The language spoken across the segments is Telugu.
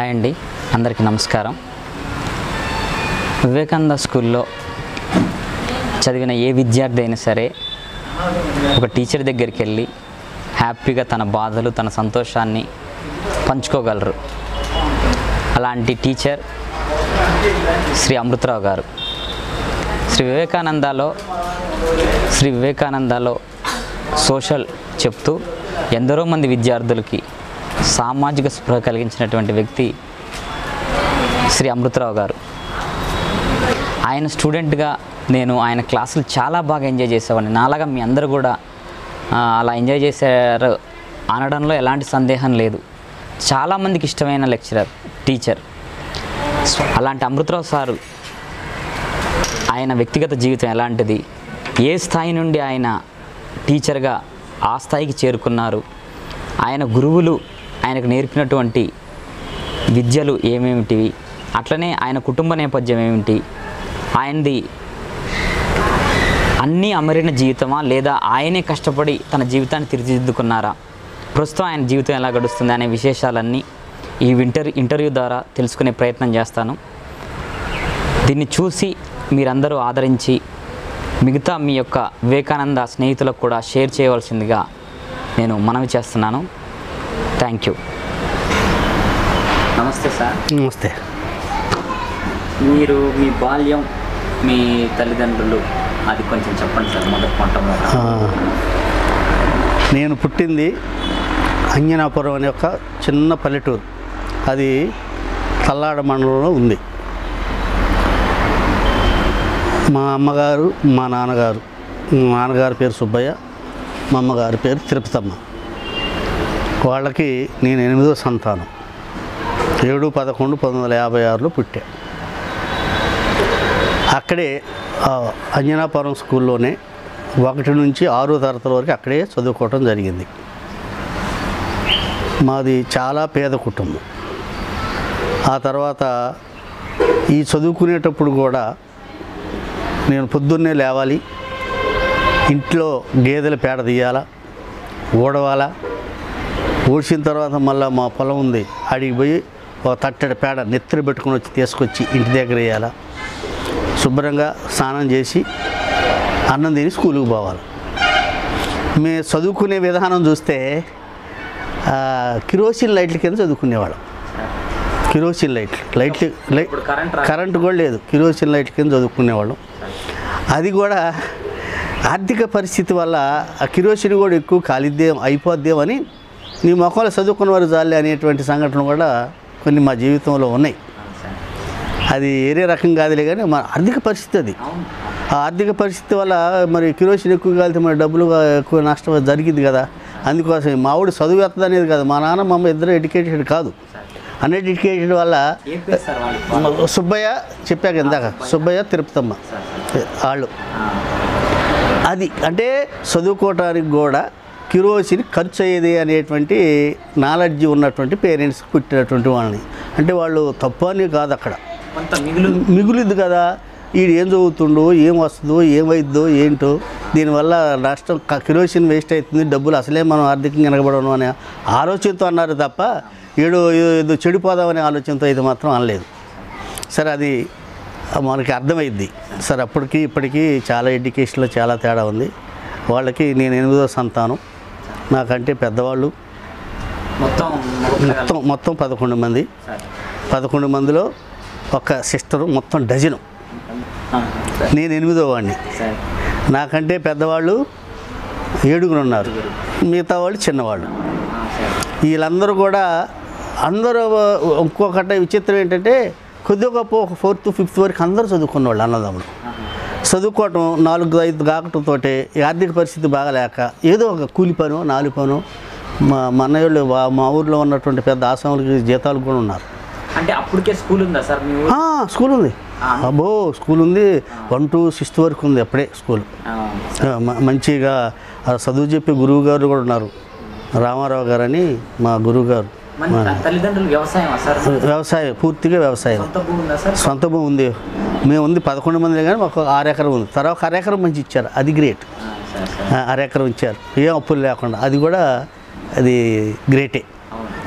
హాయ్ అండి అందరికీ నమస్కారం వివేకానంద స్కూల్లో చదివిన ఏ విద్యార్థి అయినా సరే ఒక టీచర్ దగ్గరికి వెళ్ళి హ్యాపీగా తన బాధలు తన సంతోషాన్ని పంచుకోగలరు అలాంటి టీచర్ శ్రీ అమృతరావు గారు శ్రీ వివేకానందలో శ్రీ వివేకానందలో సోషల్ చెప్తూ ఎందరో మంది విద్యార్థులకి సామాజిక స్పృహ కలిగించినటువంటి వ్యక్తి శ్రీ అమృతరావు గారు ఆయన స్టూడెంట్గా నేను ఆయన క్లాసులు చాలా బాగా ఎంజాయ్ చేసేవాడిని నాలాగా మీ అందరూ కూడా ఆ, అలా ఎంజాయ్ చేశారు అనడంలో ఎలాంటి సందేహం లేదు చాలామందికి ఇష్టమైన లెక్చరర్ టీచర్ అలాంటి అమృతరావు సారు ఆయన వ్యక్తిగత జీవితం ఎలాంటిది ఏ స్థాయి నుండి ఆయన టీచర్గా ఆ స్థాయికి చేరుకున్నారు ఆయన గురువులు ఆయనకు నేర్పినటువంటి విద్యలు ఏమేమిటివి అట్లనే ఆయన కుటుంబ నేపథ్యం ఏమిటి ఆయనది అన్నీ అమరిన జీవితమా లేదా ఆయనే కష్టపడి తన జీవితాన్ని తీర్చిదిద్దుకున్నారా ప్రస్తుతం ఆయన జీవితం ఎలా గడుస్తుంది అనే విశేషాలన్నీ ఈ వింటర్ ఇంటర్వ్యూ ద్వారా తెలుసుకునే ప్రయత్నం చేస్తాను దీన్ని చూసి మీరందరూ ఆదరించి మిగతా మీ యొక్క వివేకానంద స్నేహితులకు కూడా షేర్ చేయవలసిందిగా నేను మనవి చేస్తున్నాను థ్యాంక్ యూ నమస్తే సార్ నమస్తే మీరు మీ బాల్యం మీ తల్లిదండ్రులు అది కొంచెం చెప్పండి సార్ మొదటి మొట్టమొదటి ఆ, నేను పుట్టింది అంజనాపురం అనే ఒక చిన్న పల్లెటూరు అది తల్లాడ మండలంలో ఉంది మా అమ్మగారు మా నాన్నగారు మా నాన్నగారి పేరు సుబ్బయ్య మా అమ్మగారి పేరు తిరుపతమ్మ వాళ్ళకి నేను ఎనిమిదో సంతానం ఏడు పదకొండు పంతొమ్మిది వందల యాభై ఆరులో పుట్టా అక్కడే ఆ, అంజనాపురం స్కూల్లోనే ఒకటి నుంచి ఆరో తరగతుల వరకు అక్కడే చదువుకోవటం జరిగింది మాది చాలా పేద కుటుంబం ఆ తర్వాత ఈ చదువుకునేటప్పుడు కూడా నేను పొద్దున్నే లేవాలి ఇంట్లో గేదెల పేడ తీయాలా ఊడవాలా ఊడ్చిన తర్వాత మళ్ళీ మా పొలం ఉంది అడిగి పోయి ఒక తట్టెడ పేడ నెత్తిన పెట్టుకొని వచ్చి తీసుకొచ్చి ఇంటి దగ్గర వేయాలా శుభ్రంగా స్నానం చేసి అన్నం తిని స్కూల్కి పోవాలి మేము చదువుకునే విధానం చూస్తే ఆ, కిరోసిన్ లైట్ల కింద చదువుకునేవాళ్ళం కిరోసిన్ లైట్లు లైట్లు లైట్ ఇప్పుడు కరెంట్ రా- కరెంటు కూడా లేదు కిరోసిన్ లైట్ల కింద చదువుకునేవాళ్ళం అది కూడా ఆర్థిక పరిస్థితి వల్ల ఆ కిరోసిన్ కూడా ఎక్కువ కాలిద్దేం అయిపోద్దేమని నీ మొక్కలు చదువుకున్న వారు జాలి అనేటువంటి సంఘటన కూడా కొన్ని మా జీవితంలో ఉన్నాయి అవును సార్. అది ఏరే రకం కాదులే కానీ మన ఆర్థిక పరిస్థితి అది అవును ఆ ఆర్థిక పరిస్థితి వల్ల మరి కిరోసిన్ ఎక్కువ కాలితే మరి డబ్బులు ఎక్కువ నష్టం జరిగింది కదా అందుకోసం మా ఆవిడ చదువు ఎత్తది అనేది కాదు మా నాన్న మా అమ్మ ఇద్దరు ఎడ్యుకేటెడ్ కాదు అన్ఎడ్యుకేటెడ్ వల్ల ఏం పేరు సార్ వాళ్ళు సుబ్బయ్య చెప్పాక ఇందాక సుబ్బయ్య తిరుపతమ్మ వాళ్ళు అది అంటే చదువుకోవటానికి కూడా కిరోసిన్ ఖర్చు అయ్యేది అనేటువంటి నాలెడ్జ్ ఉన్నటువంటి పేరెంట్స్ పుట్టినటువంటి వాళ్ళని అంటే వాళ్ళు తప్పు అని కాదు అక్కడ కొంత మిగులు మిగులుద్ది కదా వీడు ఏం చదువుతుండో ఏం వస్తుందో ఏమైద్దో ఏంటో దీనివల్ల నష్టం క- కిరోసిన్ వేస్ట్ అవుతుంది డబ్బులు అసలే మనం ఆర్థికంగా వెనకబడను అనే ఆలోచనతో అన్నారు తప్ప ఏడు ఏదో చెడిపోదామనే ఆలోచనతో ఇది మాత్రం అనలేదు సరే అది మనకి అర్థమైద్ది సరే అప్పటికి ఇప్పటికీ చాలా ఎడ్యుకేషన్లో చాలా తేడా ఉంది వాళ్ళకి నేను ఎనిమిదో సంతానం నాకంటే పెద్దవాళ్ళు మొత్తం మొత్తం మొత్తం పదకొండు మంది సార్ పదకొండు మందిలో ఒక సిస్టరు మొత్తం డజను ఆ, సార్. నేను ఎనిమిదో వాడిని సార్ నాకంటే పెద్దవాళ్ళు ఏడుగురు ఉన్నారు మిగతా వాళ్ళు చిన్నవాళ్ళు ఆ, సార్ వీళ్ళందరూ కూడా అందరూ ఇంకొకటి విచిత్రం ఏంటంటే కొద్ది గొప్ప ఒక ఫోర్త్ ఫిఫ్త్ వరకు అందరూ చదువుకున్న వాళ్ళు అన్నదమ్ములు ఆహా. చదువుకోవటం నాలుగు ఐదు కాకటంతో ఆర్థిక పరిస్థితి బాగలేక ఏదో ఒక కూలి పను నాలుగు పను మా మా అన్నయ్య వాళ్ళు మా ఊర్లో ఉన్నటువంటి పెద్ద ఆసాములకి జీతాలు కూడా ఉన్నారు అంటే అప్పటికే స్కూల్ ఉందా సార్ మీ ఊరు ఆ, స్కూల్ ఉంది అబ్బో స్కూల్ ఉంది వన్ టు సిక్స్త్ వరకు ఉంది అప్పుడే స్కూల్ ఆ, ఆ, మ- మంచిగా ఆ చదువు చెప్పే గురువు గారు కూడా ఉన్నారు రామారావు గారు అని మా గురువు గారు మన తల్లిదండ్రులు వ్యవసాయమా సార్ వ్యవసాయం పూర్తిగా వ్యవసాయం సొంత భూమి ఉందా సార్ సొంత భూమి ఉంది మేము ఉంది పదకొండు మంది కానీ మాకు ఆరు ఎకరం ఉంది తర్వాత ఒక అర ఎకరం మంచి ఇచ్చారు అది గ్రేట్ ఆ, సార్ సార్ అర ఎకరం ఇచ్చారు ఏం అప్పులు లేకుండా అది కూడా అది గ్రేటే అవును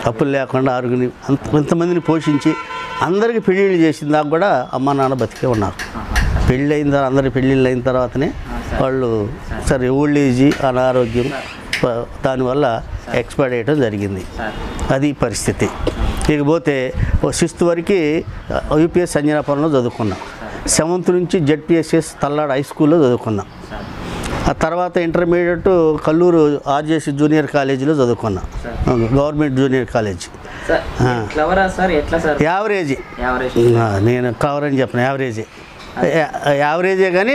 అప్పులు లేకుండా ఆరుగుని అంత ఇంతమందిని పోషించి అందరికీ పెళ్ళిళ్ళు చేసిన దాకా కూడా అమ్మ నాన్న బతికే ఉన్నారు పెళ్ళి అయిన తర్వాత అందరి పెళ్ళిళ్ళు అయిన తర్వాతనే వాళ్ళు సరే ఓల్డ్ ఏజ్ అనారోగ్యం ప- దానివల్ల ఎక్స్పైర్ అయ్యడం జరిగింది సార్ అది పరిస్థితి ఇకపోతే ఓ సిక్స్త్ వరకు యూపీఎస్ సంజనాపురంలో చదువుకున్నాం సెవెంత్ నుంచి జెడ్పిఎస్ఎస్ తల్లాడ హై స్కూల్లో చదువుకున్నాం సార్ ఆ తర్వాత ఇంటర్మీడియట్ కల్లూరు ఆర్జేసి జూనియర్ కాలేజీలో చదువుకున్నా గవర్నమెంట్ జూనియర్ కాలేజ్ సార్ క్లవరా సార్ ఎట్లా సార్ యావరేజ్ యావరేజ్ నేను కవర్ అని చెప్పను యావరేజే యా- యావరేజే కానీ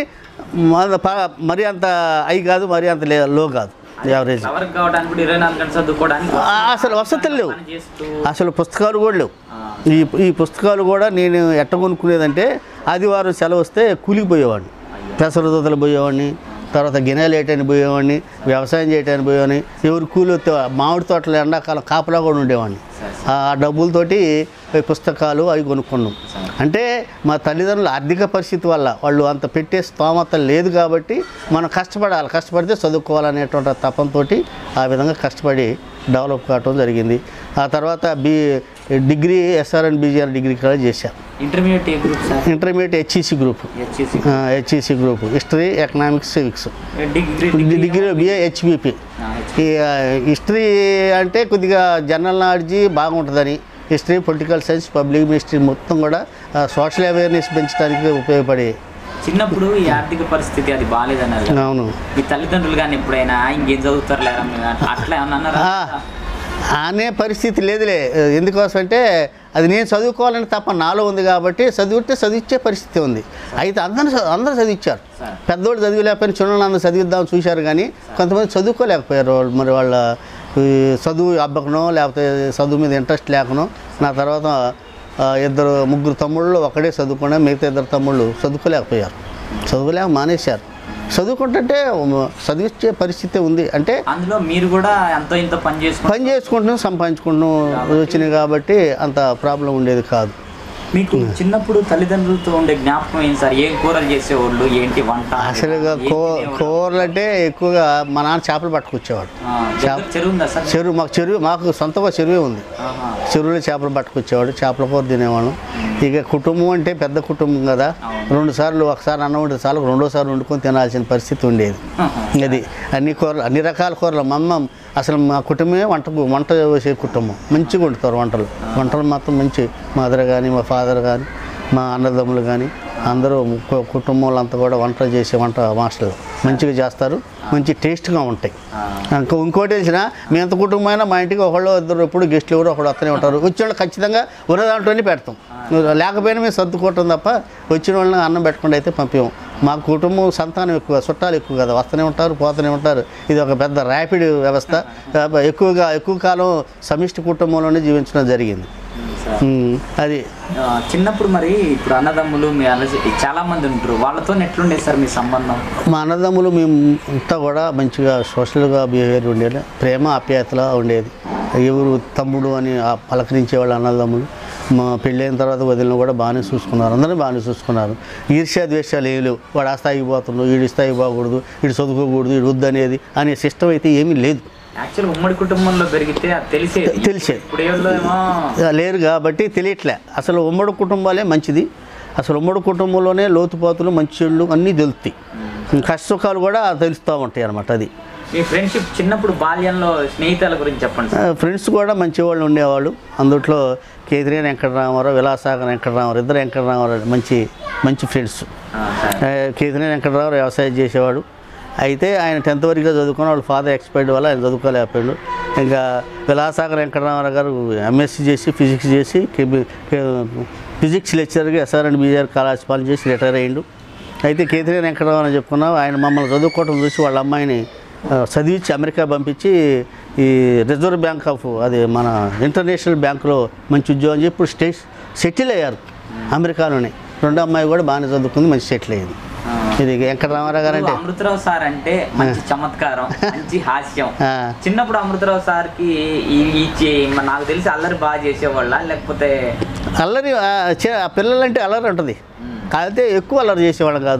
మన ప- మరీ అంత హై కాదు మరీ అంత లే లో కాదు యావరేజ్ క్లవర్ కావడానికి కూడా ఇరవై నాలుగు గంటలు చదువుకోవడానికి ఆ, అసలు వసతులు లేవు పని చేస్తూ అసలు పుస్తకాలు కూడా లేవు ఆ, ఈ ఈ పుస్తకాలు కూడా నేను ఎట్ట కొనుక్కునేదంటే ఆదివారం సెలవు వస్తే కూలికి పోయేవాడిని పెసర దోతలు పోయేవాడిని తర్వాత గిన్నెలు వేయటానికి పోయేవాడిని వ్యవసాయం చేయటానికి పోయేవాడిని ఎవరు కూలి వస్తే మామిడి తోటలు ఎండాకాలం కాపలా కూడా ఉండేవాడిని ఆ డబ్బులతోటి ఈ పుస్తకాలు అవి కొనుక్కున్నాం అంటే మా తల్లిదండ్రుల ఆర్థిక పరిస్థితి వల్ల వాళ్ళు అంత పెట్టే స్తోమత లేదు కాబట్టి మనం కష్టపడాలి కష్టపడితే చదువుకోవాలనేటువంటి తపంతో ఆ విధంగా కష్టపడి డెవలప్ కావటం జరిగింది ఆ తర్వాత B degree SRN BGR degree కూడా చేశాను intermediate A group sir intermediate HEC group HSC HEC group history economics civics degree degree BA HBP ఈ హిస్టరీ అంటే కొద్దిగా జనరల్ నాలెడ్జ్ బాగుంటుందని history political science public ministry మొత్తం కూడా సోషల్ అవేర్నెస్ పెంచడానికి ఉపయోగపడే చిన్నప్పుడు ఈ ఆర్థిక పరిస్థితి అది బాగాలేదన్నారు కదా. అవును మీ తల్లిదండ్రులు కానీ ఎప్పుడైనా ఇంకేం చదువుతారు లేరా మీరు అట్లా- అట్లా ఏమన్నా అన్నారా ఆ, అనే పరిస్థితి లేదులే ఎందుకోసం అంటే అది నేను చదువుకోవాలని తప్ప నాలో ఉంది కాబట్టి చదివితే చదివించే పరిస్థితి ఉంది అయితే అందరూ చ- అందరూ చదివించారు సార్. పెద్దోళ్ళు చదివలేకపోయిన చిన్న అందరూ చదివిద్దాం చూశారు కానీ కొంతమంది చదువుకోలేకపోయారు వాళ్ళు మరి వాళ్ళ ఈ చదువు అబ్బకనో లేకపోతే చదువు మీద ఇంట్రెస్ట్ లేకనో నా తర్వాత ఆ, ఇద్దరు ముగ్గురు తమ్ముళ్ళు ఒకడే చదువుకున్నా మిగతా ఇద్దరు తమ్ముళ్ళు చదువుకోలేకపోయారు చదువులేక మానేశారు చదువుకుంటుంటే చదివించే పరిస్థితి ఉంది అంటే అందులో మీరు కూడా ఎంతో ఇంత పని చేసుకుంటారు పని చేసుకుంటున్నాం సంపాదించుకుంటున్నాం వచ్చినాయి కాబట్టి అంత ప్రాబ్లం ఉండేది కాదు మీకు చిన్నప్పుడు తల్లిదండ్రులతో ఉండే జ్ఞాపకం ఏంటి సార్ ఏం కూరలు చేసేవాళ్ళు ఏంటి వంట అసలుగా ఏం కూ తినేవాళ్ళు? కూరలు అంటే ఎక్కువగా మా నాన్న చేపలు పట్టుకొచ్చేవాడు ఆ, దగ్గర చెరువు ఉందా సార్ చెరువు మాకు చెరువు మాకు సొంతగా చెరువే ఉంది ఆహా. చెరువులో చేపలు పట్టుకొచ్చేవాడు చేపల కూర తినేవాళ్ళం ఇక కుటుంబం అంటే పెద్ద కుటుంబం కదా రెండు సార్లు ఒకసారి అన్నం వండితే చాలు రెండోసారి వండుకొని తినాల్సిన పరిస్థితి ఉండేది ఆహా. అది అన్ని కూరలు అన్ని రకాల కూరలు మా అమ్మ అసలు మా కుటుంబమే వంట వంట చేసే కుటుంబం మంచిగా వండుతారు వంటలు వంటలు మాత్రం మంచి మదర్ కానీ మా ఫాదర్ కానీ మా అన్నదమ్ములు కానీ అందరూ కు- కుటుంబం వాళ్ళంతా కూడా వంటలు చేసే వంట మాస్టర్లు మంచిగా చేస్తారు మంచి టేస్ట్గా ఉంటాయి ఆ, ఇంకా ఇంకోటి తెలిసిన మీ ఎంత కుటుంబం అయినా మా ఇంటికి ఒకళ్ళు ఇద్దరు ఎప్పుడు గెస్ట్లు ఎవరు ఒకడు వస్తూనే ఉంటారు వచ్చిన వాళ్ళు ఖచ్చితంగా ఉన్న దాంట్లోనే పెడతాం లేకపోయినా మేము సర్దుకోవటం తప్ప వచ్చిన వాళ్ళని అన్నం పెట్టకుండా అయితే పంపాము మా కుటుంబం సంతానం ఎక్కువ చుట్టాలు ఎక్కువ కదా వస్తూనే ఉంటారు పోతూనే ఉంటారు ఇది ఒక పెద్ద ర్యాపిడ్ వ్యవస్థ ఎక్కువగా ఎక్కువ కాలం సమిష్టి కుటుంబంలోనే జీవించడం జరిగింది సార్. ఉమ్, అది ఆ, చిన్నప్పుడు మరి ఇప్పుడు అన్నదమ్ములు మీ అన్న చాలా మంది ఉంటారు వాళ్ళతో ఎట్లుండేది సార్ మీ సంబంధం మా అన్నదమ్ములు మేము అంతా కూడా మంచిగా సోషల్గా బిహేవియర్ ఉండేది ప్రేమ ఆప్యాయతలా ఉండేది ఎవరు తమ్ముడు అని ఆ పలకరించేవాళ్ళు అన్నదమ్ములు మా పెళ్ళైన తర్వాత వదిలిన కూడా బాగానే చూసుకున్నారు అందరూ బాగానే చూసుకున్నారు ఈర్ష్యా ద్వేషాలు ఏమి లేవు వాడు ఆ స్థాయికి పోతున్నాడు వీడి స్థాయికి పోకూడదు వీడు చదువుకోకూడదు వీడు వద్దు అనేది అనే సిస్టమ్ అయితే ఏమీ లేదు యాక్చువల్ ఉమ్మడి కుటుంబంలో పెరిగితే అది తెలిసేది తెలిసేది. ఇప్పుడు ఏమో లేరు కాబట్టి తెలియట్లే అసలు ఉమ్మడి కుటుంబాలే మంచిది అసలు ఉమ్మడి కుటుంబంలోనే లోతుపాతులు మంచి చెళ్ళు అన్నీ తెలుస్తాయి కష్ట సుఖాలు కూడా తెలుస్తూ ఉంటాయి అన్నమాట అది మీ ఫ్రెండ్షిప్ చిన్నప్పుడు బాల్యంలో స్నేహితుల గురించి చెప్పండి సార్ ఫ్రెండ్స్ కూడా మంచి వాళ్ళు ఉండేవాళ్ళు అందుట్లో కేతిరేని వెంకటరామారావు విలాసాగర్ వెంకటరామారావు ఇద్దరు వెంకటరామారావు మంచి మంచి ఫ్రెండ్స్ ఆ, సార్ కేతిరేని వెంకటరామారావు వ్యవసాయం చేసేవాడు అయితే ఆయన టెన్త్ వరకు చదువుకున్న వాళ్ళ ఫాదర్ ఎక్స్పైర్డ్ వల్ల ఆయన చదువుకోలేకపోయాడు ఇంకా విలాసాగర్ వెంకటరామారావు గారు ఎంఎస్సీ చేసి ఫిజిక్స్ చేసి కెమి- కె- ఫిజిక్స్ లెక్చరర్గా ఎస్ఆర్ఎండ్ బీఆర్ కళాశాల పని చేసి రిటైర్ అయ్యిండు అయితే కేతిరేని వెంకటరావు అని చెప్పుకున్నాం ఆయన మమ్మల్ని చదువుకోవటం చూసి వాళ్ళ అమ్మాయిని ఆ, చదివించి అమెరికా పంపించి ఈ రిజర్వ్ బ్యాంక్ ఆఫ్ అది మన ఇంటర్నేషనల్ బ్యాంకులో మంచి ఉద్యోగం చెప్పి ఇప్పుడు స్టే సెటిల్ అయ్యారు అమెరికాలోనే రెండో అమ్మాయి కూడా బాగానే చదువుకుంది మంచి సెటిల్ అయ్యింది ఆ. ఇది వెంకటరామారావు గారు అంటే అమృతరావు సార్ అంటే మంచి చమత్కారం మంచి హాస్యం ఆ. చిన్నప్పుడు అమృతరావు సార్కి ఈ- ఈ చే- మ- నాకు తెలిసి అల్లరి బాగా చేసేవాళ్ళ లేకపోతే అల్లరి ఆ, చే- ఆ పిల్లలంటే అల్లరి ఉంటుంది కాకపోతే ఎక్కువ అల్లరి చేసేవాళ్ళం కాదు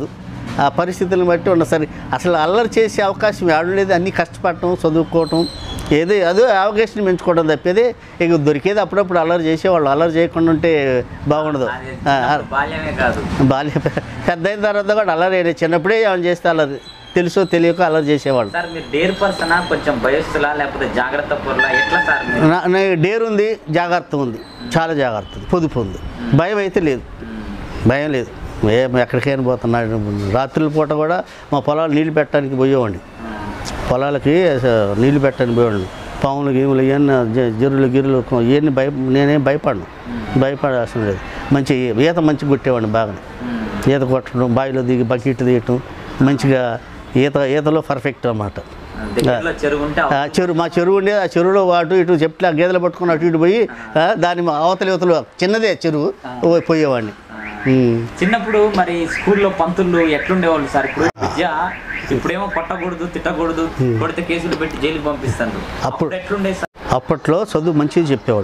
ఆ పరిస్థితులను బట్టి ఉన్న సరే అసలు అల్లరి చేసే అవకాశం లేదు అన్నీ కష్టపడటం చదువుకోవటం ఏదో అదో అవకాశం పెంచుకోవడం తప్పేది ఇక దొరికేది అప్పుడప్పుడు అల్లరి చేసేవాళ్ళు అల్లరి చేయకుండా ఉంటే బాగుండదు అది ఆ, ఆ, బాల్యమే కాదు బాల్య పెద్ద అయిన తర్వాత కూడా అల్లరి అయినా చిన్నప్పుడే ఏమైనా చేస్తే అల్లరి తెలుసో తెలియక అల్లరి చేసేవాళ్ళు సార్ మీరు డేర్ పర్సనా కొంచెం భయస్తులా లేకపోతే జాగ్రత్త పొరలా ఎట్లా సార్ మీరు నా నా డేర్ ఉంది జాగ్రత్త ఉంది చాలా జాగ్రత్త ఉంది పొదుపు ఉంది భయం అయితే లేదు భయం లేదు ఏం ఎక్కడికైనా పోతున్నాడు రాత్రుల పూట కూడా మా పొలాలు నీళ్ళు పెట్టడానికి పోయేవాడిని పొలాలకి అస- నీళ్లు పెట్టడానికి పోయేవాడిని పాములు గీములు ఇవన్నీ జ- జరులు గిరులు ఇవన్నీ భయ నేనేం భయపడను భయపడాల్సిన లేదు మంచి ఈత మంచిగా కొట్టేవాడిని బాగా ఈత కొట్టడం బావిలో దిగి బకెట్ తీయటం మంచిగా ఈత ఈతలో పర్ఫెక్ట్ అన్నమాట దగ్గరలో చెరువు ఉంటే ఆ చెరువు మా చెరువు ఉండేది ఆ చెరువులో అటు ఇటు చెప్తే ఆ గేదెలు పట్టుకుని అటు ఇటు పోయి ఆ, దాని మా అవతల యువతలు చిన్నదే చెరువు ఓ- పోయేవాడిని ఉమ్. చిన్నప్పుడు మరి స్కూల్లో పంతులు ఎట్లుండేవాళ్ళు సార్ ఇప్పుడు విద్య ఇప్పుడేమో కొట్టకూడదు తిట్టకూడదు కొడితే కేసులు పెట్టి జైలుకి పంపిస్తారు అప్పుడు- అప్పుడు ఎట్లుండే సార్ అప్పట్లో చదువు మంచిగా చెప్పేవాడు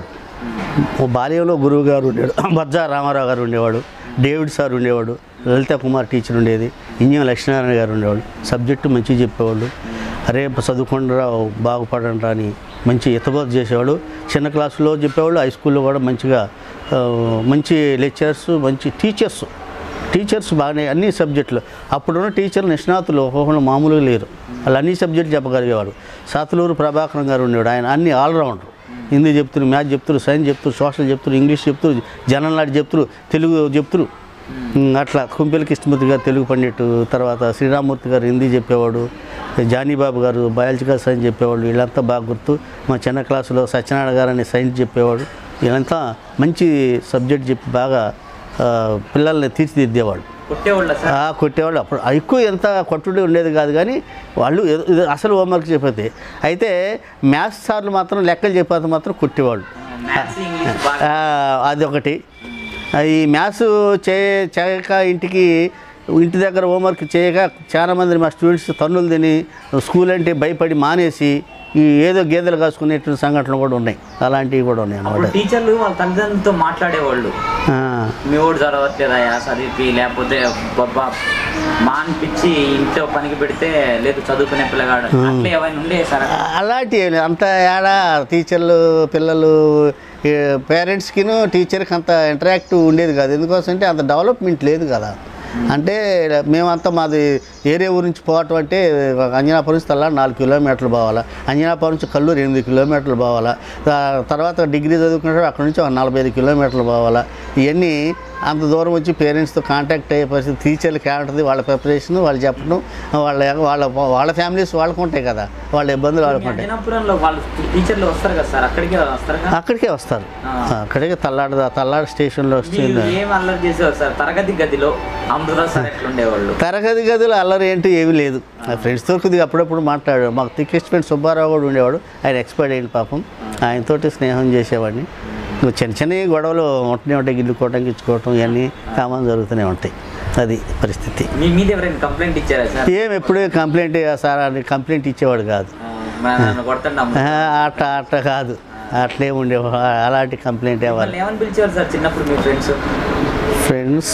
ఓ బాల్యంలో గురువు గారు ఉండేవాడు బజ్జా రామారావు గారు ఉండేవాడు డేవిడ్ సార్ ఉండేవాడు లలిత కుమార్ టీచర్ ఉండేది ఇంజం లక్ష్మీనారాయణ గారు ఉండేవాడు సబ్జెక్టు మంచిగా చెప్పేవాళ్ళు రేపు చదువుకుండా బాగుపడండి అని మంచి ఎత్తబోత చేసేవాడు చిన్న క్లాసులో చెప్పేవాళ్ళు హై స్కూల్లో కూడా మంచిగా ఆ, మంచి లెక్చరర్స్ మంచి టీచర్స్ టీచర్స్ బాగానే అన్ని సబ్జెక్టులు అప్పుడున్న టీచర్లు నిష్ణాతులు ఒక్కొక్కరు మామూలుగా లేరు వాళ్ళు అన్ని సబ్జెక్టులు చెప్పగలిగేవాడు సాతులూరు ప్రభాకరం గారు ఉండేవాడు ఆయన అన్ని ఆల్రౌండర్ హిందీ చెప్తున్నారు మ్యాథ్స్ చెప్తున్నారు సైన్స్ చెప్తున్నారు సోషల్ చెప్తున్నారు ఇంగ్లీష్ చెప్తున్నారు జనరల్ నాటి చెప్తున్నారు తెలుగు చెప్తున్నారు ఉమ్, అట్లా కుంపెల కృష్ణమూర్తి గారు తెలుగు పండిట్టు తర్వాత శ్రీరామూర్తి గారు హిందీ చెప్పేవాడు జానీబాబు గారు బయాలజికల్ సైన్స్ చెప్పేవాడు వీళ్ళంతా బాగా గుర్తు మా చిన్న క్లాసులో సత్యనారాయణ గారు అనే సైన్స్ చెప్పేవాడు వీళ్ళంతా మంచి సబ్జెక్ట్ చెప్పి బాగా ఆ, పిల్లల్ని తీర్చిదిద్దేవాళ్ళు కొట్టేవాళ్ళ సార్ ఆ, కొట్టేవాళ్ళు అప్పుడు ఎక్కువ ఎంత కొట్టుడే ఉండేది కాదు కానీ వాళ్ళు ఏదో- ఇది అసలు హోంవర్క్ చెప్పేది అయితే మ్యాథ్స్ సార్లు మాత్రం లెక్కలు చెప్పేది మాత్రం కొట్టేవాళ్ళు మ్యాథ్స్ ఇంగ్లీష్ బాగా ఆ, అదొకటి ఆ, ఈ మ్యాథ్స్ చే చేయక ఇంటికి ఇంటి దగ్గర హోంవర్క్ చేయక చాలామంది మా స్టూడెంట్స్ తన్నులు తిని స్కూల్ అంటే భయపడి మానేసి ఈ ఏదో గేదెలు కాసుకునేటువంటి సంఘటనలు కూడా ఉన్నాయి అలాంటివి కూడా ఉన్నాయి అప్పుడు అన్నమాట టీచర్లు వాళ్ళ తల్లిదండ్రులతో మాట్లాడేవాళ్ళు ఆ, మీ ఓడి చదవట్లేదా చదివి లేకపోతే బాబా మా అనిపించి ఇంట్లో పనికి పెడితే లేదు చదువుకునే పిల్లగాడు అట్లా ఏమైనా ఉండే సార్ అలాంటి ఏం లేదు. అంత ఏడా టీచర్లు పిల్లలు పేరెంట్స్కిను టీచర్కి అంత ఇంటరాక్టివ్ ఉండేది కాదు ఎందుకోసం అంటే అంత డెవలప్మెంట్ లేదు కదా అంటే మేమంతా మాది ఏరియా ఊరి నుంచి పోవటం అంటే అంజనాపురం నుంచి తల్లా నాలుగు కిలోమీటర్లు పోవాలా అంజనాపురం నుంచి కల్లూరు ఎనిమిది కిలోమీటర్లు పోవాలా తా- తర్వాత డిగ్రీ చదువుకుంటే అక్కడ నుంచి ఒక నలభై ఐదు కిలోమీటర్లు పోవాలా ఇవన్నీ అంత దూరం వచ్చి పేరెంట్స్తో కాంటాక్ట్ అయ్యే పరిస్థితి టీచర్లకి ఏమంటుంది వాళ్ళ ప్రిపరేషన్ వాళ్ళు చెప్పడం వాళ్ళ వాళ్ళ వాళ్ళ ఫ్యామిలీస్ వాళ్ళకు ఉంటాయి కదా వాళ్ళ ఇబ్బందులు వాళ్ళకు ఉంటాయి అంజనాపురంలో వాళ్ళు టీచర్లు వస్తారు కదా సార్ అక్కడికే వస్తారు కదా అక్కడికే వస్తారు ఆ. అక్కడికే తల్లాడ తల్లాడ స్టేషన్లో మీరు వస్తుంది ఏం అల్లరి చేసేవారు సార్ తరగతి గదిలో అమృత సార్ ఎట్లుండేవాళ్ళు తరగతి గదులు అల్లరి ఏంటి ఏమీ లేదు నా ఫ్రెండ్స్తో కొద్దిగా అప్పుడప్పుడు మాట్లాడాడు మాకు థిక్కెస్ట్ ఫ్రెండ్ సుబ్బారావు కూడా ఉండేవాడు ఆయన ఎక్స్పైర్డ్ అయ్యింది పాపం ఆయనతోటి స్నేహం చేసేవాడిని ఇంకా చిన్న చిన్న గొడవలు ఉంటూనే ఉంటాయి గిల్లుకోవటం గిచ్చుకోవటం ఇవన్నీ కామన్ జరుగుతూనే ఉంటాయి అది పరిస్థితి మీ మీద ఎవరైనా కంప్లైంట్ ఇచ్చారా సార్ ఏం ఎప్పుడే కంప్లైంట్ సార్ అని కంప్లైంట్ ఇచ్చేవాడు కాదు ఆ, మా నన్ను కొడతాండి అమ్మ ఆ, అట్ట అట్ట కాదు అట్లే ఉండేవాడు అలాంటి కంప్లైంట్ ఇవ్వాలి మిమ్మల్ని ఏమని పిలిచేవారు సార్ చిన్నప్పుడు మీ ఫ్రెండ్స్ ఫ్రెండ్స్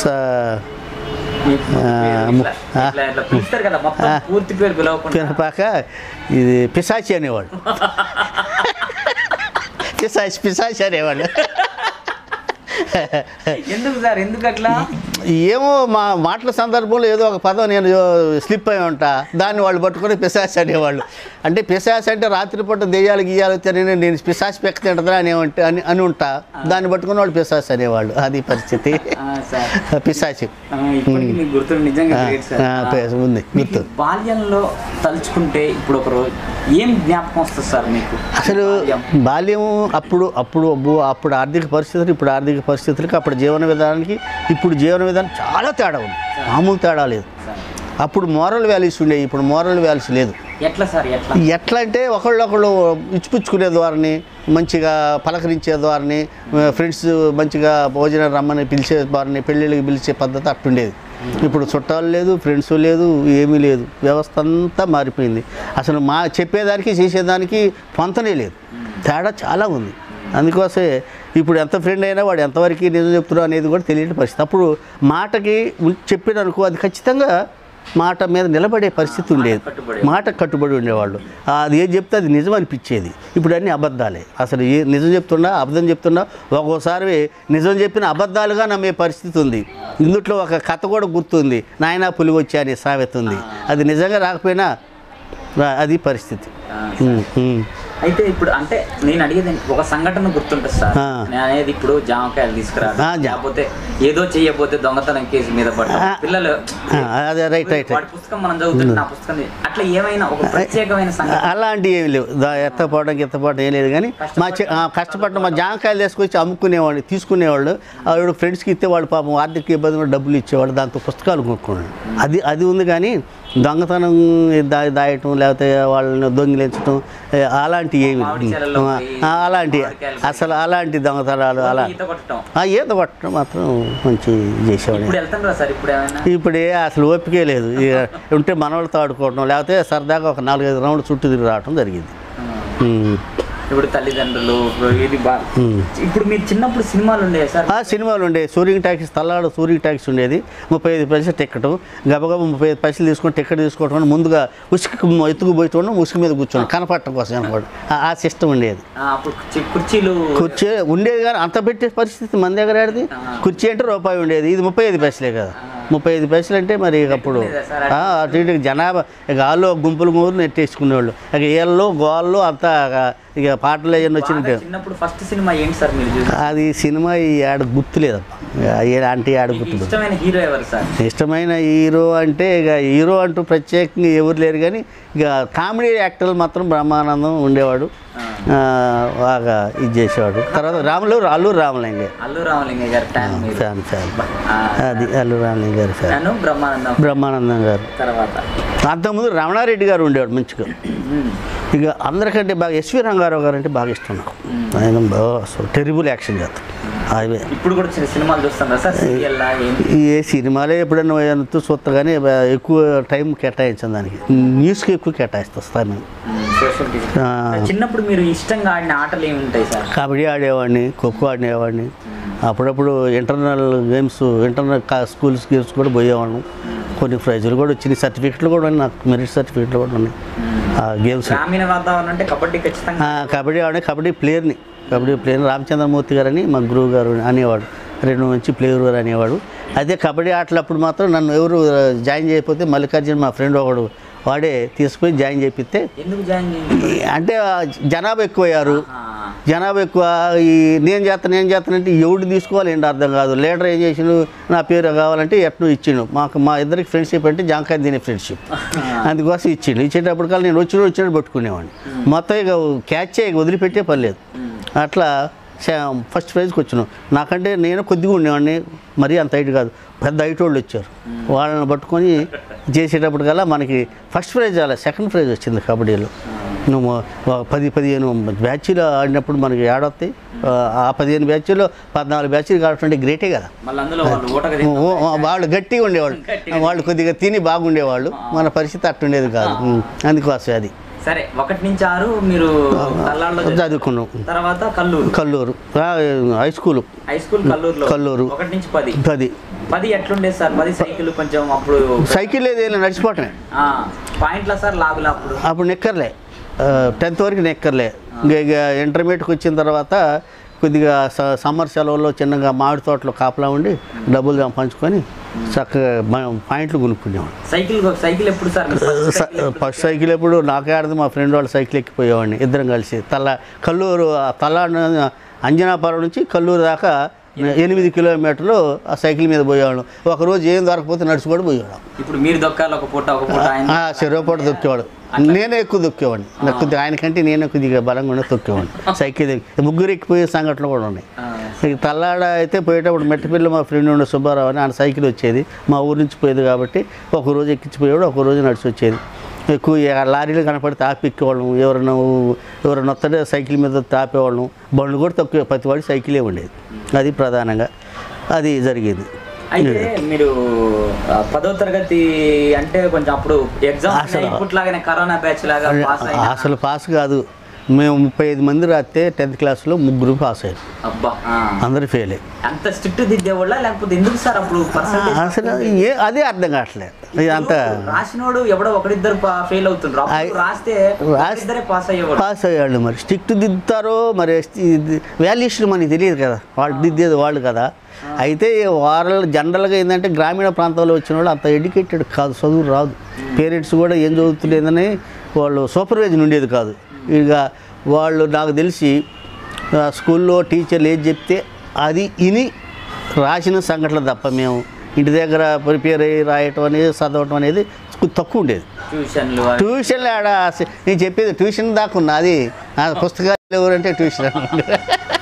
ఇట్లా ఇట్లా పిలుస్తారు కదా మొత్తం పూర్తి పేరు పిలవకుండా పినపాక ఇది పిశాచి అనేవాడు పిశాచి పిశాచి అనేవాడు ఎందుకు సార్ ఎందుకు అట్లా ఏమో మా మాటల సందర్భంలో ఏదో ఒక పదం నేను స్లిప్ అయి ఉంటా దాన్ని వాళ్ళు పట్టుకొని పిశాచి అనేవాళ్ళు అంటే పిశాచి అంటే రాత్రిపూట దెయ్యాలు గీయాలు తిని నేను పిశాచి పెక్క తింటుందా అని ఉంటే- అని అని ఉంటా దాన్ని పట్టుకుని వాళ్ళు పిశాచి అనేవాళ్ళు అది పరిస్థితి ఆ, సార్ పిశాచి ఆ, ఇప్పటికీ మీకు గుర్తు నిజంగా గ్రేట్ సార్ ఆ, పే- ఉంది మీకు గుర్తు బాల్యంలో తలుచుకుంటే ఇప్పుడు ఒక రోజు ఏం జ్ఞాపకం వస్తుంది సార్ మీకు అసలు బాల్యం. బాల్యం అప్పుడు అప్పుడు అబ్బో, అప్పుడు ఆర్థిక పరిస్థితులు ఇప్పుడు ఆర్థిక పరిస్థితులకి అప్పుడు జీవన విధానానికి ఇప్పుడు జీవన విధానం చాలా తేడా ఉంది మామూలు తేడా లేదు సార్, అప్పుడు మోరల్ వాల్యూస్ ఉండేవి ఇప్పుడు మోరల్ వాల్యూస్ లేదు ఎట్లా సార్ ఎట్లా ఎట్లా అంటే ఒకళ్ళొకళ్ళు ఇచ్చిపుచ్చుకునే ద్వారాని మంచిగా పలకరించే ద్వారాని ఫ్రెండ్స్ మంచిగా భోజనం రమ్మని పిలిచే ద్వారాని పెళ్ళిళ్ళకి పిలిచే పద్ధతి అట్టుండేది ఇప్పుడు చుట్టాలు లేదు ఫ్రెండ్స్ లేదు ఏమీ లేదు వ్యవస్థ అంతా మారిపోయింది అసలు మా చెప్పేదానికి చేసేదానికి పొంతనే లేదు తేడా చాలా ఉంది అందుకోసమే ఇప్పుడు ఎంత ఫ్రెండ్ అయినా వాడు ఎంతవరకు నిజం చెప్తున్నాడు అనేది కూడా తెలియని పరిస్థితి అప్పుడు మాటకి ఉం- చెప్పాడు అనుకో అది ఖచ్చితంగా మాట మీద నిలబడే పరిస్థితి ఉండేది కట్టుబడి. మాట కట్టుబడి ఉండేవాళ్ళు ఆ, అది ఏం చెప్తే అది నిజం అనిపించేది ఇప్పుడు అన్నీ అబద్ధాలే అసలు ఏ నిజం చెప్తున్నా అబద్ధం చెప్తున్నా ఒక్కోసారి నిజం చెప్పిన అబద్ధాలుగా నమ్మే పరిస్థితి ఉంది ఇందుట్లో ఒక కథ కూడా గుర్తుంది నాయనా పులి వచ్చి అనే సామెత ఉంది అది నిజంగా రాకపోయినా రా- అది పరిస్థితి ఆ, ఉమ్, ఉమ్. అయితే ఇప్పుడు అంటే నేను అడిగేది ఒక సంఘటన గుర్తుంటుంది సార్ ఆ. నేను అనేది ఇప్పుడు జామకాయలు తీసుకురాదు ఆ, జా- లేకపోతే ఏదో చేయకపోతే దొంగతనం కేసు మీద పడ్డ ఆ. పిల్లలు ఆ, అదే రైట్ రైట్ వాడి పుస్తకం మనం చదువుతుంటే నా పుస్తకం ఇది. అట్లా ఏమైనా ఒక ప్రత్యేకమైన సంఘటన అలాంటివి ఏమి లేవు దా ఎత్తపోవడం ఎత్తపోవడం ఏం లేదు కానీ మా చె- ఆ, కష్టపడడం మా జామకాయలు తీసుకొచ్చి అమ్ముకునేవాళ్ళు తీసుకునేవాళ్ళు ఆవిడ ఫ్రెండ్స్కి ఇస్తే వాళ్ళు పాపం ఆర్థిక ఇబ్బందులు డబ్బులు ఇచ్చేవాళ్ళు దాంతో పుస్తకాలు కొనుక్కున్నాడు అది అది ఉంది కానీ దొంగతనం దా దాయటం లేకపోతే వాళ్ళని దొంగిలించడం ఏ, అలాంటివి ఏమి మామిడి చెరల్లో ఆ, పోయి ఆ, అలాంటి మామిడికాయలు అసలు అలాంటి దొంగతనాలు అలా ఈత కొట్టడం ఆ, ఈత కొట్టడం మాత్రం మంచి చేసేవాడు ఇప్పుడు వెళ్తాను సార్ ఇప్పుడు ఏమైనా ఇప్పుడే అసలు ఓపికే లేదు ఇక ఉంటే మనవాళ్ళతో ఆడుకోవడం లేకపోతే సరదాగా ఒక నాలుగైదు రౌండ్లు చుట్టూ తిరిగి రావడం జరిగింది ఆ. ఉమ్. ఇప్పుడు తల్లిదండ్రులు ఇది బా ఉమ్. ఇప్పుడు మీరు చిన్నప్పుడు సినిమాలు ఉండేవి సార్ ఆ సినిమాలు ఉండే సూర్యం ట్యాక్సీ తల్లాడు సూర్య ట్యాక్సీ ఉండేది ముప్పై ఐదు పైసలు టికెట్ గబగబా ముప్పై ఐదు పైసలు తీసుకొని టికెట్ తీసుకోవడం వల్ల ముందుగా ఉసుకు ఎత్తుకుపోయి ఉసుకు మీద కూర్చోండి కనపడటం కోసం అనుకోండి ఆ- ఆ సిస్టమ్ ఉండేది ఆ, అప్పుడు చి- కుర్చీలు కుర్చీ ఉండేది కానీ అంత పెట్టే పరిస్థితి మన దగ్గర ఆడిది కుర్చీ అంటే రూపాయి ఉండేది ఇది ముప్పై ఐదు పైసలే కదా ముప్పై ఐదు పైసలు అంటే మరి ఇక అప్పుడు ఉండేదా సార్? ఆ, అటు ఇటు జనాభా ఇక ఆళ్ళు గుంపులు గుంపులు నెట్టేసుకునేవాళ్ళు ఇక ఏళ్ళు గోళ్ళు అంతా ఇక పాటలు అవన్నీ వచ్చినట్టు బాగా చిన్నప్పుడు ఫస్ట్ సినిమా ఏంటి సార్ మీరు చూసి అది సినిమా ఈ ఆడ గుర్తులేదప్ప అంటే ఆడ మీకు గుర్తు ఇష్టమైన హీరో ఎవరు సార్ ఇష్టమైన హీరో అంటే ఇక హీరో అంటూ ప్రత్యేకంగా ఎవరు లేరు కానీ ఇక కామెడీ యాక్టర్లు మాత్రం బ్రహ్మానందం ఉండేవాడు ఆ. ఆ, బాగా ఇది చేసేవాడు తర్వాత రాములు అల్లూరు రామలింగ అల్లు రామలింగ గారు ఫ్యాన్ మీరు ఫ్యాన్ ఫ్యాన్ ఆ, అది అల్లు రామలింగ గారి ఫ్యాన్ నన్ను బ్రహ్మానందం బ్రహ్మానందం గారు తర్వాత అంతకుముందు రమణారెడ్డి గారు ఉండేవాడు మంచిగా ఉమ్, ఇక అందరికంటే బాగా ఎస్వి రంగారావు గారు అంటే బాగా ఇష్టం నాకు ఆయన బాగా అసలు టెరిబుల్ యాక్షన్ చేస్తాడు అవే ఇప్పుడు కూడా చిన్న సినిమాలు చూస్తారా సార్ సీరియల్ ఏంటి ఏ సినిమాలే ఎప్పుడైనా ఎంతో చూస్తా కానీ ఎక్కువ టైం కేటాయించాను దానికి న్యూస్కి ఎక్కువ కేటాయిస్తా సమయం సోషల్ ఆ. చిన్నప్పుడు మీరు ఇష్టంగా ఆడిన ఆటలు ఏమి ఉంటాయి సార్ కబడ్డీ ఆడేవాడిని ఖోఖో ఆడేవాడిని అప్పుడప్పుడు ఇంటర్నల్ గేమ్స్ ఇంటర్నల్ కా- స్కూల్స్ గేమ్స్ కూడా పోయేవాళ్ళం కొన్ని ప్రైజులు కూడా వచ్చినాయి సర్టిఫికెట్లు కూడా ఉన్నాయి నాకు మెరిట్ సర్టిఫికెట్లు కూడా ఉన్నాయి ఆ గేమ్స్ గ్రామీణ వాతావరణం అంటే కబడ్డీ ఖచ్చితంగా ఆ, కబడ్డీ ఆడే కబడ్డీ ప్లేయర్ని కబడ్డీ ప్లేయర్ రామచంద్రమూర్తి గారని మా గురువు గారు అనేవాడు రెండు మంచి ప్లేయర్ గారు అనేవాడు అదే కబడ్డీ ఆటలప్పుడు మాత్రం నన్ను ఎవరు జాయిన్ చేయకపోతే మల్లికార్జున మా ఫ్రెండ్ ఒకడు వాడే తీసుకుపోయి జాయిన్ చేపిస్తే ఎందుకు జాయిన్ చేయండి ఈ- అంటే ఆ జనాభా ఎక్కువయ్యారు జనాభా ఎక్కువ ఈ నేను చేస్తాను నేను చేస్తానంటే ఎవడు తీసుకోవాలి ఏంటి అర్థం కాదు లీడర్ ఏం చేసిండు నా పేరు కావాలంటే ఎట్ను ఇచ్చిండు మాకు మా ఇద్దరికి ఫ్రెండ్షిప్ అంటే జాంకాయ తినే ఫ్రెండ్షిప్ అందుకోసం ఇచ్చిండు ఇచ్చేటప్పటికల్లా నేను వచ్చిన వచ్చినట్టు పట్టుకునేవాడిని మొత్తం ఇక క్యాచ్ చేయక వదిలిపెట్టే పని లేదు అట్లా ఫస్ట్ ప్రైజ్కి వచ్చినాం నాకంటే నేను కొద్దిగా ఉండేవాడిని మరీ అంత హైట్ కాదు పెద్ద హైట్ వాళ్ళు వచ్చారు వాళ్ళని పట్టుకొని చేసేటప్పటికల్లా మనకి ఫస్ట్ ప్రైజ్ అలా సెకండ్ ప్రైజ్ వచ్చింది కబడ్డీలో నువ్వు ఒక పది పదిహేను బ్యాచ్లు ఆడినప్పుడు మనకి ఏడొస్తాయి ఆ పదిహేను బ్యాచ్లో పద్నాలుగు బ్యాచ్లు కావటం గ్రేటే కదా మళ్ళీ అందులో వాళ్ళు ఓటగా ఓ, ఓ, వాళ్ళు గట్టిగా ఉండేవాళ్ళు వాళ్ళు కొద్దిగా తిని బాగుండేవాళ్ళు మన పరిస్థితి అట్టుండేది కాదు ఉం. అందుకోసం అది సరే ఒకటి నుంచి ఆరు మీరు కల్లాల్లో చదివారు. చదువుకున్నాం తర్వాత కల్లూరు కల్లూరు ఆ, హై స్కూలు హై స్కూల్ కల్లూరులో కల్లూరు. ఒకటి నుంచి పది పది పది ఎట్లుండేది సార్ పది సైకిల్ కొంచెం అప్పుడు సైకిల్ లేదు ఏం లేదు, నడిచిపోవటమే ఆ, పాయింట్ల సార్ లాగులు అప్పుడు అప్పుడు నెక్కర్లే టెన్త్ వరకు నెక్కర్లే ఇంకా ఇక ఇంటర్మీడియట్కి వచ్చిన తర్వాత కొద్దిగా స- సమ్మర్ సెలవుల్లో చిన్నగా మామిడి తోటలో కాపలా ఉండి డబ్బులు పంచుకొని చక్కగా మ- పాయింట్లు కొనుక్కునేవాడు సైకిల్ సైకిల్ ఎప్పుడు సార్ మీరు first స- సైకిల్ ఎప్పుడు? ఫస్ట్ సైకిల్ ఎప్పుడు నాకే ఆడదు మా ఫ్రెండ్ వాళ్ళు సైకిల్ ఎక్కిపోయేవాడిని ఇద్దరం కలిసి తల్ల కల్లూరు ఆ తల్ల అంజనాపురం నుంచి కల్లూరు దాకా ఎనిమిది కిలోమీటర్లు ఆ సైకిల్ మీద పోయేవాళ్ళం ఒకరోజు ఏం దొరకపోతే నడుచుకొని పోయేవాళ్ళం ఇప్పుడు మీరు దొక్కాలి ఒక పూట ఒక పూట ఆయన ఆ చెరువుపాటు దొక్కేవాడు నేనే ఎక్కువ దొక్కేవాడిని నాకు కొద్దిగా ఆయనకంటే నేనే కొద్దిగా బలంగా ఉండే తొక్కేవాడిని సైకిల్ ఎక్కి- ముగ్గురు ఎక్కిపోయే సంఘటనలు కూడా ఉన్నాయి ఆ, ఇక తల్లాడ అయితే పోయేటప్పుడు మెట్టపిల్ల మా ఫ్రెండ్ ఉండే సుబ్బారావు అని ఆయన సైకిల్ వచ్చేది మా ఊరు నుంచి పోయేది కాబట్టి ఒక రోజు ఎక్కించిపోయాడు ఒక రోజు నడిచి వచ్చేది ఎక్కువ ఈ లారీలు కనపడితే ఆపి ఎక్కేవాళ్ళం ఎవరైనా ఎవరైనా వస్తుంటే సైకిల్ మీద తాపేవాళ్ళం బండ్లు కూడా తక్కువ ప్రతి వాడి సైకిలే ఉండేది అది ప్రధానంగా అది జరిగేది అయితే మీరు ఆ, పదో తరగతి అంటే కొంచెం అప్పుడు ఎగ్జామ్ అసలు- ఇప్పట్లాగానే కరోనా బ్యాచ్ లాగా పాస్ అయినా అసలు పాస్ కాదు మేము ముప్పై ఐదు మంది రాస్తే టెన్త్ క్లాస్లో ముగ్గురు పాస్ అయ్యారు అబ్బా ఆ. అందరూ ఫెయిల్ అయ్యారు అంత స్ట్రిక్ట్ దిద్దేవాళ్ళ లేకపోతే ఎందుకు సార్ అప్పుడు పర్సంటేజ్ అసలు ఏ అదే అర్థం కావట్లేదు ఇది అంత రాసినోడు ఎవడో ఒకరిద్దరు ఫెయిల్ అవుతుండ్రు అప్పుడు ఐ- రాస్తే రాస్- ఇద్దరే పాస్ అయ్యేవాడు పాస్ అయ్యాళ్ళు మరి స్ట్రిక్ట్ దిద్దుతారో మరి వాల్యుయేషన్ మనకి తెలియదు కదా వాళ్ళు దిద్దేది వాళ్ళు కదా అయితే వారాలు జనరల్గా ఏంటంటే గ్రామీణ ప్రాంతాల్లో వచ్చిన వాళ్ళు అంత ఎడ్యుకేటెడ్ కాదు చదువు రాదు పేరెంట్స్ కూడా ఏం చదువుతులేదని వాళ్ళు సూపర్వైజన్ ఉండేది కాదు ఇక వాళ్ళు నాకు తెలిసి ఆ, స్కూల్లో టీచర్లు ఏది చెప్తే అది ఇని రాసిన సంఘటనలు తప్ప మేము ఇంటి దగ్గర ప్రిపేర్ అయ్యి రాయటం అనేది చదవటం అనేది తక్కువ ఉండేది ట్యూషన్లు ట్యూషన్లు ఆడ అస- నేను చెప్పేది ట్యూషన్ దాకా ఉన్నా అది ఆ పుస్తకాలు ఎవరంటే ట్యూషన్ అన్నమాట.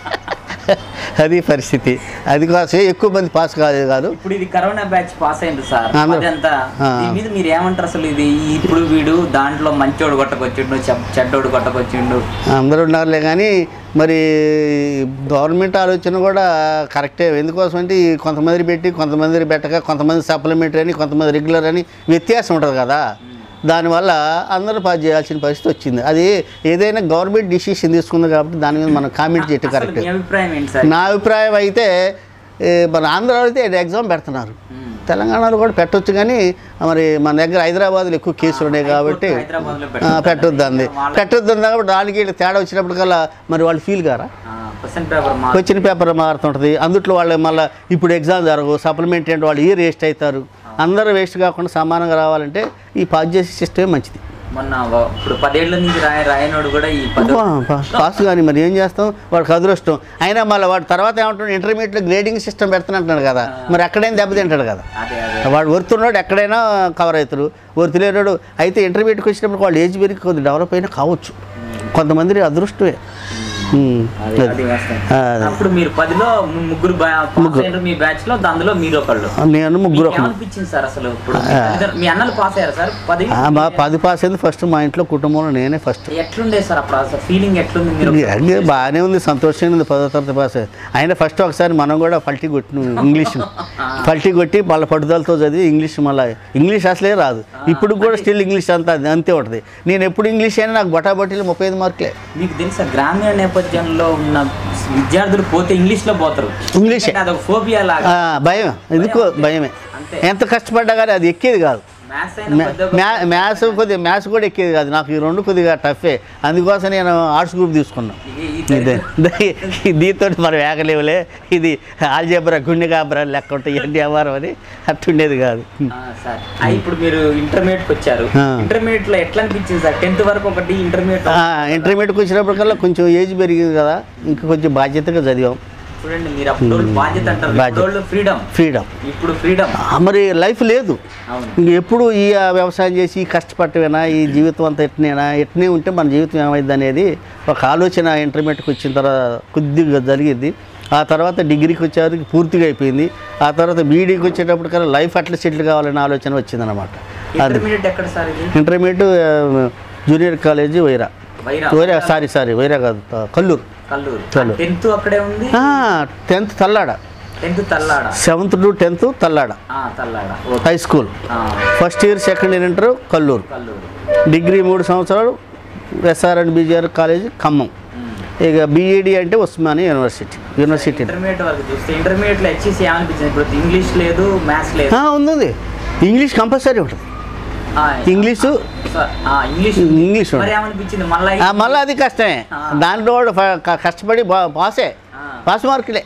అది పరిస్థితి అది కోసమే ఎక్కువ మంది పాస్ కాలేదు కాదు ఇప్పుడు ఇది కరోనా బ్యాచ్ పాస్ అయింది సార్ అందరూ. అదంతా ఆ. దీని మీద మీరు ఏమంటారు అసలు ఇది ఇప్పుడు వీడు దాంట్లో మంచోడు కొట్టకొచ్చిండు చెప్- చెడ్డోడు కొట్టకొచ్చిండు అందరూ ఉన్నారులే కానీ మరి గవర్నమెంట్ ఆలోచన కూడా కరెక్టే ఎందుకోసం అంటే ఈ కొంతమంది పెట్టి కొంతమంది పెట్టక కొంతమంది సప్లిమెంటరీ అని కొంతమంది రెగ్యులర్ అని వ్యత్యాసం ఉంటుంది కదా దానివల్ల అందరూ పాస్ చేయాల్సిన పరిస్థితి వచ్చింది అది ఏదైనా గవర్నమెంట్ డిసిషన్ తీసుకుంది కాబట్టి దాని మీద మనం కామెంట్ చేయటం అసలు కరెక్ట్ మీ అభిప్రాయం ఏంటి సార్ నా అభిప్రాయం అయితే ఏ, మన ఆంధ్రాలో అయితే ఎగ్జామ్ పెడుతున్నారు మ్మ్. తెలంగాణలో కూడా పెట్టొచ్చు కానీ మరి మన దగ్గర హైదరాబాద్లో ఎక్కువ కేసులు ఉన్నాయి కాబట్టి హైదరాబాద్లో పెట్టొద్దు అంది పెట్టొద్దు అంది కాబట్టి దానికి వీళ్ళకి తేడా వచ్చినప్పటికల్లా మరి వాళ్ళు ఫీల్ కారా క్వశ్చన్ పేపర్ మా క్వశ్చన్ పేపర్ మారుతుంటుంది అందుట్లో వాళ్ళు మళ్ళీ ఇప్పుడు ఎగ్జామ్ జరగవు సప్లిమెంటరీ అంటే వాళ్ళు ఇయర్ వేస్ట్ అవుతారు అందరూ వేస్ట్ కాకుండా సమానంగా రావాలంటే ఈ పాస్ చేసే సిస్టమే మంచిది మొన్న వ- ఇప్పుడు పదేళ్ల నుంచి రాయ రాయనోడు కూడా ఈ పదో పా- పా- పాస్ కానీ మరి ఏం చేస్తాం వాడికి అదృష్టం అయినా మళ్ళీ వాడు తర్వాత ఏమంటాడు ఇంటర్మీడియట్లో గ్రేడింగ్ సిస్టమ్ పెడుతున్నట్టున్నాడు కదా మరి అక్కడేం దెబ్బతింటాడు కదా అదే అదే వాడు వర్తున్నాడు ఎక్కడైనా కవర్ అవుతారు వర్తులేనాడు అయితే ఇంటర్మీడియట్కి వచ్చినప్పుడు వాళ్ళు ఏజ్ పెరిగి కొద్దిగా డెవలప్ అయినా కావచ్చు కొంతమంది అదృష్టమే ఉమ్. అది అది వాస్తవం. ఆ, అదే. అప్పుడు మీరు పదిలో ము- ముగ్గురు బా- పాస్ అయ్యారు మీ బ్యాచ్ లో దానిలో మీరు ఒకళ్ళు నేను ముగ్గురు మీకు ఏమనిపించింది సార్ అసలు ఇప్పుడు మీ తల్లిదండ్రులు- మీ అన్నలు పాస్ అయ్యారు సార్ పది ఆ, మా పది పాస్ అయింది ఫస్ట్ మా ఇంట్లో కుటుంబంలో నేనే ఫస్ట్ ఎట్లుండే సార్ అప్పుడు అసలు ఫీలింగ్ ఎట్లుంది మీరు అన్నీ బాగానే ఉంది సంతోషంగా ఉంది పదో తరగతి పాస్ అయ్యింది. అయినా ఫస్ట్ ఒకసారి మనం కూడా పల్టీ కొట్టిన ఇంగ్లీష్ పల్టీ కొట్టి వాళ్ళ పట్టుదలతో చదివి ఇంగ్లీష్ మళ్ళీ ఇంగ్లీష్ అసలే రాదు ఇప్పుడు కూడా స్టిల్ ఇంగ్లీష్ అంతా అంతే ఉంటుంది నేను ఎప్పుడు ఇంగ్లీష్ అయినా నాకు బటాబట్టీలు ముప్పై ఐదు మార్కులే మీకు తెలుసా గ్రామీణ నేపథ్యంలో ఉన్న విద్యార్థులు పోతే ఇంగ్లీష్ లో పోతారు ఇంగ్లీషే. ఎందుకంటే అదొక ఫోబియా లాగా ఆ, భయం ఎందుకో భయమే అంతే. ఎంత కష్టపడ్డా కానీ అది ఎక్కేది కాదు మ్యాథ్స్ అయినా పెద్ద మ్యా- మ్యాథ్స్ కొద్దిగా మ్యాథ్స్ కూడా ఎక్కేది కాదు నాకు ఈ రెండు కొద్దిగా టఫే అందుకోసం నేను ఆర్ట్స్ గ్రూప్ తీసుకున్నాను ఇది- ఈ ఇదే దరిద్రం- దీంతో మనం వేగలేవులే ఇది ఆల్జేబ్రా గుండె కాబరా లెక్క ఉంటాయి ఎన్ని వ్యవహారం అని అట్టుండేది కాదు ఆ, సార్ ఆ, ఇప్పుడు మీరు ఇంటర్మీడియట్ కి వచ్చారు ఆ. ఇంటర్మీడియట్ లో ఎట్లా అనిపించింది సార్ టెన్త్ వరకు ఒకటి ఇంటర్మీడియట్ ఆ, ఇంటర్మీడియట్కి వచ్చినప్పటికల్లా కొంచెం ఏజ్ పెరిగింది కదా ఇంకా కొంచెం బాధ్యతగా చదివాం చూడండి మీరు అప్పుడు బాధ్యత అంటారు బాధ్యత. ఇప్పుడు ఫ్రీడమ్ ఫ్రీడమ్ ఇప్పుడు ఫ్రీడమ్ మరి లైఫ్ లేదు అవును ఇంక ఎప్పుడు ఈ ఆ, వ్యవసాయం చేసి ఈ కష్టపడటమేనా ఈ జీవితం అంతా ఎట్నేనా ఎట్నే ఉంటే మన జీవితం ఏమైంది అనేది ఒక ఆలోచన ఇంటర్మీడియట్కి వచ్చిన తర్వాత కొద్దిగా జరిగింది ఆ తర్వాత డిగ్రీకి వచ్చేసరికి పూర్తిగా అయిపోయింది ఆ తర్వాత బీఈడీకి వచ్చేటప్పటికల్లా లైఫ్ అట్లా సెటిల్ కావాలనే ఆలోచన వచ్చిందనమాట అది ఇంటర్మీడియట్ ఎక్కడ సార్ ఇది ఇంటర్మీడియట్ ఆ, junior college Wyra Wyra Wyra sorry sorry Wyra కాదు ఆ, కల్లూరు కల్లూరు కల్లూరు. టెన్త్ అక్కడే ఉంది tenth Thallada tenth Thallada seventh to tenth Thallada ఆ, తల్లాడ ఓకే. హై స్కూల్ ఆ, first year second year inter Kalluru Kalluru degree మూడు సంవత్సరాలు SR and BGR college Khammam um. ఇక బీఈడి అంటే ఉస్మానియా యూనివర్సిటీ యూనివర్సిటీ ఇంటర్మీడియట్ వరకు చూస్తే ఇంటర్మీడియట్ లో హెచ్ఈసి ఏమనిపించింది ఇప్పుడు ఇంగ్లీష్ లేదు మ్యాథ్స్ లేదు ఆ, ఉంది ఉంది ఇంగ్లీష్ కంపల్సరీ ఉంటుంది ఆ, ఇంగ్లీషు సార్, ఆ, ఇంగ్లీష్ ఇంగ్లీష్ మరి ఏమనిపించింది మళ్ళీ ఆ, మళ్ళీ అది కష్టమే ఆ. దాంట్లో కూడా ఫ- క- కష్టపడి పా- పాసే ఆ. పాస్ మార్కులే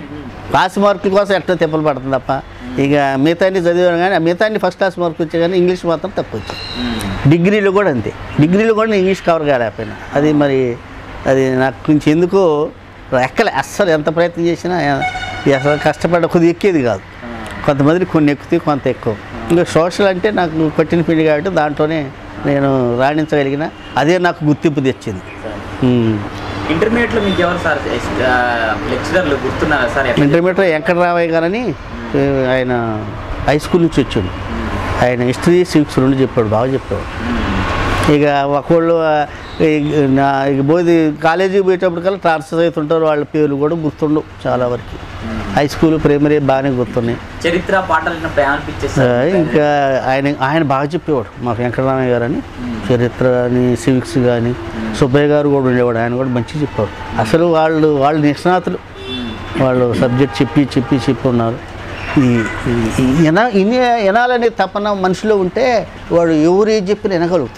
పాస్ మార్కుల కోసం ఎట్లా తిప్పలు పడుతుంది తప్ప ఇక మిగతా అన్ని చదివాను కానీ మిగతా అన్ని ఫస్ట్ క్లాస్ మార్కులు వచ్చాయి కానీ ఇంగ్లీష్ మాత్రం తక్కువ వచ్చాయి ఉమ్. డిగ్రీలో కూడా అంతే డిగ్రీలో కూడా నేను ఇంగ్లీష్ కవర్ కాలేకపోయినా అది మరి అది నాకు కొంచెం ఎందుకో ఎక్కలే అస్సలు ఎంత ప్రయత్నం చేసినా ఎ- అసలు కష్టపడ్డ కొద్దిగా ఎక్కేది కాదు ఆ. కొంతమందికి కొన్ని ఎక్కుతాయి కొంత ఎక్కువ ఇంకా సోషల్ అంటే నాకు కొట్టిన పిండి కాబట్టి దాంట్లోనే నేను రాణించగలిగిన అదే నాకు గుర్తింపు తెచ్చింది సరే. ఉమ్. ఇంటర్మీడియట్ లో మీకు ఎవరు సార్ లెక్చరర్లు గుర్తున్నారా సార్ ఎట్లా ఇంటర్మీడియట్ వెంకటరామయ్య గారని ఏ, ఆయన హై స్కూల్ నుంచి వచ్చాడు ఆయన హిస్టరీ సివిక్స్ రెండు చెప్పాడు బాగా చెప్పాడు ఇక ఒకళ్ళు ఆ, ఈ- నా ఇక పోయి కాలేజీకి పోయేటప్పటికల్లా ట్రాన్స్ఫర్ అవుతుంటారు వాళ్ళ పేర్లు కూడా గుర్తుండవు చాలా వరకు ఉమ్. హై స్కూల్ ప్రైమరీ బాగానే గుర్తున్నాయి చరిత్ర పాటలు విన్నప్పుడు ఆ, ఏమనిపించేస్తారు ఇంకా ఆయన ఆయన బాగా చెప్పేవాడు మా వెంకటరామయ్య గారు అని చరిత్ర అని సివిక్స్ కానీ సుబ్బయ్య గారు కూడా ఉండేవాడు ఆయన కూడా మంచిగా చెప్పారు అసలు వాళ్ళు వాళ్ళు నిష్ణాతులు వాళ్ళు సబ్జెక్ట్ చెప్పి చెప్పి చెప్పి ఉన్నారు ఈ ఈ- ఈ వినా ఇన్ని వినాలనే తపన మనిషిలో ఉంటే వాడు ఎవరు ఏది చెప్పినా వినగలుగుతాడు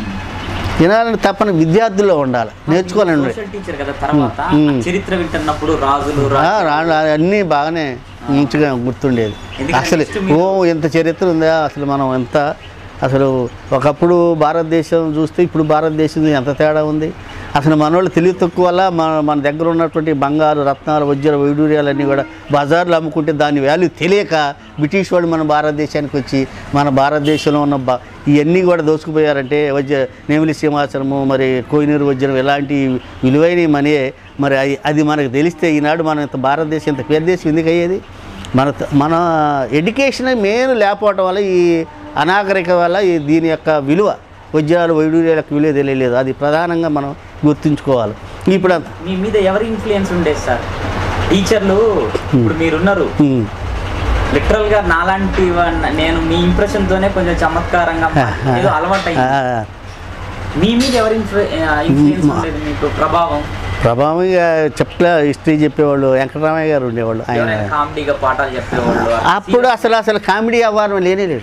వినాలని తపన విద్యార్థుల్లో ఉండాలి నేర్చుకోవాలండి సోషల్ టీచర్ కదా తర్వాత మ్మ్. ఆ చరిత్ర వింటున్నప్పుడు రాజులు ఆ, రాజు రా- రా- అన్నీ బాగానే మంచిగా గుర్తుండేది ఎందుకంటే అసలు next మీరు- ఓ ఎంత చరిత్ర ఉందా అసలు మనం ఎంత అసలు ఒకప్పుడు భారతదేశం చూస్తే ఇప్పుడు భారతదేశం ఎంత తేడా ఉంది అసలు మనోళ్ళు తెలివి తక్కువ వల్ల మన మన దగ్గర ఉన్నటువంటి బంగారు రత్నాలు వజ్ర వైడూర్యాలన్నీ కూడా బజార్లో అమ్ముకుంటే దాని వాల్యూ తెలియక బ్రిటిష్ వాళ్ళు మన భారతదేశానికి వచ్చి మన భారతదేశంలో ఉన్న బ ఇవన్నీ కూడా దోసుకుపోయారంటే వజ్ర నేమిలి సింహాసనము మరి కోయినూరు వజ్రం ఇలాంటి విలువైన మనయే మరి అది అది మనకు తెలిస్తే ఈనాడు మన ఇంత భారతదేశం ఇంత పేద దేశం ఎందుకు అయ్యేది మన మన ఎడ్యుకేషన్ మెయిన్ లేకపోవటం వల్ల ఈ అనాగరిక వల్ల ఈ దీని యొక్క విలువ వజ్రాలు వైడూర్యాల యొక్క విలువ తెలియలేదు అది ప్రధానంగా మనం గుర్తుంచుకోవాలి ఇప్పుడు అంత మీ మీద ఎవరి ఇన్ఫ్లుయెన్స్ ఉండేది సార్ టీచర్లు ఇప్పుడు మీరున్నారు ఉమ్. లిటరల్ గా నాలాంటి వాడిని- నేను మీ ఇంప్రెషన్ తోనే కొంచెం చమత్కారంగా ఏదో అలవాటు ఆ, అయింది మీ మీద ఎవరి ఇన్ఫ్లుయెన్స్ ఉండేది మీకు ప్రభావం ప్రభావం ఇక చెప్పలే హిస్టరీ చెప్పేవాళ్ళు వెంకటరామయ్య గారు ఉండేవాళ్ళు ఆయన ఎవరైనా కామెడీగా పాఠాలు చెప్పేవాళ్ళు అప్పుడు అసలు అసలు కామెడీ అవ్వారం లేనే లేదు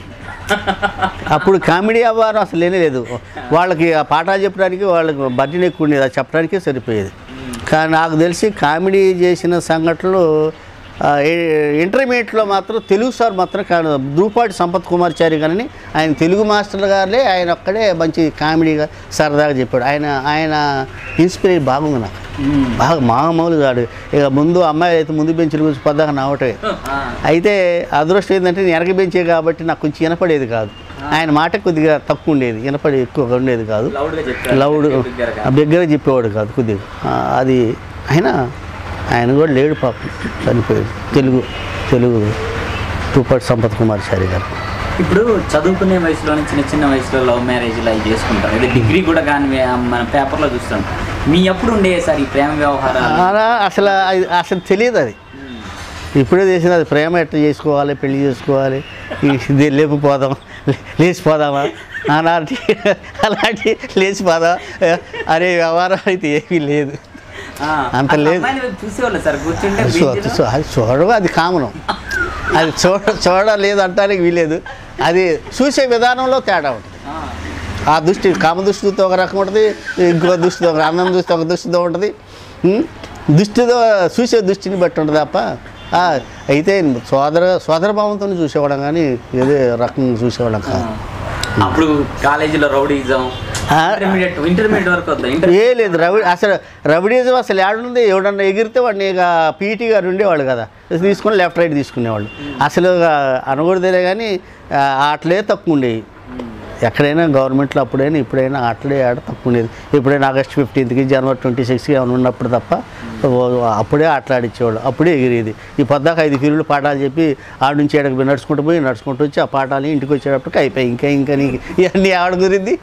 అప్పుడు కామెడీ అవ్వారం అసలు లేనే లేదు వాళ్ళకి ఆ పాఠాలు చెప్పడానికి వాళ్ళకి బడ్జెట్ ఎక్కువ ఉండేది అది చెప్పడానికే సరిపోయేది కానీ నాకు తెలిసి కామెడీ చేసిన సంఘటనలు ఆ, ఏ- ఇంటర్మీడియట్లో మాత్రం తెలుగు సార్ మాత్రం కాదు దూపాటి సంపత్ కుమార్చారి కానీ ఆయన తెలుగు మాస్టర్ గారే ఆయన ఒక్కడే మంచి కామెడీగా సరదాగా చెప్పాడు ఆయన ఆయన ఇన్స్పిరేట్ బాగుంది నాకు మ్మ్. బాగా మామూలు కాడు ఇక ముందు అమ్మాయి అయితే ముందు బెంచ్ల గురించి పద్దాక నవ్వటమే ఆ, అయితే అదృష్టం ఏంటంటే నేను వెనక బెంచే కాబట్టి నాకు కొంచెం వినపడేది కాదు ఆయన మాట కొద్దిగా తక్కువ ఉండేది వినపడి ఎక్కువగా ఉండేది కాదు లౌడ్ గా చెప్పారు లౌడ్ దగ్గరగా. దగ్గర చెప్పేవాడు కాదు కొద్దిగా ఆ, అది ఆయన ఆయన కూడా లేడు పాపం చనిపోయాడు తెలుగు తెలుగు టూపట్ సంపత్ కుమార్ చారి గారు ఇప్పుడు చదువుకునే వయసులోనే చిన్న చిన్న వయసులో లవ్ మ్యారేజ్ అవి చేసుకుంటాం ఇది డిగ్రీ కూడా కానీ మన పేపర్లో చూస్తాం మీ ఎప్పుడు ఉండే సార్ ఈ ప్రేమ వ్యవహారాలు అలా అసలు అది- అసలు తెలియదు అది ఇప్పుడే చేసిన అది ప్రేమ ఎట్లా చేసుకోవాలి పెళ్లి చేసుకోవాలి ఇది లేకపోదాం లే- లేచిపోదామా అలాంటి అలాంటి లేచిపోదాం అరే వ్యవహారం అయితే ఏమీ లేదు ఆ, అంత అసలు లేదు. అమ్మాయిని చూసేవాళ్ళు సార్ కూర్చుంటే అది చూ- బెంచ్లో. చూ- అది చూడడం అది కామనం అది చూడ చూడలేదు అంటానికి వీలేదు అది చూసే విధానంలో తేడా ఉంటుంది ఆ, ఆ దృష్టి కామ దృష్టితో ఒక రకం ఉంటుంది ఇంకో దృష్టితో ఒక అన్నం దృష్టి ఒక దృష్టితో ఉంటుంది ఉం? దృష్టితో చూసే దృష్టిని బట్టి ఉంటుంది తప్ప ఆ, అయితే సోదర సోదర భావంతో చూసేవాళ్ళం కానీ ఏదే రకం చూసేవాళ్ళం కాదు అప్పుడు కాలేజీలో రౌడీజం ఆ. ఇంటర్మీడియట్ ఇంటర్మీడియట్ వరకు వద్దాం ఏ ఇంటర్మీడియట్ లేదు రవి అసలు రవిడీజం అసలు ఏడుంది ఎవడన్నా ఎగిరితే వాడిని ఇక పీటీ గారు ఉండేవాళ్ళు కదా తీసుకొని లెఫ్ట్ రైట్ తీసుకునేవాళ్ళు అసలు ఇక అనకూడదులే కానీ ఆ, ఆటలే తక్కువ ఉండేవి ఎక్కడైనా గవర్నమెంట్లో అప్పుడైనా ఇప్పుడైనా ఆటలే ఆడ తక్కువ ఉండేది ఎప్పుడైనా ఆగస్ట్ ఫిఫ్టీన్త్కి జనవరి ట్వంటీ సిక్స్కి ఏమైనా ఉన్నప్పుడు తప్ప ఓ- అప్పుడే ఆటలాడించేవాళ్ళు అప్పుడే ఎగిరేది ఈ పొద్దాక ఐదు పీరియడ్లు పాఠాలు చెప్పి ఆడ నుంచి ఎడకి పోయి నడుచుకుంటూ పోయి నడుచుకుంటూ వచ్చి ఆ పాఠాలు ఇంటికి వచ్చేటప్పటికి అయిపోయి ఇంకా ఇంకా నీకు ఇవన్నీ ఆడ కుదిరింది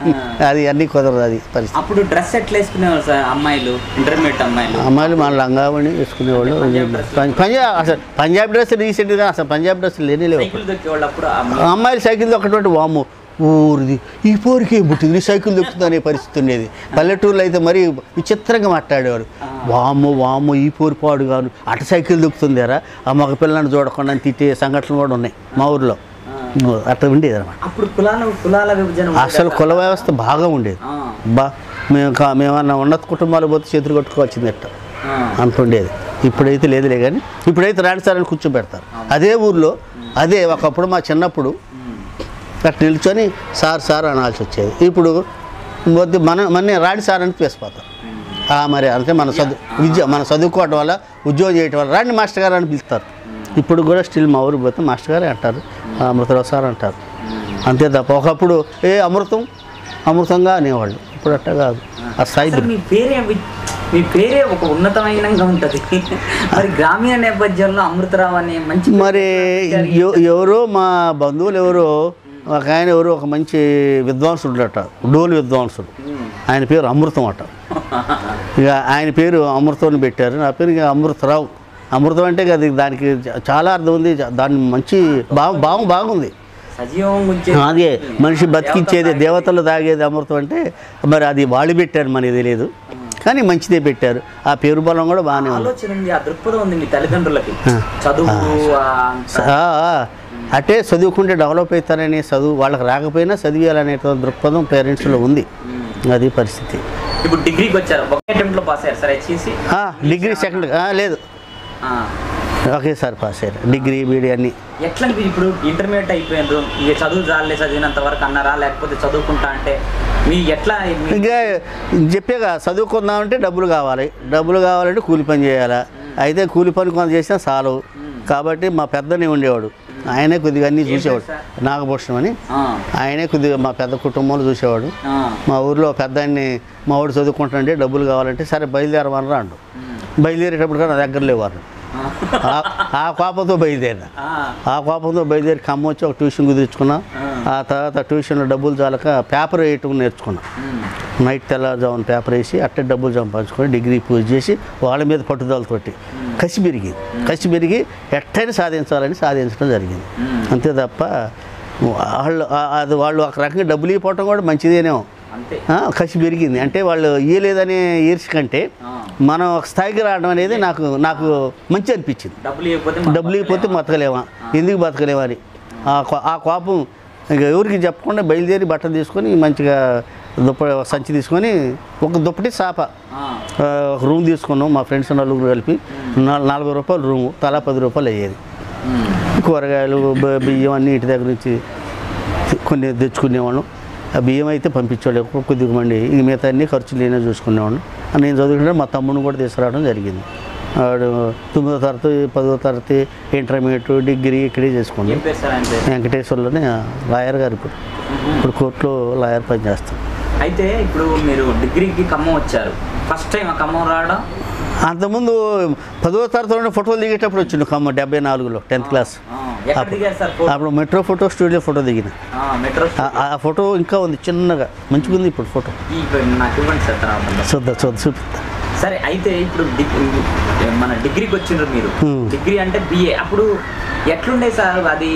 అది అన్నీ కుదరదు అది పరిస్థితి అప్పుడు డ్రెస్ ఎట్లా వేసుకునేవాళ్ళు సార్ అమ్మాయిలు ఇంటర్మీడియట్ అమ్మాయిలు అమ్మాయిలు మన లంగావని వేసుకునేవాళ్ళు పంజాబ్ డ్రెస్. పం- పంజాబ్ అసలు పంజాబ్ డ్రెస్ రీసెంట్గా అసలు పంజాబ్ డ్రెస్ లేనే లేవు సైకిల్ దొక్కేవాళ్ళు అప్పుడు అమ్మ- అమ్మాయిలు సైకిల్ దొక్కటువంటి వాము ఊరిది ఈ పోరికి ఏం పుట్టింది నీ సైకిల్ దొక్కుతుంది అనే పరిస్థితి ఉండేది పల్లెటూరులో అయితే మరీ విచిత్రంగా మాట్లాడేవారు వాము వాము ఈ పోరు పాడు కాను అట సైకిల్ దొక్కుతుందారా ఆ మగ పిల్లని చూడకుండా అని తిట్టే సంఘటనలు కూడా ఉన్నాయి మా ఊర్లో అట్లా ఉండేది అనమాట అప్పుడు కులాల కులాల విభజన ఉండేదా అసలు సార్? కుల వ్యవస్థ బాగా ఉండేది ఆ, బా మేము కా మేమన్నా ఉన్నత కుటుంబాలు పోతే చేతులు కొట్టుకోవచ్చింది ఎట్ట ఆ. అంత ఉండేది ఇప్పుడైతే లేదులే కానీ ఇప్పుడైతే రాండి సార్ అని కూర్చోబెడతారు అదే ఊర్లో అదే ఒకప్పుడు మా చిన్నప్పుడు ఉమ్. అట్లా నిల్చొని సార్ సార్ అనాల్సి వచ్చేది ఇప్పుడు వద్దు మన మన రాడి సార్ అని పిలిచిపోతారు ఆ, మరి అంటే మన చదువు విద్య మన చదువుకోవడం వల్ల ఉద్యోగం చేయటం వల్ల రాండి మాస్టర్ గారు అని పిలుస్తారు ఇప్పుడు కూడా స్టిల్ మా ఊరు పోతే మాస్టర్ గారే అంటారు ఆ, అమృతరావు సార్ అంటారు అంతే తప్ప ఒకప్పుడు ఏ అమృతం అమృతంగా అనేవాళ్ళు ఇప్పుడు అట్ట కాదు ఆ స్థాయి అసలు మీ పేరే వి- మీ పేరే ఒక ఉన్నతమైనంగా ఉంటది మరి గ్రామీణ నేపథ్యంలో అమృతరావు అనే మంచి మరి ఎవ- ఎవరో మా బంధువులు ఎవరో ఒక ఆయన ఎవరో ఒక మంచి విద్వాంసుడు అట డోలు విద్వాంసుడు ఆయన పేరు అమృతం అట ఇక ఆయన పేరు అమృతం అని పెట్టారు నా పేరు ఇక అమృతరావు అమృతం అంటే అది దానికి చ- చాలా అర్థం ఉంది చ- దాని మంచి బాగు బాగు బాగుంది సజీవం గురించి అదే మనిషి బతికించేది దేవతలు తాగేది అమృతం అంటే మరి అది వాళ్ళు పెట్టారు మనకి తెలియదు కానీ మంచిదే పెట్టారు ఆ పేరు బలం కూడా బాగానే ఉంది ఆలోచన ఉంది ఆ దృక్పథం ఉంది మీ తల్లిదండ్రులకి చదువు ఆ అంత- ఆ, ఆ, అంటే చదువుకుంటే డెవలప్ అవుతారనే చదువు వాళ్ళకి రాకపోయినా చదివేయాలనే దృక్పథం పేరెంట్స్లో ఉంది అది పరిస్థితి ఇప్పుడు డిగ్రీకి వచ్చారు ఒకే అటెంప్ట్ లో పాస్ అయ్యారు సార్ హెచ్ఈసి ఆ, డిగ్రీ సెకండ్ ఆ, లేదు ఒకేసారి పాస్ అయ్యారు డిగ్రీ బీడీ అన్నీ ఎట్లా అనిపించింది ఇప్పుడు ఇంటర్మీడియట్ అయిపోయినారు ఇక చదువు చాలే చదివినంత వరకు అన్నారా లేకపోతే చదువుకుంటా అంటే మీ ఎట్లా మీ- ఇంకా చెప్పేగా చదువుకుందామంటే డబ్బులు కావాలి డబ్బులు కావాలంటే కూలి పని చేయాలా అయితే కూలి పని కొంత చేసినా చాలు కాబట్టి మా పెద్దనే ఉండేవాడు ఆయనే కొద్దిగా అన్నీ చూసేవాడు నాగభూషణం అని ఆ, ఆయనే కొద్దిగా మా పెద్ద కుటుంబంలో చూసేవాడు ఆ, మా ఊర్లో పెద్ద ఆయన్ని మా వాడు చదువుకుంటానంటే డబ్బులు కావాలంటే సరే బయలుదేరమని అండు బయలుదేరేటప్పుడు నా దగ్గర లేవారు ఆ, ఆ- ఆ కోపంతో బయలుదేరిన ఆ, ఆ కోపంతో బయలుదేరి ఖమ్మం వచ్చి ఒక ట్యూషన్ కుదుర్చుకున్నా ఆ తర్వాత ట్యూషన్లో డబ్బులు చాలక పేపర్ వేయటం నేర్చుకున్నా ఉమ్, నైట్ తెల్లజామున పేపర్ వేసి అట్టే డబ్బులు సంపాదించుకొని డిగ్రీ పూజ చేసి వాళ్ళ మీద పట్టుదలతోటి కసి పెరిగి కసి పెరిగి ఎట్టైనా సాధించాలని సాధించడం జరిగింది ఉమ్, అంతే తప్ప వాళ్ళు ఆ- అది వాళ్ళు ఒక రకంగా డబ్బులు ఇవ్వటం కూడా మంచిదేనేమో అంతే ఆ, కసి పెరిగింది అంటే వాళ్ళు ఇయ్యలేదనే ఈర్ష కంటే ఆ, మనం ఒక స్థాయికి రావడం అనేది నాకు నాకు మంచి అనిపించింది డబ్బులు ఇవ్వకపోతే మనం డబ్బులు ఇవ్వకపోతే బతకలేమా ఎందుకు బతకలేమా అని ఆ కో- ఆ కోపం ఇక ఎవరికి చెప్పకుండా బయలుదేరి బట్టలు తీసుకొని మంచిగా దుప్ప సంచి తీసుకొని ఒక దుప్పటి సాప ఆ, ఆ, ఒక రూమ్ తీసుకున్నాం మా ఫ్రెండ్స్ నలుగురు కలిపి నా- నలభై రూపాయలు రూము తలా పది రూపాయలు అయ్యేది ఉమ్, కూరగాయలు బ- బియ్యం అన్నీ ఇంటి దగ్గర నుంచి కొన్ని తెచ్చుకునేవాళ్ళం ఆ బియ్యం అయితే పంపించేవాళ్ళు ఎక్కువ కొద్దిగా మంది ఇంక మిగతా అన్ని ఖర్చులు నేనే చూసుకునేవాళ్ళం ఆ నేను చదువుకుంటే మా తమ్ముడిని కూడా తీసుకురావడం జరిగింది వాడు తొమ్మిదో తరగతి పదో తరగతి ఇంటర్మీడియట్ డిగ్రీ ఇక్కడే చేసుకున్నాం ఏం పేరు సార్ ఆయన పేరు వెంకటేశ్వర్లోనే లాయర్ గారు ఇప్పుడు ఇప్పుడు కోర్టులో లాయర్ పని చేస్తాం అయితే ఇప్పుడు మీరు డిగ్రీకి ఖమ్మం వచ్చారు ఫస్ట్ టైం ఆ ఖమ్మం రావడం అంతకుముందు పదో తరగతిలోనే ఫోటోలు దిగేటప్పుడు వచ్చిండు ఖమ్మం డెబ్బై నాలుగులో టెన్త్ క్లాస్ ఆ, ఎక్కడ దిగారు సార్ ఫోటో? అప్పుడు మెట్రో ఫోటో స్టూడియో ఫోటో దిగిన ఆ, మెట్రో ఆ- ఆ ఫోటో ఇంకా ఉంది చిన్నగా మంచిగా ఉంది ఇప్పుడు ఫోటో ఈ నాకు ఇవ్వండి సార్ తర్వాత చూద్దాం చూద్దాం చూపిస్తా సరే అయితే ఇప్పుడు డిగ్రీ మన డిగ్రీకి వచ్చిండ్రు మీరు Hmm. డిగ్రీ అంటే బిఏ అప్పుడు ఎట్లుండే సార్ అది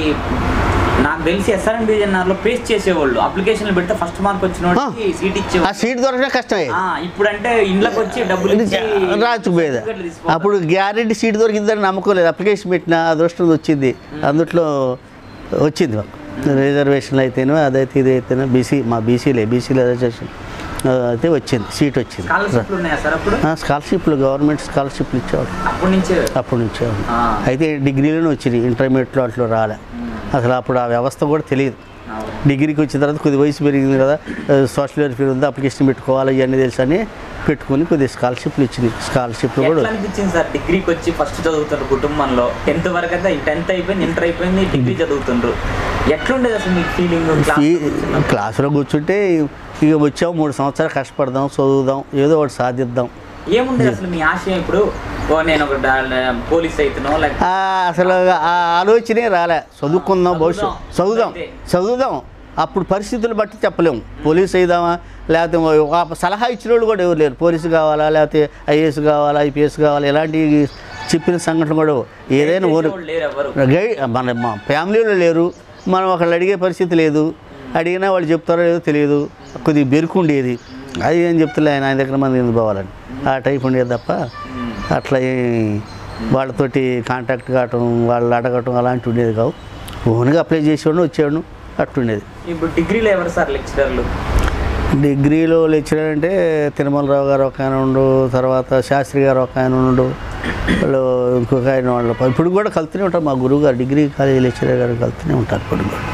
నాకు తెలిసి ఎస్ఆర్ఎన్ డిజైనర్లో పేస్ట్ చేసేవాళ్ళు అప్లికేషన్లు పెడితే ఫస్ట్ మార్క్ వచ్చిన వాడికి సీట్ ఆ ఇచ్చేవాళ్ళు సీట్ దొరకడం కష్టమే ఆ, ఇప్పుడంటే ఇండ్లకు వచ్చి డబ్బులు ఇచ్చి రాచుకుపోయేది certificate తీసుకోవాలి. అప్పుడు గ్యారెంటీ సీట్ దొరికిందని నమ్మకం లేదు అప్లికేషన్ పెట్టిన అదృష్టం వచ్చింది అందుట్లో వచ్చింది మాకు రిజర్వేషన్లు అయితేనో అదైతే ఇది అయితేనో బీసీ మా బీసీలే బీసీ రిజర్వేషన్ అయితే వచ్చింది సీట్ వచ్చింది స్కాలర్షిప్లు ఉన్నాయా సార్ అప్పుడు ఆ, స్కాలర్షిప్లు గవర్నమెంట్ స్కాలర్షిప్లు ఇచ్చేవాడు అప్పటి నుంచే అప్పటి నుంచి ఆ, అయితే డిగ్రీలోనే వచ్చింది ఇంటర్మీడియట్లో అట్లా రాలే అసలు అప్పుడు ఆ వ్యవస్థ కూడా తెలియదు అవును. డిగ్రీకి వచ్చిన తర్వాత కొద్ది వయసు పెరిగింది కదా సోషల్ వెల్ఫేర్ ఉంది అప్లికేషన్ పెట్టుకోవాలి ఇవన్నీ తెలుసు అని పెట్టుకొని కొద్ది స్కాలర్షిప్లు ఇచ్చింది స్కాలర్షిప్లు కూడా ఎట్లా అనిపించింది సార్ డిగ్రీకి వచ్చి ఫస్ట్ చదువుతున్నారు కుటుంబంలో టెన్త్ వరకు అయితే టెన్త్ అయిపోయింది ఇంటర్ అయిపోయింది డిగ్రీ చదువుతుండ్రు ఎట్లుండేది అసలు మీకు ఫీలింగ్ ఈ క్లాసులో కూర్చుంటే ఇక వచ్చాము మూడు సంవత్సరాలు కష్టపడదాం చదువుదాం ఏదో ఒకటి సాధిద్దాం ఏముండేది అసలు మీ ఆశయం ఇప్పుడు ఓ నేను ఒక డా- పోలీస్ అవుతున్నో లేకపోతే ఆ, అసలు ఆ ఆలోచనే రాలే చదువుకుందాం భవిష్యత్తు చదువుదాం చదువుదాం అప్పుడు పరిస్థితులు బట్టి చెప్పలేము పోలీస్ అయిదామా లేకపోతే ఒక సలహా ఇచ్చిన వాళ్ళు కూడా ఎవరు లేరు పోలీసు కావాలా లేకపోతే ఐఏఎస్ కావాలా ఐపీఎస్ కావాలా ఇలాంటి చెప్పిన సంఘటనలు కూడా ఏదైనా ఊరు చేసేవాళ్ళు లేరు ఎవరు గై మన మా ఫ్యామిలీలో లేరు మనం ఒకళ్ళు అడిగే పరిస్థితి లేదు అడిగినా వాళ్ళు చెప్తారో లేదో తెలియదు కొద్దిగా బెరుకు ఉండేది అది ఏం చెప్తలే ఆయన ఆయన దగ్గర మంది ఎందుకు పోవాలని ఆ టైప్ ఉండేది తప్ప ఉమ్. అట్లా ఏ- వాళ్ళతోటి కాంటాక్ట్ కావటం వాళ్ళు అడగటం అలాంటి ఉండేది కావు ఓన్గా అప్లై చేసేవాడు వచ్చేవాడు అట్టుండేది ఇప్పుడు డిగ్రీలో ఎవరు సార్ లెక్చరర్లు డిగ్రీలో లెక్చరర్ అంటే తిరుమలరావు గారు ఒక ఆయన ఉండు తర్వాత శాస్త్రి గారు ఒక ఆయన ఉండు వాళ్ళు ఇంకొక ఆయన వాళ్ళు ఇప్పుడు కూడా కలుతూనే ఉంటారు మా గురువు గారు డిగ్రీ కాలేజీ లెక్చరర్ గారు కలుతూనే ఉంటారు ఇప్పుడు కూడా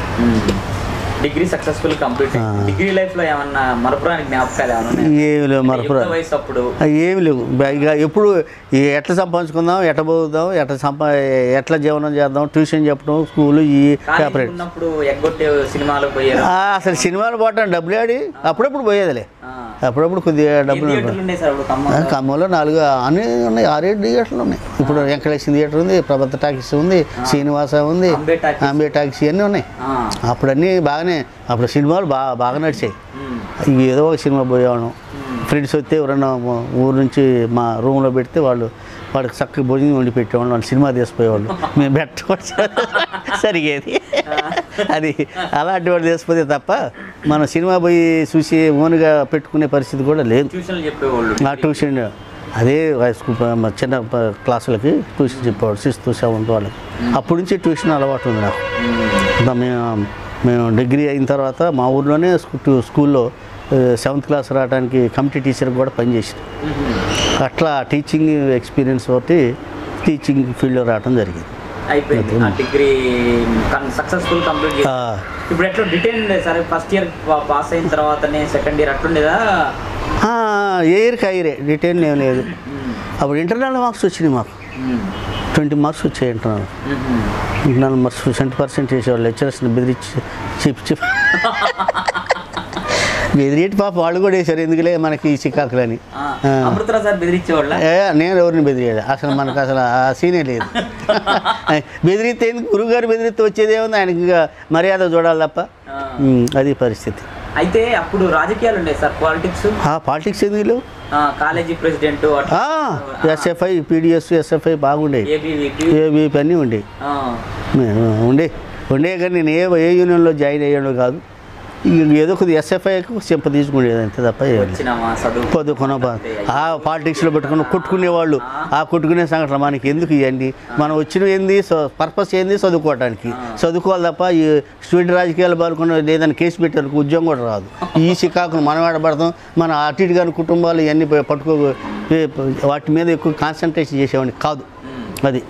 degree successful complete degree life లో ఏమన్నా మరపురాని జ్ఞాపకాలు ఏమైనా ఉన్నాయా? ఏమి లేవు మరపురా యుక్త వయసు అప్పుడు ఏమి లేవు ఇక ఎప్పుడు ఈ ఎట్లా సంపాదించుకుందాం ఎట్లా పోదాం ఎట్లా సంపా ఎట్లా జీవనం చేద్దాం ట్యూషన్ చెప్పడం స్కూలు ఈ కాలేజీ పేపరేట్ ఉన్నప్పుడు ఎగ్గొట్టే సినిమాలకు పోయారు అసలు సినిమాలు పోవటం డబ్బులు ఆడి అప్పుడప్పుడు పోయేదిలే ఆ. అప్పుడప్పుడు కొద్దిగా ఎన్ని డబ్బులు థియేటర్లు ఉన్నాయి సార్ అప్పుడు ఖమ్మం ఖమ్మంలో నాలుగు అన్ని ఉన్నాయి ఆరేడు థియేటర్లు ఉన్నాయి ఇప్పుడు వెంకటేశ్వర థియేటర్ ఉంది ప్రభత టాకీస్ ఉంది శ్రీనివాస ఉంది అంబే టాకీస్. అంబే టాకీస్ ఇవన్నీ ఉన్నాయి ఆ. అప్పుడు అన్నీ బాగానే అప్పుడు సినిమాలు బాగా బాగా నడిచాయి ఉమ్. ఇవి ఏదో ఒక సినిమా పోయేవాళ్ళం ఉమ్. ఫ్రెండ్స్ వస్తే ఎవరన్నా మా ఊరు నుంచి మా రూమ్లో పెడితే వాళ్ళు వాడికి చక్కగా భోజనం వండి పెట్టేవాళ్ళు వాళ్ళు సినిమా తీసిపోయేవాళ్ళు మేము పెట్టవచ్చు సరిగేది అది అలాంటి వాడు తీసిపోతే తప్ప మన సినిమా పోయి చూసి ఓన్గా పెట్టుకునే పరిస్థితి కూడా లేదు ట్యూషన్లు చెప్పేవాళ్ళు నా ట్యూషన్ అదే హై స్కూల్ ప- మా చిన్న ప- క్లాసులకి ట్యూషన్ చెప్పేవాడు సిక్స్త్ సెవెంత్ వాళ్ళకి అప్పటి నుంచి ట్యూషన్ అలవాటు ఉంది నాకు ఇంకా మేము మేము డిగ్రీ అయిన తర్వాత మా ఊర్లోనే స్కూ- టూ- స్కూల్లో సెవెంత్ క్లాస్ రావడానికి కమిటీ టీచర్ కూడా పనిచేసాను అట్లా టీచింగ్ ఎక్స్పీరియన్స్ తోటి టీచింగ్ ఫీల్డ్లో రావడం జరిగింది అయిపోయింది ఆ డిగ్రీ సక్సెస్ఫుల్ కంప్లీట్ చేసి ఆ, ఇప్పుడు ఎట్లా డిటైన్ సరే ఫస్ట్ ఇయర్ పాస్ అయిన తర్వాతనే సెకండ్ ఇయర్ అట్లుండేదా ఆ, ఏ ఇయర్కి ఆ ఇయరే రిటైన్ ఏం లేదు అప్పుడు ఇంటర్నల్ మార్క్స్ వచ్చినాయి మాకు ట్వంటీ మార్క్స్ వచ్చాయి internal internal marks cent percent చేసేవాళ్ళు లెక్చరర్స్ని బెదిరించి చెప్పి చెప్పి బెదిరేటి పాప వాళ్ళు కూడా వేశారు ఎందుకులే మనకి ఈ చికాకులని ఆ, ఆ. అమృతరావు సార్ బెదిరించేవాళ్ళ ఏ, నేను ఎవరిని బెదిరేది అసలు మనకు అసలు ఆ సీనే లేదు బెదిరితే ఎందుకు గురువుగారు బెదిరితే వచ్చేది ఏముంది ఆయనకి ఇక మర్యాద చూడాలి తప్ప ఆ. ఉమ్, అది పరిస్థితి అయితే అప్పుడు రాజకీయాలు ఉండే సార్ పాలిటిక్స్ ఆ పాలిటిక్స్ ఎందుకు లేవు college president SFI PDS SFI బాగుండేవి ఏబీవీపీ ఏవి అన్నీ ఉండేవి నేను ఉండే ఉండే కానీ నేను ఏ ఏ యూనియన్లో జాయిన్ అయ్యాను కాదు ఇక ఏదో కొద్దిగా ఎస్ఎఫ్ఐకి సింప తీసుకునేది అంతే తప్ప ఏం లేదు. వచ్చినామా చదువు పొద్దుకున్న ఆ పాలిటిక్స్లో పెట్టుకుని కొట్టుకునేవాళ్ళు ఆ కొట్టుకునే సంఘటన మనకి ఎందుకు ఇవన్నీ మనం వచ్చిన ఏంది పర్పస్ ఏంది చదువుకోవడానికి చదువుకోవాలి తప్ప ఈ స్టూడెంట్ రాజకీయాలు పాల్గొన్న లేదని కేసు పెట్టారు ఉద్యోగం కూడా రాదు ఈ చికాకులు మనం ఆడబడతాం మన అటు ఇటు కాని కుటుంబాలు ఇవన్నీ పట్టుకో ఏ- వాటి మీద ఎక్కువ కాన్సన్ట్రేషన్ చేసేవాడిని కాదు అది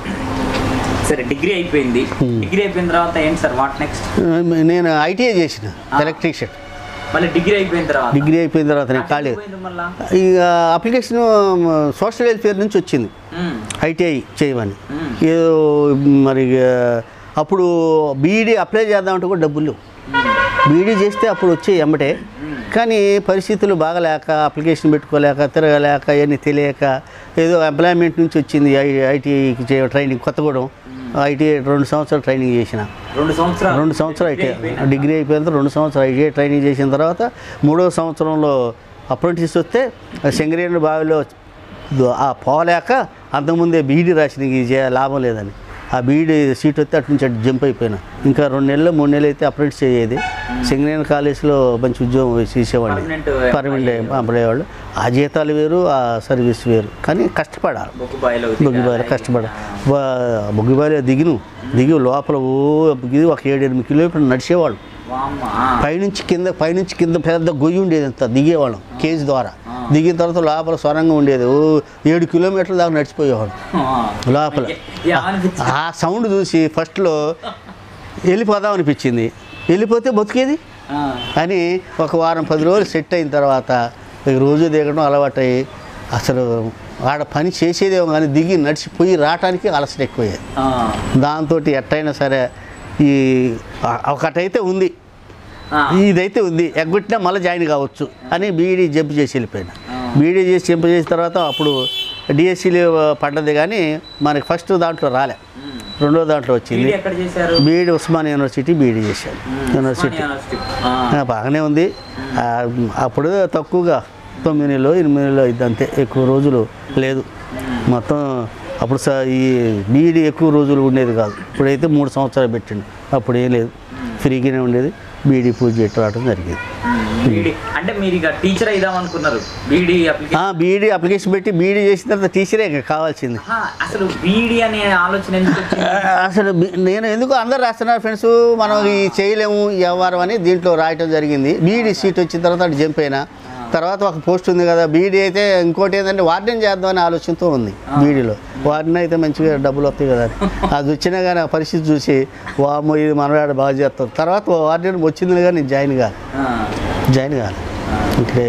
సరే డిగ్రీ అయిపోయింది డిగ్రీ అయిపోయిన తర్వాత ఏంటి సార్ వాట్ నెక్స్ట్ నేను ఐటీఐ చేసిన ఎలక్ట్రీషియన్ మళ్ళీ డిగ్రీ అయిపోయిన తర్వాత డిగ్రీ అయిపోయిన తర్వాత నేను ఖాళీ పోయింది మళ్ళా ఇక అప్లికేషన్ సోషల్ వెల్ఫేర్ నుంచి వచ్చింది ఉమ్, ఐటీఐ చేయమని మ్మ్. ఏదో మరి ఇక అప్పుడు బీఈడీ అప్లై చేద్దామంటే కూడా డబ్బులు లేవు బీఈడీ చేస్తే అప్పుడు వచ్చే ఎమ్మటే కానీ పరిస్థితులు బాగలేక అప్లికేషన్ పెట్టుకోలేక తిరగలేక అవన్నీ తెలియక ఏదో ఎంప్లాయ్మెంట్ నుంచి వచ్చింది ఐ- ఐటీఐకి చే ట్రైనింగ్ కొత్తగూడెం ఐటీఐ రెండు సంవత్సరాలు ట్రైనింగ్ చేసిన రెండు సంవత్సరాలు రెండు సంవత్సరాలు డిగ్రీ ఐటీఐ అయిపోయినాక. డిగ్రీ అయిపోయిన తర్వాత రెండు సంవత్సరాలు ఐటీఐ ట్రైనింగ్ చేసిన తర్వాత మూడవ సంవత్సరంలో అప్రెంటిస్ వస్తే సింగరేణి బావిలో దో- ఆ పోలేక అంతకుముందే బీఈడీ రాసిన ఇది చే- లాభం లేదని ఆ బీఈడీ సీట్ వస్తే అటు నుంచి అటు జంప్ అయిపోయినా ఇంకా రెండు నెలలు మూడు నెలలు అయితే అప్రెంటిస్ అయ్యేది సింగరేణి కాలేజీలో మంచి ఉద్యోగం చేసేవాడిని Permanent పర్మనెంట్ పడేవాళ్ళు ఆ జీతాలు వేరు ఆ సర్వీస్ వేరు కానీ కష్టపడాలి బొగ్గుబాయిలో బొగ్గిబాయిలో కష్టపడ బొగ్గిబాయిలో దిగిను దిగి లోపల ఓ దిగి ఒక ఏడు ఎనిమిది కిలోమీటర్లు నడిచేవాళ్ళు వామ్మ, పైనుంచి కింద పైనుంచి కింద పెద్ద గొయ్యి ఉండేది అంత దిగేవాళ్ళం కేజీ ద్వారా దిగిన తర్వాత లోపల సొరంగం ఉండేది ఓ ఏడు కిలోమీటర్ల దాకా నడిచిపోయేవాళ్ళం ఆ. లోపల యా అనిపించింది. ఆ సౌండ్ చూసి ఫస్ట్లో వెళ్ళిపోదాం అనిపించింది వెళ్ళిపోతే బతికేది ఆ, అని ఒక వారం పది రోజులు సెట్ అయిన తర్వాత ఇక రోజు దిగడం అలవాటయ్యి అసలు ఆడ పని చేసేదేమో కానీ దిగి నడిచిపోయి రావటానికి అలసట ఎక్కువయ్యేది ఆ, దాంతో ఎట్టయినా సరే ఈ ఆ- ఒకటైతే ఉంది ఆ, ఇదైతే ఉంది ఎగ్గొట్టినా మళ్ళీ జాయిన్ కావచ్చు అని బీఈడీ జంప్ చేసి వెళ్ళిపోయినా ఆ. బీఈడీ చేసి జంప్ చేసిన తర్వాత అప్పుడు డిఎస్సీలు పడ్డది కానీ మనకి ఫస్ట్ దాంట్లో రాలే ఉమ్. రెండో దాంట్లో వచ్చింది బీఈడీ ఎక్కడ చేశారు బీఈడీ ఉస్మాన్ యూనివర్సిటీ బీఈడీ చేశాను ఉమ్, యూనివర్సిటీ ఉస్మానియా యూనివర్సిటీ. ఆ, ఆ, బాగానే ఉంది ఆ, అప్పుడు తక్కువగా తొమ్మిది నెలలు ఎనిమిది నెలలు అయింది అంతే ఎక్కువ రోజులు లేదు మొత్తం అప్పుడు స- ఈ బీఈడీ ఎక్కువ రోజులు ఉండేది కాదు ఇప్పుడైతే మూడు సంవత్సరాలు పెట్టిండు అప్పుడు ఏం లేదు ఫ్రీగానే ఉండేది బీఈడీ పూజ పెట్టి రావడం జరిగింది ఉమ్, బీఈడీ అంటే మీరు ఇక టీచర్ అయిదాం అనుకున్నారు బీఈడీ అప్లికేషన్ బీఈడీ అప్లికేషన్ పెట్టి బీఈడీ చేసిన తర్వాత టీచరే ఇంకా కావాల్సింది ఆహా, అసలు బీఈడీ అనే ఆలోచన ఎందుకు వచ్చింది ఆ, అసలు బి- నేను ఎందుకు అందరు రాస్తున్నారు ఫ్రెండ్స్ మనం ఈ చేయలేము ఈ వ్యవహారం అని దీంట్లో రాయటం జరిగింది బీఈడీ సీట్ వచ్చిన తర్వాత అటు జంప్ అయినా తర్వాత ఒక పోస్ట్ ఉంది కదా బీఈడీ అయితే ఇంకోటి ఏంటంటే వార్డెన్ చేద్దాం అనే ఆలోచనతో ఉంది బీఈడీలో వార్డెన్ అయితే మంచిగా డబ్బులు వస్తాయి కదా అని. అది వచ్చినా కానీ ఆ పరిస్థితి చూసి వామో ఇది మనవాడు బాగా చేస్తాం తర్వాత వార్డెన్ వచ్చింది కానీ నేను జాయిన్ కాదు ఆ, జాయిన్ కాదు ఇక్కడే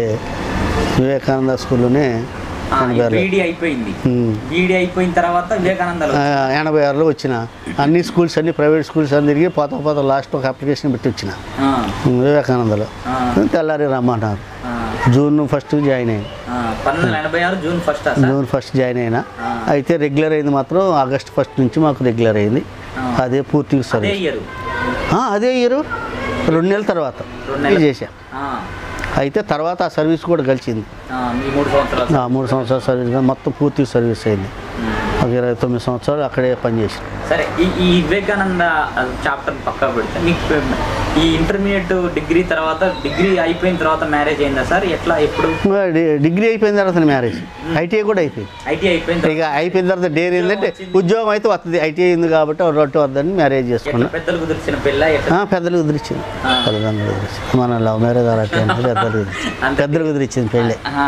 వివేకానంద స్కూల్లోనే ఆ, ఈ ఎనభై ఆరులో. బీఈడీ అయిపోయింది ఉమ్. బీఈడీ అయిపోయిన తర్వాత వివేకానందలో ఆ, ఎనభై ఆరులో వచ్చిన అన్ని స్కూల్స్ అన్ని ప్రైవేట్ స్కూల్స్ అన్ని తిరిగి పోత పోత లాస్ట్ ఒక అప్లికేషన్ పెట్టి వచ్చిన ఆ, వివేకానందలో ఆ, తెల్లారి రమ్మన్నారు ఆ, జూన్ ఫస్ట్ జాయిన్ అయ్యాను ఆ, పంతొమ్మిది వందల ఎనభై ఆరు June first sir June first join అయినా ఆ. అయితే రెగ్యులర్ అయింది మాత్రం ఆగస్ట్ ఫస్ట్ నుంచి మాకు రెగ్యులర్ అయింది ఆ. అదే పూర్తిగా అదే సర్వీస్ ఇయర్ ఆ, అదే ఇయర్ రెండు నెలల తర్వాత రెండు నెలలు. చేశా అయితే తర్వాత ఆ సర్వీస్ కూడా కలిసింది ఆ, మీ మూడు సంవత్సరాలు ఆ మూడు సంవత్సరాల సర్వీస్ కానీ మొత్తం పూర్తి సర్వీస్ అయింది ఒక ఇరవై తొమ్మిది సంవత్సరాలు అక్కడే పనిచేసాను సరే ఈ ఈ వివేకానంద చాప్టర్ పక్కా పెడితే మీకు ఈ ఇంటర్మీడియట్ డిగ్రీ తర్వాత డిగ్రీ అయిపోయిన తర్వాత మ్యారేజ్ అయిందా సార్ ఎట్లా ఎప్పుడు డి- డిగ్రీ అయిపోయిన తర్వాత మ్యారేజ్ ఐటీఐ కూడా అయిపోయింది ఐటీ అయిపోయిన తర్వాత ఇక అయిపోయిన తర్వాత డేర్ ఏంటంటే ఉద్యోగం అయితే వస్తుంది ఐటీఐ ఉంది కాబట్టి రొట్టె వద్దని మ్యారేజ్ ఎట్లా చేసుకున్నా పెద్దలు కుదిర్చిన పెళ్ళ ఎట్లా ఆ, పెద్దలు కుదిరిచ్చింది ఆ. తల్లిదండ్రులు కుదిరిచ్చింది మన లవ్ మ్యారేజ్ అలాంటి పెద్దలు కుదిరిచ్చింది అంతే. పెద్దలు కుదిరిచ్చింది పెళ్ళి ఆ,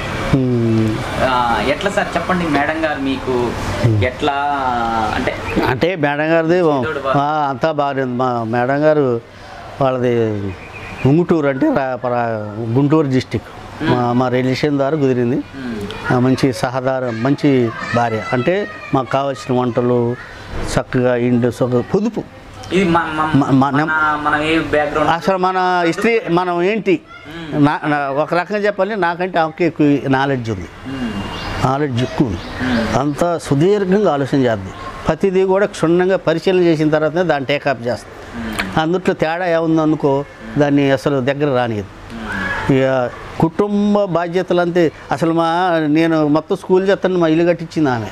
ఉమ్. ఆ, ఎట్లా సార్ చెప్పండి మేడం గారు మీకు ఎట్లా అంటే అంటే మేడం గారిది ఆ, అంతా బాగానే ఉంది మా మేడం గారు వాళ్ళది ఉంగుటూరు అంటే రా- రా- గుంటూరు డిస్టిక్ మా మా రిలేషన్ ద్వారా కుదిరింది ఉమ్, ఆ, మంచి సహదార మంచి భార్య అంటే మాకు కావాల్సిన వంటలు చక్కగా ఇండు సొగ పొదుపు ఇది మ- మ- మ- మన- మన మన ఏ బ్యాక్గ్రౌండ్ అసలు మన హిస్టరీ మనం ఏంటి నా నా- ఒక రకంగా చెప్పాలి నాకంటే ఆమెకి ఎక్కువ నాలెడ్జ్ ఉంది నాలెడ్జ్ ఎక్కువ ఉంది అంతా సుదీర్ఘంగా ఆలోచన చేద్ది ప్రతిదీ కూడా క్షుణ్ణంగా పరిశీలన చేసిన తర్వాతనే దాన్ని టేకప్ చేస్తుంది అందుట్లో తేడా ఏముంది అనుకో దాన్ని అసలు దగ్గర రానియదు ఇక కుటుంబ బాధ్యతలు అంతే అసలు మా నేను మొత్తం స్కూల్ చేస్తాను మా ఇల్లు కట్టించింది ఆమె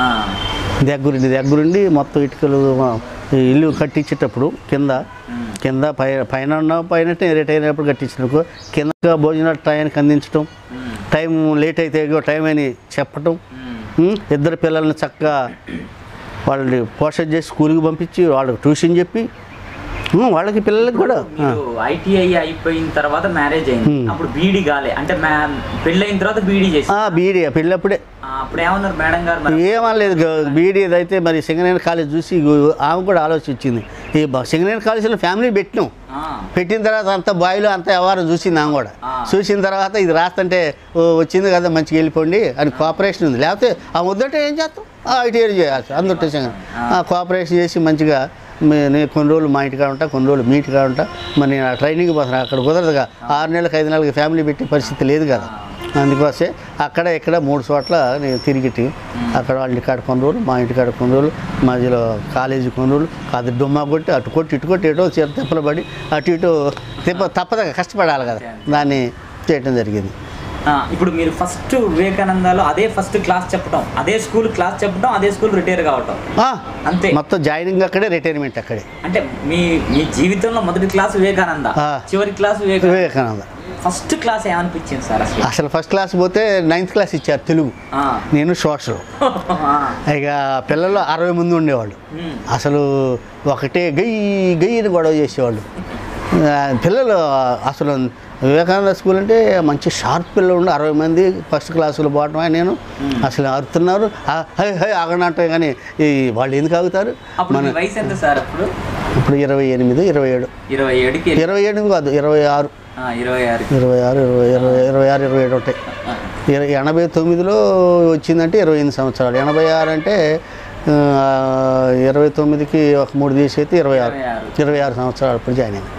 దగ్గరుండి దగ్గరుండి మొత్తం ఇటుకలు మా ఇల్లు కట్టించేటప్పుడు కింద కింద పై పైన ఉన్న పైన రిటైర్ అయినప్పుడు కట్టించినప్పుడు కింద భోజనాలు టైంకి అందించడం టైం లేట్ అయితే ఇగో టైం అని చెప్పటం ఉమ్, ఇద్దరు పిల్లల్ని చక్కగా వాళ్ళని పోషణ చేసి స్కూల్కి పంపించి వాళ్ళకి ట్యూషన్ చెప్పి ఉమ్, వాళ్ళకి పిల్లలకి కూడా ఆ. మీరు ఐటీఐ అయిపోయిన తర్వాత మ్యారేజ్ అయింది అప్పుడు బీడీ కాలే అంటే మ్యా- పెళ్ళైన తర్వాత బీడీ చేసి ఆ, బీడీ పెళ్ళప్పుడే అప్పుడు ఏమన్నారు మేడం గారు మరి ఏమనలేదు బీడీ అయితే మరి సింగనేని కాలేజ్ చూసి ఇగో ఆమె కూడా ఆలోచించింది ఈ బ- సింగనేని కాలేజీలో ఫ్యామిలీ పెట్టినాం ఆ, పెట్టిన తర్వాత అంత బాయిలో అంత వ్యవహారం చూసింది ఆమె కూడా ఆ. చూసిన తర్వాత ఇది రాస్తుంటే ఓ, వచ్చింది కదా మంచిగా వెళ్ళిపోండి అని కోఆపరేషన్ ఉంది లేకపోతే ఆ వద్దంటే ఏం చేస్తాం ఐటీఐ చేయాల్సి అందుంటే సింగ- ఆ కోఆపరేషన్ చేసి మంచిగా మే- నేను కొన్ని రోజులు మా ఇంటికాడ ఉంటా కొన్ని రోజులు మీ ఇంటికాడ ఉంటా మరి నేను ఆ ట్రైనింగ్ పోతాను అక్కడ కుదరదుగా ఆరు నెలలకు ఐదు నెలలకు ఫ్యామిలీ పెట్టే పరిస్థితి లేదు కదా అందుకోసే అక్కడ ఇక్కడ మూడు చోట్ల నేను తిరిగిటి అక్కడ వాళ్ళ ఇంటికాడ కొన్ని రోజులు మా ఇంటికాడ కొన్ని రోజులు మధ్యలో కాలేజీ కొన్ని రోజులు అది డుమ్మా కొట్టి అటు కొట్టి ఇటు కొట్టి ఎటో చీర తిప్పలు పడి అటు ఇటు తిప్ప తప్పదు కష్టపడాలి కదా దాన్ని చేయటం జరిగింది ఆ, ఇప్పుడు మీరు ఫస్ట్ వివేకానందాలో అదే ఫస్ట్ క్లాస్ చెప్పడం అదే స్కూల్ క్లాస్ చెప్పడం అదే స్కూల్ రిటైర్ కావటం ఆ, అంతే మొత్తం జాయినింగ్ అక్కడే రిటైర్మెంట్ అక్కడే అంటే మీ మీ జీవితంలో మొదటి క్లాస్ వివేకానంద ఆ. చివరి class Vivekananda Vivekananda first class ఏమనిపించింది సార్ అసలు అసలు ఫస్ట్ క్లాస్ పోతే నైన్త్ క్లాస్ ఇచ్చారు తెలుగు ఆ. నేను సోషల్ ఆ. ఇక పిల్లలు అరవై మంది ఉండేవాళ్ళు ఉమ్. అసలు ఒకటే గయ్యి గయ్యని గొడవ చేసేవాళ్ళు ఆ, పిల్లలు అసలు వివేకానంద స్కూల్ అంటే మంచి షార్ప్ పిల్లలు ఉండి అరవై మంది ఫస్ట్ క్లాసులో పోవటమే నేను అసలు అరుతున్నారు ఆ, హై హై ఆగనంటే కానీ ఈ వాళ్ళు ఎందుకు ఆగుతారు అప్పుడు మీ వయసు ఎంత సార్ అప్పుడు ఇప్పుడు ఇరవై ఎనిమిది ఇరవై ఏడు ఇరవై ఏడుకి ఇరవై ఎనిమిది కాదు ఇరవై ఆరు ఆ, ఇరవై ఆరు ఇరవై ఆరు ఇరవై ఇరవై ఇరవై ఆరు ఇరవై ఏడు ఉంటాయి ఇర- ఎనభై తొమ్మిదిలో వచ్చిందంటే ఇరవై ఎనిమిది సంవత్సరాలు ఎనభై ఆరు అంటే ఆ, ఇరవై తొమ్మిదికి ఒక మూడు తీసి అయితే ఇరవై ఆరు ఇరవై ఆరు. ఇరవై ఆరు సంవత్సరాలు ఇప్పుడు జాయిన్ అయింది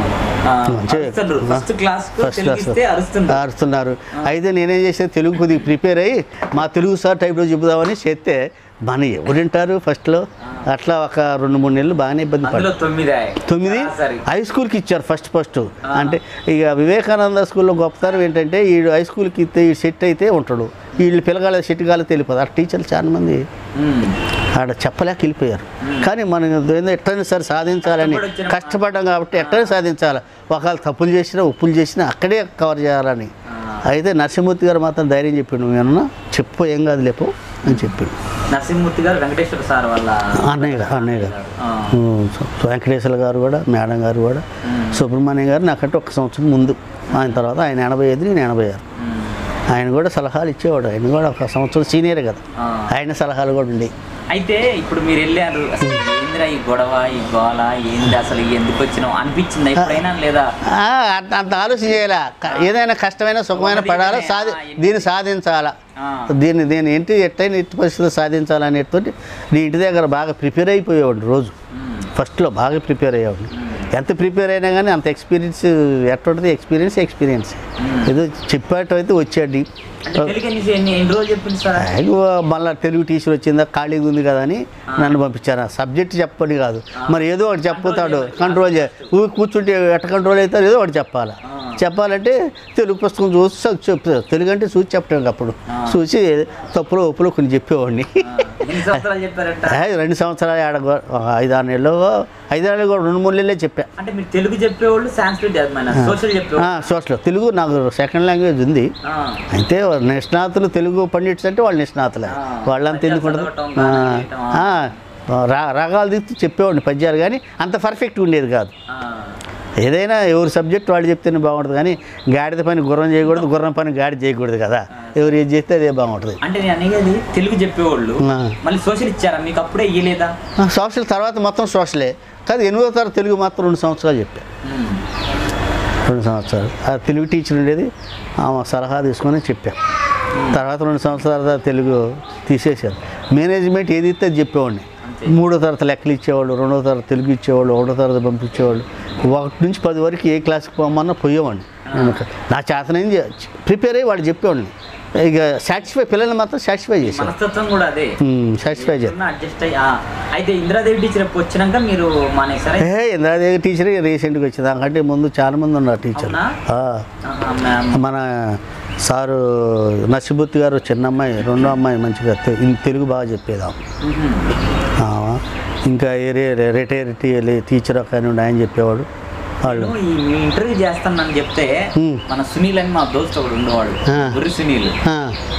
మంచి- first class first Telugu class ఇస్తే అరుస్తుంది అరుస్తున్నారు అయితే నేనేం చేసాను తెలుగు కొద్దిగా ప్రిపేర్ అయ్యి మా తెలుగు సార్ టైప్లో చెబుదామని చేస్తే మన ఎవరు వింటారు ఫస్ట్లో అట్లా ఒక రెండు మూడు నెలలు బాగానే ఇబ్బంది పడ్డారు అందులో తొమ్మిది తొమ్మిది సరే హై స్కూల్కి ఇచ్చారు ఫస్ట్ ఫస్ట్ అంటే ఇక వివేకానంద స్కూల్లో గొప్పతనం ఏంటంటే ఈ హై స్కూల్కి ఇస్తే ఈ సెట్ అయితే ఉంటాడు వీళ్ళు పిల్లగాళ్ళ సెట్ కాలే తెలియదు ఆ టీచర్లు చాలా మంది ఆడ చెప్పలేక వెళ్ళిపోయారు కానీ మనం ఏందో ఎట్లయినా సరే సాధించాలని కష్టపడి వచ్చిన కష్టపడ్డాం కాబట్టి ఎట్లయినా సాధించాలి ఒకవేళ తప్పులు చేసినా ఉప్పులు చేసినా అక్కడే కవర్ చేయాలని అయితే నరసింహమూర్తి గారు మాత్రం ధైర్యం చెప్పిండు ఏమన్నా చెప్పు ఏం కాదు లేపు అని చెప్పిండు నరసింహమూర్తి గారు వెంకటేశ్వర సార్ వాళ్ళ అన్నయ్య గారు అన్నయ్య గారు ఆ, ఉమ్, సు- వెంకటేశ్వర గారు కూడా మేడం గారు కూడా సుబ్రహ్మణ్యం గారు నాకంటే ఒక సంవత్సరం ముందు ఆయన తర్వాత ఆయన ఎనభై ఐదు నేను ఎనభై ఆరు ఉమ్, ఆయన కూడా సలహాలు ఇచ్చేవాడు ఆయన కూడా ఒక సంవత్సరం సీనియర్ కదా ఆ. ఆయన సలహాలు కూడా ఉండేవి అయితే ఇప్పుడు మీరు వెళ్ళారు అసలు ఏందిరా ఈ గొడవ ఈ గోల ఏంది అసలు ఎందుకు వచ్చినావు అనిపించిందా ఎప్పుడైనా లేదా ఆ, అంత అంత ఆలోచన చేయాలా క- ఏదైనా కష్టమైన సుఖమైన పడాలా సాధి దీన్ని సాధించాలా ఆ, దీన్ని దీన్ని ఏంటి ఎట్టయినా ఎట్టి పరిస్థితులు సాధించాలనేటువంటి నీ ఇంటి దగ్గర బాగా ప్రిపేర్ అయిపోయేవాడు రోజు ఉమ్, ఫస్ట్లో బాగా ప్రిపేర్ అయ్యేవాడు ఎంత ప్రిపేర్ అయినా కానీ అంత ఎక్స్పీరియన్స్ ఎట్టుంటుంది ఎక్స్పీరియన్స్ ఎక్స్పీరియన్స్ ఏదో చెప్పేటైతే అయితే వచ్చాడు అంటే తెలుగు ఎన్ని ఎన్ని ఎన్ని రోజులు చెప్పింది సార్ అయ్యో, మళ్ళా తెలుగు టీచర్ వచ్చిందా ఖాళీగా ఉంది కదా అని నన్ను పంపించారు సబ్జెక్ట్ చెప్పని కాదు మరి ఏదో ఒకటి చెప్పుతాడు కంట్రోల్ చే ఊ కూర్చుంటే ఎట్ట కంట్రోల్ అవుతారు ఏదో ఒకటి చెప్పాలి ఆ. చెప్పాలంటే తెలుగు పుస్తకం చూసి చ- చెప్తారు తెలుగు అంటే చూసి చెప్పడం అప్పుడు ఆ. చూసి తప్పులు ఒప్పులు కొన్ని చెప్పేవాడిని ఎన్ని సంవత్సరాలు చెప్పారట ఏ, రెండు సంవత్సరాలు ఆడ ఐదారు నెలలు ఐదారు నెలలు కూడా రెండు మూడు నెలలే చెప్పా అంటే మీరు తెలుగు చెప్పేవాళ్ళు సాంస్క్రిట్ మన సోషల్ చెప్పేవాళ్ళు సోషల్ తెలుగు నాకు సెకండ్ లాంగ్వేజ్ ఉంది ఆ. అయితే వాళ్ళు నిష్ణాతులు తెలుగు పండిట్స్ అంటే వాళ్ళు నిష్ణాతులే ఆ. వాళ్ళంతా ఎందుకు ఉండదు చదవటం, గానం చేయటం, ఆ, ఆ, రా రాగాలు తీస్తూ చెప్పేవాడిని పద్యాలు కానీ అంత పర్ఫెక్ట్ ఉండేది కాదు ఆ. ఏదైనా ఎవరి సబ్జెక్ట్ వాళ్ళు చెప్తేనే బాగుంటుంది కానీ గాడిద పని గుర్రం చేయకూడదు గుర్రం పని గాడి చేయకూడదు కదా ఎవరు ఏది చేస్తే అదే బాగుంటుంది అంటే నేను అనేది తెలుగు చెప్పేవాళ్ళు ఆ. మళ్ళీ సోషల్ ఇచ్చారా మీకు అప్పుడే ఇయ్యలేదా ఆ, సోషల్ తర్వాత మొత్తం సోషలే కాదు ఎనిమిదో తరగతి తెలుగు మాత్రం రెండు సంవత్సరాలు చెప్పా ఉమ్. రెండు సంవత్సరాలు ఆ తెలుగు టీచర్ ఉండేది ఆమె సలహా తీసుకొని చెప్పా తర్వాత రెండు సంవత్సరాల తర్వాత తెలుగు తీసేశారు మేనేజ్మెంట్ ఏది ఇస్తే అది చెప్పేవాడిని అంతే. మూడో తరగతి లెక్కలు ఇచ్చేవాళ్ళు రెండో తరగతి తెలుగు ఇచ్చేవాళ్ళు ఒకటో తరగతి పంపించేవాళ్ళు ఒకటి నుంచి పది వరకు ఏ క్లాస్కి పోమన్నా పోయేవాడిని నేను నా చేతనేం ప్రిపేర్ అయ్యి వాళ్ళు చెప్పేవాడిని ఇక సాటిస్ఫై పిల్లల్ని మాత్రం సాటిస్ఫై చేశాను మనస్తత్వం కూడా అదే సాటిస్ఫై చేశాను అడ్జస్ట్ అయ్యి ఆ. అయితే ఇందిరాదేవి టీచర్ ఎప్పుడు వచ్చినాక మీరు మానేసారా ఏ ఇంద్రాదేవి టీచర్ రీసెంట్గా వచ్చింది దానికంటే ముందు చాలా మంది ఉన్నారు టీచర్ అవునా? ఆహా, మ్యామ్. మన సారు నసిబుత్తి గారు చిన్న అమ్మాయి రెండో అమ్మాయి మంచిగా తె- ఇన్- తెలుగు బాగా చెప్పేది ఆమె. మ్మ్. ఆమె. ఇంకా ఏరే రిటైర్ టీచర్ ఒక ఆయన ఉండే ఆయన చెప్పేవాడు వాళ్ళు నేను ఈ మీ ఇంటర్వ్యూ చేస్తానని చెప్తే మ్మ్. మన సునీల్ అని మా దోస్తు ఒకడు ఉండేవాడు ఆ. గురి సునీల్ ఆ,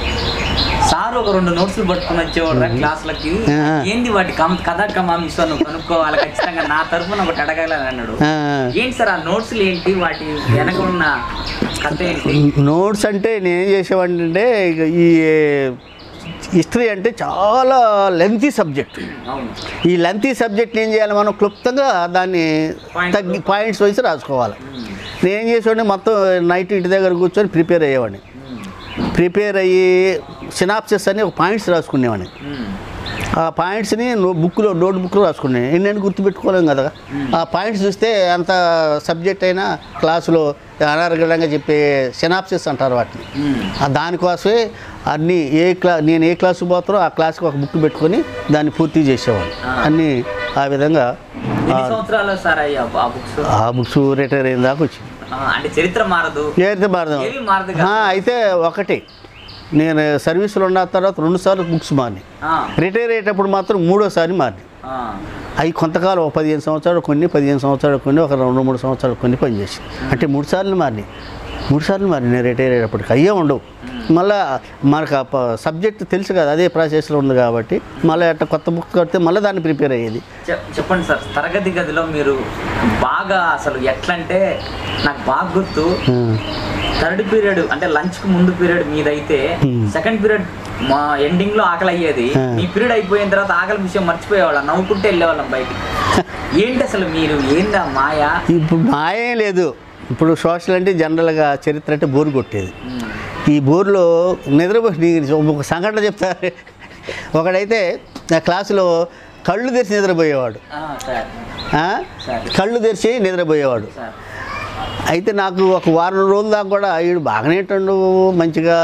సార్ ఒక రెండు నోట్స్లు పట్టుకుని వచ్చేవాడు రా క్లాసులకి ఆ. ఏంది వాటి కమ్ కథా కమామిస్తో నువ్వు కనుక్కోవాలి ఖచ్చితంగా నా తరఫున ఒకటి అడగాలని అన్నాడు ఆ. ఏంటి సార్ ఆ నోట్స్లు ఏంటి వాటి వెనక ఉన్న కథ ఏంటి నోట్స్ అంటే నేనేం చేసేవాడిని అంటే ఇక ఈ హిస్టరీ అంటే చాలా లెంతీ సబ్జెక్ట్ అవును ఈ లెంతీ సబ్జెక్ట్ ఏం చేయాలి మనం క్లుప్తంగా దాన్ని Points తగ్గి పాయింట్స్ వైస్ రాసుకోవాలి మ్మ్. నేను చేసేవాడిని మొత్తం నైట్ ఇంటి దగ్గర కూర్చొని ప్రిపేర్ అయ్యేవాడిని మ్మ్. ప్రిపేర్ అయ్యి సినాప్సిస్ అని ఒక పాయింట్స్ రాసుకునేవాడిని మ్మ్. ఆ పాయింట్స్ని నో బుక్లో నోట్ బుక్లో రాసుకున్నాను ఎన్నెన్ని గుర్తుపెట్టుకోలేం కదా ఆ పాయింట్స్ చూస్తే అంత సబ్జెక్ట్ అయినా క్లాసులో అనర్గళంగా చెప్పే సినాప్సిస్ అంటారు వాటిని మ్మ్. ఆ దానికోసమే అన్ని ఏ క్లా నేను ఏ క్లాసు పోతానో ఆ క్లాస్కి ఒక బుక్ పెట్టుకొని దాన్ని పూర్తి చేసేవాడిని ఆ. అన్నీ ఆ విధంగా ఎన్ని సంవత్సరాలు సార్ అయ్యా ఆ బుక్స్ ఆ బుక్స్ రిటైర్ అయిన దాకా వచ్చింది అంటే చరిత్ర మారదు ఏదైతే మారదాం ఏవి మారదు కదా. ఆ, అయితే ఒకటి నేను సర్వీసులో ఉన్న తర్వాత రెండు సార్లు బుక్స్ మారినాయి ఆ, రిటైర్ అయ్యేటప్పుడు మాత్రం మూడోసారి మారినాయి ఆ, అవి కొంతకాలం ఒక పదిహేను సంవత్సరాలు కొన్ని పదిహేను సంవత్సరాలు కొన్ని ఒక రెండు మూడు సంవత్సరాలు కొన్ని పనిచేసి అంటే మూడు సార్లు మారినాయి మూడు సార్లు మారి నేను రిటైర్ అయ్యేటప్పటికి అయ్యే ఉండవు మళ్ళీ మనకు ఆ సబ్జెక్ట్ తెలుసు కదా అదే ప్రాసెస్లో ఉంది కాబట్టి మళ్ళీ అట్లా కొత్త బుక్ కడితే మళ్ళీ దాన్ని ప్రిపేర్ అయ్యేది చెప్- చెప్పండి సార్ తరగతి గదిలో మీరు బాగా అసలు ఎట్లా అంటే నాకు బాగా గుర్తు థర్డ్ పీరియడ్ అంటే లంచ్ కు ముందు పీరియడ్ మీదైతే సెకండ్ పీరియడ్ మా ఎండింగ్ లో ఆకలి అయ్యేది Hmm. మీ పీరియడ్ అయిపోయిన తర్వాత ఆకలి విషయం మర్చిపోయేవాళ్ళం నవ్వుకుంటే వెళ్ళేవాళ్ళం బయటికి ఏంటి అసలు మీరు ఏందా మాయా ఇప్పుడు మాయే లేదు ఇప్పుడు సోషల్ అంటే జనరల్గా చరిత్ర అంటే బోరు కొట్టేది ఉమ్, ఈ బోర్లో నిద్రపోయి నీకు ఒక సంఘటన చెప్తారు ఒకడైతే నా క్లాసులో కళ్ళు తెరిచి నిద్రపోయేవాడు ఆ, సార్ ఆ? సరే. కళ్ళు తెరిచి నిద్రపోయేవాడు సార్ అయితే నాకు ఒక వారం రోజుల దాకా కూడా వీడు బాగానే ఉంటుండు మంచిగా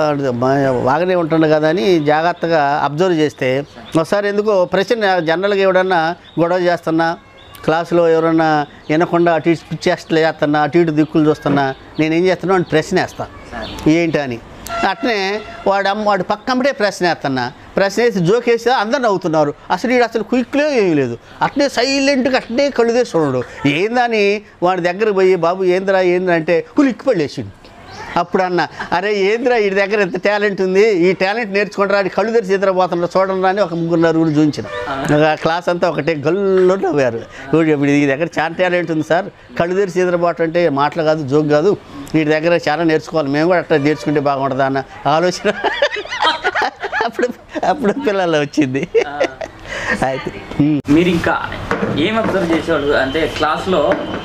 బా- బాగానే ఉంటుండు కదా అని జాగ్రత్తగా అబ్జర్వ్ చేస్తే ఒకసారి ఎందుకో ప్రశ్న జనరల్గా ఎవడన్నా గొడవ చేస్తున్నా క్లాసులో ఎవరన్నా వినకుండా అటు ఇటు చేస్తలే చేస్తున్నా అటు ఇటు దిక్కులు చూస్తున్నా నేను ఏం చేస్తున్నా అని ప్రశ్న వేస్తాను సార్ ఏంటి అని అట్నే వాడు అమ్మ వాడు పక్కమ్మటే ప్రశ్న వేస్తున్నా ప్రశ్న వేసి జోక్ వేస్తే అందరు నవ్వుతున్నారు అసలు వీడు అసలు క్విక్లో ఏమీ లేదు అట్నే సైలెంట్గా అట్నే కళ్ళు తెసి చూడడు ఏందని వాడి దగ్గర పోయి బాబు ఏందిరా ఏంద్రా అంటే ఉలిక్కి పడేసిండు అప్పుడు అన్న అరే ఏంద్రా వీడి దగ్గర ఎంత టాలెంట్ ఉంది ఈ టాలెంట్ నేర్చుకుంటారా అని కళ్ళు తెరిచి నిద్రపోతున్నారు చూడండి అని ఒక ముగ్గురు నలుగురు చూపించిన ఆ క్లాస్ అంతా ఒకటే గల్లు నవ్వారు వీడు ఇప్పుడు ఈ దగ్గర చాలా టాలెంట్ ఉంది సార్ కళ్ళు తెరిచి నిద్రపోవటం అంటే మాటలు కాదు జోక్ కాదు వీడి దగ్గర చాలా నేర్చుకోవాలి మేము కూడా అట్లా నేర్చుకుంటే బాగుంటుందా అన్న ఆలోచన అప్పుడు అప్పుడు పిల్లలు వచ్చింది అయితే ఉమ్. మీరు ఇంకా ఏం అబ్జర్వ్ చేసేవాళ్ళు అంటే క్లాస్లో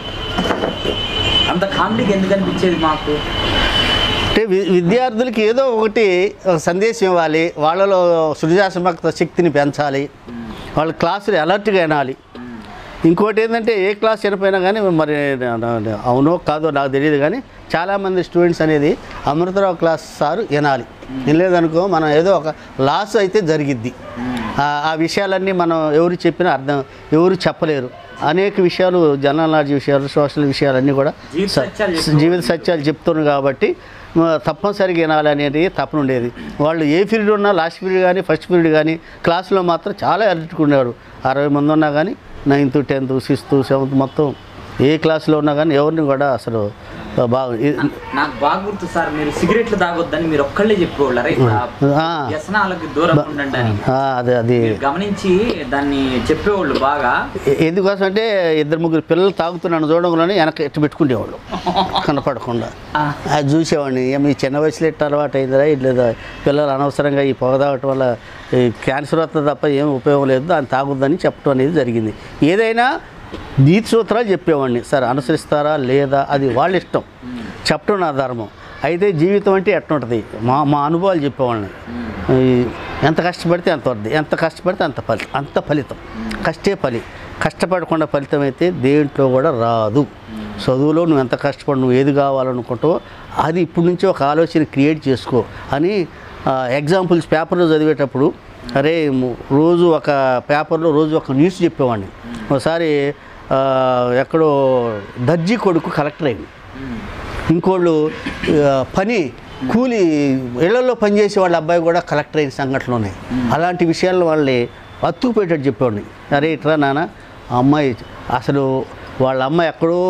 అంత కామెడీకి ఎందుకు అనిపించేది మాకు అంటే వి- విద్యార్థులకి ఏదో ఒకటి ఒక సందేశం ఇవ్వాలి వాళ్ళలో సృజనాత్మక శక్తిని పెంచాలి వాళ్ళ క్లాసులు అలర్ట్గా వినాలి ఇంకోటి ఏంటంటే ఏ క్లాస్ చనిపోయినా కానీ మరి నా- నా- అవునో కాదో నాకు తెలియదు కానీ చాలామంది స్టూడెంట్స్ అనేది అమృతరావు క్లాస్ సారు వినాలి వినలేదనుకో మనం ఏదో ఒక లాస్ అయితే జరిగిద్ది ఆ- ఆ విషయాలన్నీ మనం ఎవరు చెప్పినా అర్థం ఎవరు చెప్పలేరు అనేక విషయాలు జనరల్ నాలెడ్జ్ విషయాలు సోషల్ విషయాలన్నీ కూడా జీవిత స- సత్యాలు చెప్తూ జీవిత సత్యాలు చెప్తున్నాను కాబట్టి ఆ, తప్పనిసరిగా వినాలి అనేది తప్పన ఉండేది వాళ్ళు ఏ పీరియడ్ ఉన్నా లాస్ట్ పీరియడ్ కానీ ఫస్ట్ పీరియడ్ కానీ క్లాసులో మాత్రం చాలా అరటుకునేవారు అరవై మంది ఉన్నా కానీ నైన్త్ టెన్త్ సిక్స్త్ సెవెంత్ మొత్తం ఏ క్లాస్లో ఉన్నా కానీ ఎవరిని కూడా అసలు ఆ, బాగా ఈ- నాకు బాగా గుర్తు సార్ మీరు సిగరెట్లు తాగొద్దని మీరు ఒక్కళ్ళే చెప్పేవాళ్ళు అరే ఆ. వ్యసనాలకు దూరం ఉండండి అని ఆ, అదే అది మీరు గమనించి దాన్ని చెప్పేవాళ్ళు బాగా ఎ- ఎందుకోసం అంటే ఇద్దరు ముగ్గురు పిల్లలు తాగుతున్నాను చూడంలోనే వెనక ఎట్టు పెట్టుకునేవాళ్ళు కనపడకుండా ఆ, అది చూసేవాడిని ఏం ఈ చిన్న వయసులో ఎట్ట అలవాటు అయిందిరా ఇట్లా పిల్లలు అనవసరంగా ఈ పొగ తాగటం వల్ల ఈ క్యాన్సర్ వస్తుంది తప్ప ఏం ఉపయోగం లేదు దాన్ని తాగొద్దని చెప్పడం అనేది జరిగింది ఏదైనా నీతి సూత్రాలు చెప్పేవాడిని సార్ అనుసరిస్తారా లేదా అది వాళ్ళ ఇష్టం చెప్పడం నా ధర్మం అయితే జీవితం అంటే ఎట్లుంటుంది మా మా అనుభవాలు చెప్పేవాళ్ళని ఈ ఎంత కష్టపడితే అంత వద్ది ఎంత కష్టపడితే అంత ఫలి అంత ఫలితం కష్టే ఫలి కష్టపడకుండా ఫలితం అయితే దేంట్లో కూడా రాదు చదువులో నువ్వు ఎంత కష్టపడి నువ్వు ఏది కావాలనుకుంటావో అది ఇప్పటి నుంచి ఒక ఆలోచన క్రియేట్ చేసుకో అని ఎగ్జాంపుల్స్ పేపర్లో చదివేటప్పుడు అరే ము- రోజు ఒక పేపర్లో రోజు ఒక న్యూస్ చెప్పేవాడిని ఒకసారి ఆ, ఎక్కడో దర్జీ కొడుకు కలెక్టర్ అయింది ఉమ్, ఇంకోళ్ళు ఆ, పని కూలి ఇళ్లలో పనిచేసే వాళ్ళ అబ్బాయి కూడా కలెక్టర్ అయిన సంఘటనలు ఉన్నాయి అలాంటి విషయాల్లో వాళ్ళని అత్తుకుపోయేటట్టు చెప్పేవాడిని అరే ఇట్రా నాన్న ఆ అమ్మాయి అసలు వాళ్ళ అమ్మాయి ఎక్కడో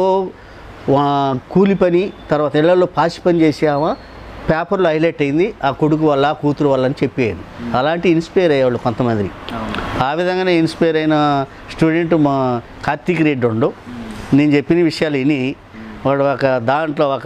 వా- కూలి పని తర్వాత ఇళ్లలో పాసి పని చేసామా పేపర్లో హైలైట్ అయింది ఆ కొడుకు వల్ల ఆ కూతురు వల్ల అని చెప్పేది అలాంటి ఇన్స్పైర్ అయ్యేవాళ్ళు కొంతమంది అవును ఆ విధంగానే ఇన్స్పైర్ అయిన స్టూడెంట్ మా కార్తీక్ రెడ్డి ఉండు నేను చెప్పిన విషయాలు విని వాడు ఒక దాంట్లో ఒక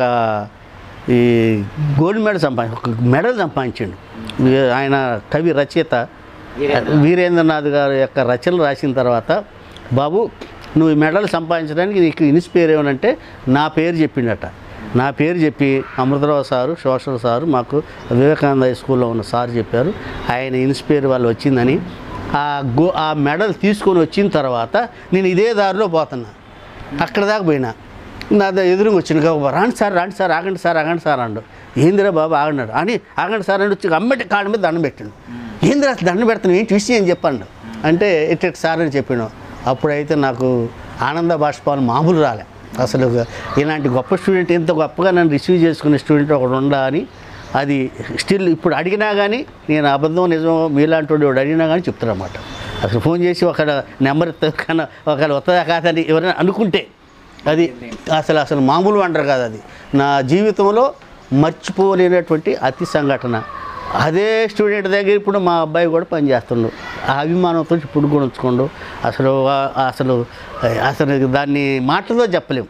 ఈ గోల్డ్ మెడల్ సంపాదించి ఒక మెడల్ సంపాదించాడు ఈ- ఆయన కవి రచయిత వీరేంద్ర. వీరేంద్రనాథ్ గారి యొక్క రచనలు రాసిన తర్వాత బాబు నువ్వు ఈ మెడల్ సంపాదించడానికి నీకు ఇన్స్పైర్ ఏమనంటే నా పేరు చెప్పిండట నా పేరు చెప్పి అమృతరావు సారు సోషల్ సారు మాకు వివేకానంద హై స్కూల్లో ఉన్న సార్ చెప్పారు ఆయన ఇన్స్పైర్ వాళ్ళు వచ్చిందని ఆ గో ఆ మెడల్ తీసుకొని వచ్చిన తర్వాత నేను ఇదే దారిలో పోతున్నా అక్కడ దాకా పోయినా నా ద- ఎదురుగా వచ్చిన గబగబా, రాండి సార్ రాండి సార్ ఆగండి సార్ ఆగండి సార్ అండు ఏందిరా బాబు ఆగన్నాడు అని ఆగండి సార్ అని వచ్చి అమ్మటి కాళ్ళ మీద దండం పెట్టాడు ఏందిరా అసలు దండం పెడతాను ఏంటి విషయం ఏం చెప్పండు అంటే ఇట్ ఇట్ సార్ అని చెప్పాను అప్పుడైతే నాకు ఆనంద బాష్పాలు మామూలు రాలే అసలు ఇలాంటి గొప్ప స్టూడెంట్ ఇంత గొప్పగా నన్ను రిసీవ్ చేసుకునే స్టూడెంట్ ఒకడు ఉండా అని అది స్టిల్ ఇప్పుడు అడిగినా కానీ నేను అబద్ధం నిజం మీలాంటి వాడు అడిగినా కానీ చెప్తారన్నమాట అసలు ఫోన్ చేసి ఒక నెంబర్ కన్నా ఒకవేళ వస్తుందా కాదని ఎవరైనా అనుకుంటే అది అసలు అసలు మామూలు అంటారు కాదు అది నా జీవితంలో మర్చిపోలేనటువంటి అతి సంఘటన అదే స్టూడెంట్ దగ్గర ఇప్పుడు మా అబ్బాయి కూడా పనిచేస్తుండు ఆ అభిమానంతో ఇప్పుడు కూడా ఉంచుకోండు అసలు ఆ- అసలు అసలు దాన్ని మాటలతో చెప్పలేము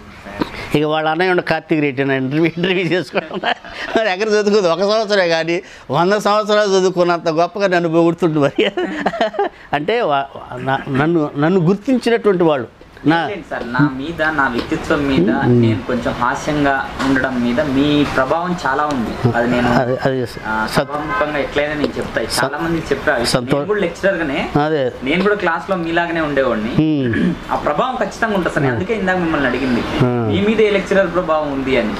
ఇక వాళ్ళ అన్నయ్య ఉండే కార్తీక్ రెడ్డి నా ఇంటర్వ్యూ ఇంటర్వ్యూ చేసుకోవడం మరి ఎక్కడ చదువుకుంది ఒక సంవత్సరమే కానీ వంద సంవత్సరాలు చదువుకున్నంత గొప్పగా నన్ను పొగుడుతుండు మరి అంటే వా- నా- నన్ను నన్ను గుర్తించినటువంటి వాళ్ళు నా ఏంటి సార్ నా మీద నా వ్యక్తిత్వం మీద నేను కొంచెం హాస్యంగా ఉండడం మీద మీ ప్రభావం చాలా ఉంది అది నేను అది అది ఆ, సత్ సభాముఖంగా ఎట్లయినా నేను చెప్తా చాలా మందికి చెప్పా సంతో- నేను కూడా లెక్చరర్ గానే అదే నేను కూడా క్లాస్ లో మీలాగానే ఉండేవాడిని హ్మ్. ఆ ప్రభావం ఖచ్చితంగా ఉంటుంది సార్ అందుకే ఇందాక మిమ్మల్ని అడిగింది Hmm. మీ మీద ఏ లెక్చరర్ ప్రభావం ఉంది అని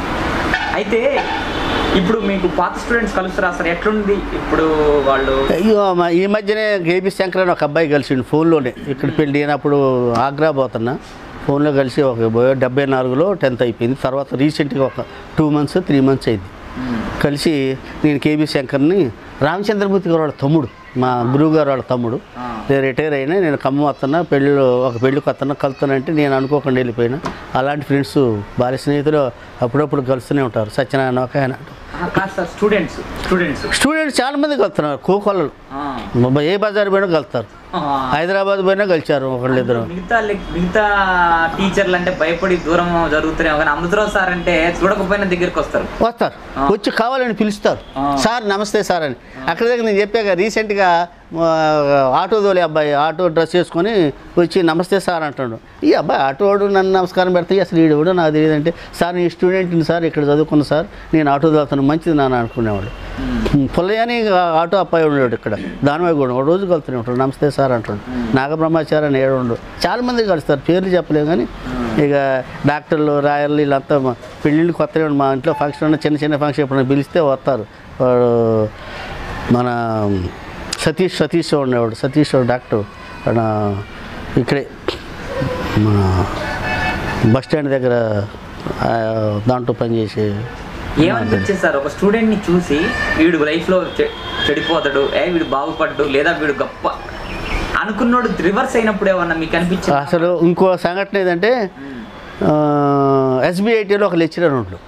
అయితే ఇప్పుడు మీకు పాత స్టూడెంట్స్ కలుస్తారా సార్ ఎట్లుంది ఇప్పుడు వాళ్ళు అయ్యో మా- ఈ మధ్యనే కేబీ శంకర్ అని ఒక అబ్బాయి కలిసిండు ఫోన్లోనే ఇక్కడ పెళ్ళి అయినప్పుడు ఆగ్రా పోతున్నా ఫోన్లో కలిసి ఒక డెబ్బై నాలుగులో టెన్త్ అయిపోయింది తర్వాత రీసెంట్గా ఒక టూ మంత్స్ త్రీ మంత్స్ అయింది మ్మ్. కలిసి నేను కేబీ శంకర్ని రామచంద్రమూర్తి గారు వాళ్ళ తమ్ముడు మా గురువు గారు వాళ్ళ తమ్ముడు ఆ. నేను రిటైర్ అయినా నేను ఖమ్మం వస్తున్నా పెళ్ళిలో ఒక పెళ్ళికి వస్తున్నా కలుతానంటే నేను అనుకోకుండా వెళ్ళిపోయినా అలాంటి ఫ్రెండ్స్ భార్య స్నేహితులు అప్పుడప్పుడు కలుస్తూనే ఉంటారు సత్యనారాయణ ఒక ఆయన ఆ, కాదు సార్ స్టూడెంట్స్ స్టూడెంట్స్ స్టూడెంట్స్ చాలా మంది కలుతున్నారు కోకొల్లలు మొబై- ఏ బజార్ పోయినా కలుస్తారు హైదరాబాద్ పోయినా కలిచారు ఒకళ్ళిద్దరు మిగతా లెక్- మిగతా టీచర్లు అంటే భయపడి దూరం జరుగుతున్నాయి కానీ అమృతరావు సార్ అంటే చూడకపోయినా దగ్గరికి వస్తారు వస్తారు వచ్చి కావాలని పిలుస్తారు ఆ. సార్ నమస్తే సార్ అని అక్కడ దగ్గర నేను చెప్పాక రీసెంట్గా ఆ, ఆటో దోలే అబ్బాయి ఆటో డ్రెస్ వేసుకొని వచ్చి నమస్తే సార్ అంటాడు ఈ అబ్బాయి ఆటో వాడు నన్ను నమస్కారం పెడతాయి అసలు వీడు కూడా నాకు తెలియదంటే సార్ నేను స్టూడెంట్ని సార్ ఇక్కడ చదువుకున్న సార్ నేను ఆటో దోలుతాను మంచిది నాన్న అనుకునేవాడు పుల్లయ్య అని ఆటో అబ్బాయి ఉన్నాడు ఇక్కడ దానివై కూడా ఒక రోజు కలుతూనే ఉంటాడు నమస్తే సార్ అంటాడు నాగబ్రహ్మచారి అని ఏడు ఉండు చాలా మంది కలుస్తారు పేర్లు చెప్పలేము కానీ ఇక డాక్టర్లు రాయర్లు వీళ్ళంతా మా పెళ్ళిళ్ళు కొత్తగా మా ఇంట్లో ఫంక్షన్ ఉన్న చిన్న చిన్న ఫంక్షన్ ఎప్పుడైనా పిలిస్తే వస్తారు వాడు మన సతీష్ సతీష్ ఉండేవాడు సతీష్ డాక్టర్ ఆయన ఇక్కడే మన బస్ స్టాండ్ దగ్గర ఆ, దాంట్లో పనిచేసే ఏమనిపించింది సార్ ఒక స్టూడెంట్ ని చూసి వీడు లైఫ్ లో చె- చెడిపోతాడు ఏ వీడు బాగుపడ్డు లేదా వీడు గొప్ప అనుకున్నోడు రివర్స్ అయినప్పుడు ఏమన్నా మీకు అనిపించింది అసలు ఇంకో సంఘటన ఏదంటే ఎస్బీఐటీలో ఒక లెక్చరర్ ఉండు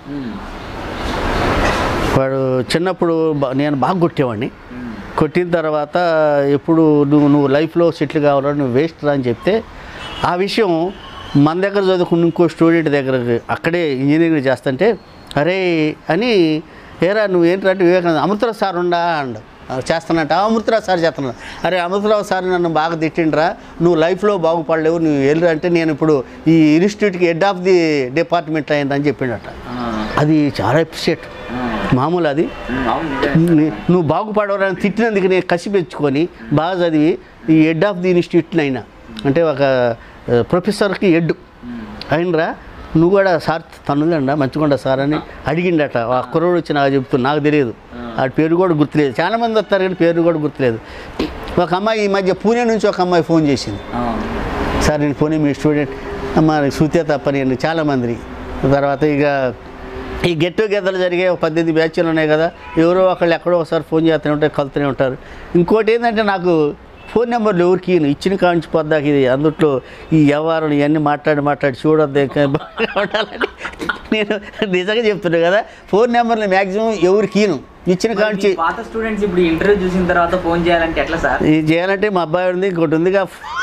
వాడు చిన్నప్పుడు బా- నేను బాగా కొట్టేవాడిని కొట్టిన తర్వాత ఎప్పుడు నువ్వు నువ్వు లైఫ్లో సెటిల్ కావాలని నువ్వు వేస్ట్ రా అని చెప్తే ఆ విషయం మన దగ్గర చదువుకున్న ఇంకో స్టూడెంట్ దగ్గర అక్కడే ఇంజనీరింగ్ చేస్తుంటే అరే అని ఏరా నువ్వు ఏంటంటే అంటే వివేకానంద అమృతరావు సార్ ఉండా అండ్ చేస్తానంట "ఆ, అమృతరావు సార్ చేస్తున్నాను అరే అమృతరావు సార్ నన్ను బాగా తిట్టిండ్రా నువ్వు లైఫ్లో బాగుపడలేవు నువ్వు వెళ్ళి అంటే నేను ఇప్పుడు ఈ ఇన్స్టిట్యూట్కి హెడ్ ఆఫ్ ది డిపార్ట్మెంట్ అయిందని చెప్పిండట అది చాలా ఎప్రిషియేట్ మామూలు అది అవును నిజమే. నీ- నువ్వు బాగుపడవరని తిట్టినందుకు నేను కసి పెంచుకొని బాగా చదివి ఈ హెడ్ ఆఫ్ ది ఇన్స్టిట్యూట్ అయినా అంటే ఒక ఆ, ప్రొఫెసర్కి హెడ్ అయినరా నువ్వు కూడా సార్ తనుందండ మంచిగుండ సార్ అని అడిగిండట ఆ కుర్రోడు వచ్చి నాకు చెప్తూ నాకు తెలియదు ఆ పేరు కూడా గుర్తులేదు చాలా మంది వస్తారు కానీ పేరు కూడా గుర్తులేదు ఒక అమ్మాయి ఈ మధ్య పూణే నుంచి ఒక అమ్మాయి ఫోన్ చేసింది ఆ. సార్ నేను పోనీ మీ స్టూడెంట్ అమ్మ సూత్య తప్ప నేను చాలామంది తర్వాత ఇక ఈ గెట్ టుగెదర్లు జరిగే ఒక పద్దెనిమిది బ్యాచ్లు ఉన్నాయి కదా ఎవరో ఒకళ్ళు ఎక్కడో ఒకసారి ఫోన్ చేస్తూనే ఉంటారు కలుతూనే ఉంటారు ఇంకోటి ఏంటంటే నాకు ఫోన్ నెంబర్లు ఎవరికి ఇయ్యను. ఇచ్చిన కాంచి పొద్దాక ఇది అందుట్లో ఈ వ్యవహారం ఇవన్నీ మాట్లాడి మాట్లాడి చూడొద్దు ఇంకా బాగా ఉండాలని నేను నిజంగా చెప్తున్నా కదా ఫోన్ నెంబర్లు మ్యాక్సిమం ఎవరికి ఇయ్యను. ఇచ్చిన మరి కాంచి మీ పాత స్టూడెంట్స్ ఇప్పుడు ఇంటర్వ్యూ చూసిన తర్వాత ఫోన్ చేయాలంటే ఎట్లా సార్ ఇది చేయాలంటే మా అబ్బాయి ఉంది ఇంకోటి ఉందిగా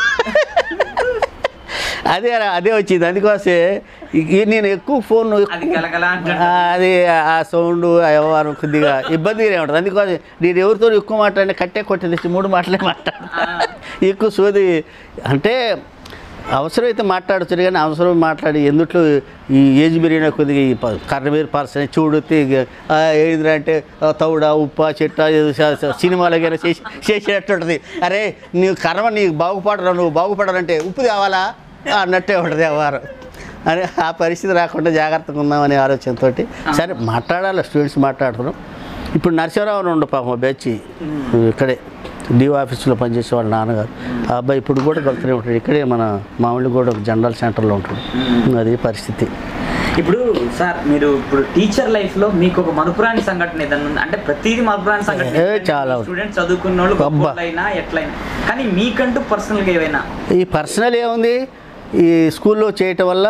అదే రా, అదే వచ్చింది అందుకోసే ఈ- నేను ఎక్కువ ఫోన్ అది కలకల అంటాడు. అది ఆ సౌండ్ ఆ వ్యవహారం కొద్దిగా ఇబ్బందిగానే ఉంటుంది అందుకోసం నేను ఎవరితో ఎక్కువ మాట్లాడినా కట్టే కొట్టి తెచ్చి మూడు మాటలే మాట్లాడు ఎక్కువ సోది అంటే అవసరమైతే మాట్లాడచ్చు కానీ అవసరం మాట్లాడి ఎందుట్లో ఈ ఏజ్ పెరిగిన కొద్దిగా ఈ ప- కర్ర మీద పర్సన్ చూడితే ఏంద్రా అంటే ఆ, తౌడా ఉప్ప చెట్ట ఏదో స- స- సినిమాలకైనా చేసి చేసేటట్టు ఉంటుంది అరే నీవు కర్మ నీకు బాగుపడరా నువ్వు బాగుపడాలంటే ఉప్పు తేవాలా అన్నట్టే ఉంటుంది వ్యవహారం అని ఆ పరిస్థితి రాకుండా జాగ్రత్తగా ఉందామనే ఆలోచనతో సరే మాట్లాడాలి స్టూడెంట్స్ మాట్లాడుతున్నాం ఇప్పుడు నరసింహరావు అని ఉండు పాపం బ్యాచ్ ఇక్కడే డిఓ ఆఫీస్లో పనిచేసే వాళ్ళ నాన్నగారు ఆ అబ్బాయి ఇప్పుడు కూడా కలుతూనే ఉంటాడు ఇక్కడే మన మామూలు కూడా జనరల్ సెంటర్లో ఉంటాడు అది పరిస్థితి ఇప్పుడు సార్ మీరు ఇప్పుడు టీచర్ లైఫ్ లో మీకు ఒక మనుపురాని సంఘటన ఏదన్నా ఉందా? అంటే ప్రతిదీ మనుపురాని సంఘటన ఏ, చాలా ఉంది. స్టూడెంట్స్ చదువుకున్న వాళ్ళు అబ్బా. గొప్పోళ్ళైనా ఎట్లయినా కానీ మీకంటూ పర్సనల్ గా ఏవైనా ఈ పర్సనల్ ఏముంది ఈ స్కూల్లో చేయటం వల్ల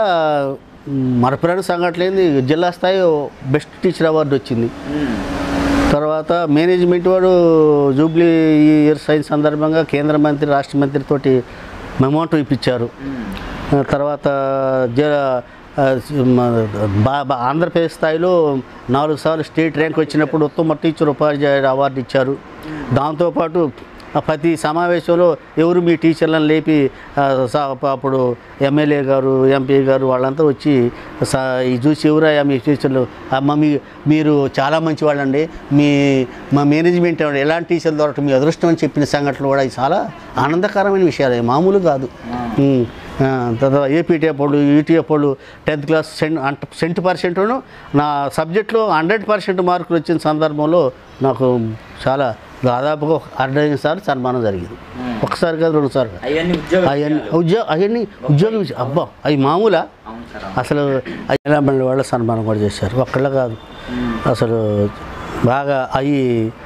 మరపురాని సంఘటన ఏంది జిల్లా స్థాయి బెస్ట్ టీచర్ అవార్డు వచ్చింది మ్మ్. తర్వాత మేనేజ్మెంట్ వాడు జూబ్లీ ఇయర్ సైన్స్ సందర్భంగా కేంద్ర మంత్రి రాష్ట్ర మంత్రితోటి మెమోటో ఇప్పించారు మ్మ్. ఆ తర్వాత జ ఆ, మ- బా- బా- ఆంధ్రప్రదేశ్ స్థాయిలో నాలుగు సార్లు స్టేట్ ర్యాంక్ వచ్చినప్పుడు ఉత్తమ టీచర్ ఉపాధ్యాయుడు అవార్డు ఇచ్చారు దాంతోపాటు ఆ ప్రతి సమావేశంలో ఎవరు మీ టీచర్లను లేపి ఆ, స- అప్పుడు ఎమ్మెల్యే గారు ఎంపీ గారు వాళ్ళంతా వచ్చి స- ఈ చూసి ఎవరయ్యా మీ టీచర్లు అమ్మ మీ మీరు చాలా మంచి వాళ్ళండి మీ మా మేనేజ్మెంట్ ఏమండి, ఎలాంటి టీచర్లు దొరకటం మీ అదృష్టం అని చెప్పిన సంఘటనలు కూడా ఇవి చాలా ఆనందకరమైన విషయాలు ఇవి మామూలు కాదు ఉమ్. ఆ, తర్వాత ఏపీటీఎఫ్ వాళ్ళు ఈటీఎఫ్ వాళ్ళు టెన్త్ క్లాస్ సెంట్ అంట సెంట్ పర్సెంట్ను నా సబ్జెక్ట్లో హండ్రెడ్ పర్సెంట్ మార్కులు వచ్చిన సందర్భంలో నాకు చాలా దాదాపుగా ఒక అరవై సార్లు సన్మానం జరిగింది ఒకసారి కాదు రెండు సార్లు అవన్నీ ఉద్యోగ అవన్నీ ఉద్యోగ అవన్నీ ఉద్యోగం ఇచ్చి- అబ్బా అవి మామూలా అవును సార్ అసలు అయ్యలా బండి వాళ్ళ సన్మానం కూడా చేశారు ఒక్కళ్ళ కాదు అసలు బాగా అవి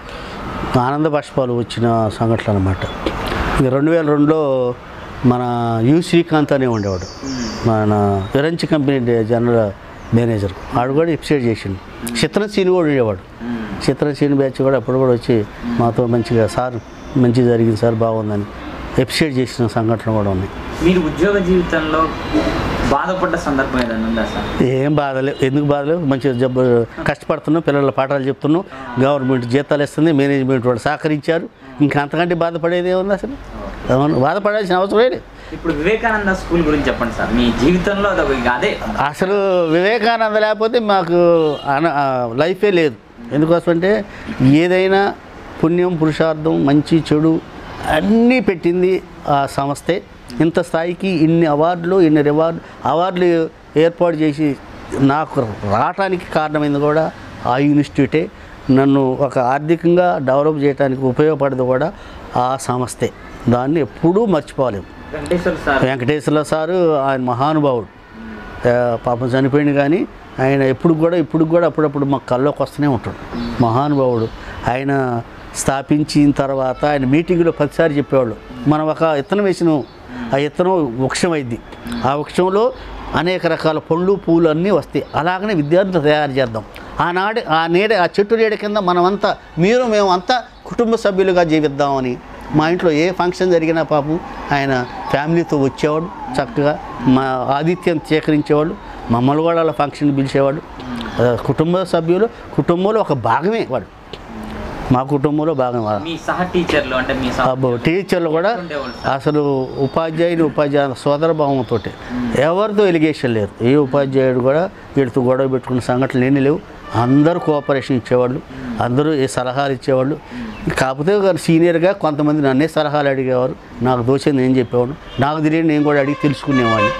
ఆనంద బాష్పాలు వచ్చిన సంఘటనలు అనమాట ఇది రెండు వేల రెండులో మన యు శ్రీకాంత్ అనే ఉండేవాడు మన విరంచి కంపెనీ డే- జనరల్ మేనేజర్ ఆడు కూడా ఎప్సైడ్ చేసిండు చిత్ర సీన్ కూడా ఉండేవాడు చిత్ర సీన్ బ్యాచ్ కూడా అప్పుడు కూడా వచ్చి మాతో మంచిగా సార్ మంచి జరిగింది సార్ బాగుందని ఎప్సైడ్ చేసిన సంఘటనలు కూడా ఉన్నాయి మీరు ఉద్యోగ జీవితంలో బాధపడ్డ సందర్భం ఏదైనా ఉందా సార్ ఏం బాధలేవు ఎందుకు బాధలేవు మంచిగా జబ్బు కష్టపడుతున్నాం పిల్లల పాఠాలు చెప్తున్నాం గవర్నమెంట్ జీతాలు ఇస్తుంది మేనేజ్మెంట్ వాళ్ళు సహకరించారు ఇంకా అంతకంటే బాధపడేది ఏముంది అసలు అవును బాధపడాల్సిన అవసరం లేదు ఇప్పుడు వివేకానంద స్కూల్ గురించి చెప్పండి సార్ మీ జీవితంలో అదొక ఇక అదే అసలు వివేకానంద లేకపోతే మాకు అన- ఆ, లైఫే లేదు ఎందుకోసం అంటే ఏదైనా పుణ్యం పురుషార్థం మంచి చెడు అన్నీ పెట్టింది ఆ సంస్థే ఇంత స్థాయికి ఇన్ని అవార్డులు ఇన్ని రివార్డు అవార్డులు ఏర్పాటు చేసి నాకు రావటానికి కారణమైంది కూడా ఆ ఇన్స్టిట్యూటే నన్ను ఒక ఆర్థికంగా డెవలప్ చేయడానికి ఉపయోగపడేది కూడా ఆ సంస్థే దాన్ని ఎప్పుడూ మర్చిపోలేము వెంకటేశ్వర సార్ వెంకటేశ్వర సారు ఆయన మహానుభావుడు ఆ, పాపం చనిపోయింది కానీ ఆయన ఎప్పుడు కూడా ఇప్పుడు కూడా అప్పుడప్పుడు మా కల్లోకి వస్తూనే ఉంటాడు మహానుభావుడు ఆయన స్థాపించిన తర్వాత ఆయన మీటింగ్లో ప్రతిసారి చెప్పేవాళ్ళు మనం ఒక ఇత్తనం వేసిన ఆ ఇత్తనం వృక్షం అయింది ఆ వృక్షంలో అనేక రకాల పళ్ళు పూలు అన్నీ వస్తాయి అలాగనే విద్యార్థులు తయారు చేద్దాం ఆనాడు ఆ నీడ ఆ చెట్టు నీడ కింద మనమంతా మీరు మేము అంతా కుటుంబ సభ్యులుగా జీవిద్దామని మా ఇంట్లో ఏ ఫంక్షన్ జరిగినా పాపం ఆయన ఫ్యామిలీతో వచ్చేవాడు చక్కగా మా ఆతిథ్యం స్వీకరించేవాడు మమ్మల్ని కూడా వాళ్ళ ఫంక్షన్ పిలిచేవాడు ఆ, కుటుంబ సభ్యులు కుటుంబంలో ఒక భాగమే వాడు మా కుటుంబంలో భాగం వాడు. మీ సహ టీచర్లు అంటే మీ సహ అబ్బో టీచర్లు కూడా ఉండేవాళ్ళు అసలు ఉపాధ్యాయుని ఉపాధ్యాయ సోదర భావంతో ఎవరితో ఎలిగేషన్ లేరు ఏ ఉపాధ్యాయుడు కూడా వీడితో గొడవ పెట్టుకున్న సంఘటనలు ఏమీ లేవు అందరూ కోఆపరేషన్ ఇచ్చేవాళ్ళు అందరూ ఏ సలహాలు ఇచ్చేవాళ్ళు కాకపోతే ఒక సీనియర్గా కొంతమంది నన్నే సలహాలు అడిగేవారు నాకు దోచింది నేను చెప్పేవాడు నాకు తెలియదు నేను కూడా అడిగి తెలుసుకునేవాడిని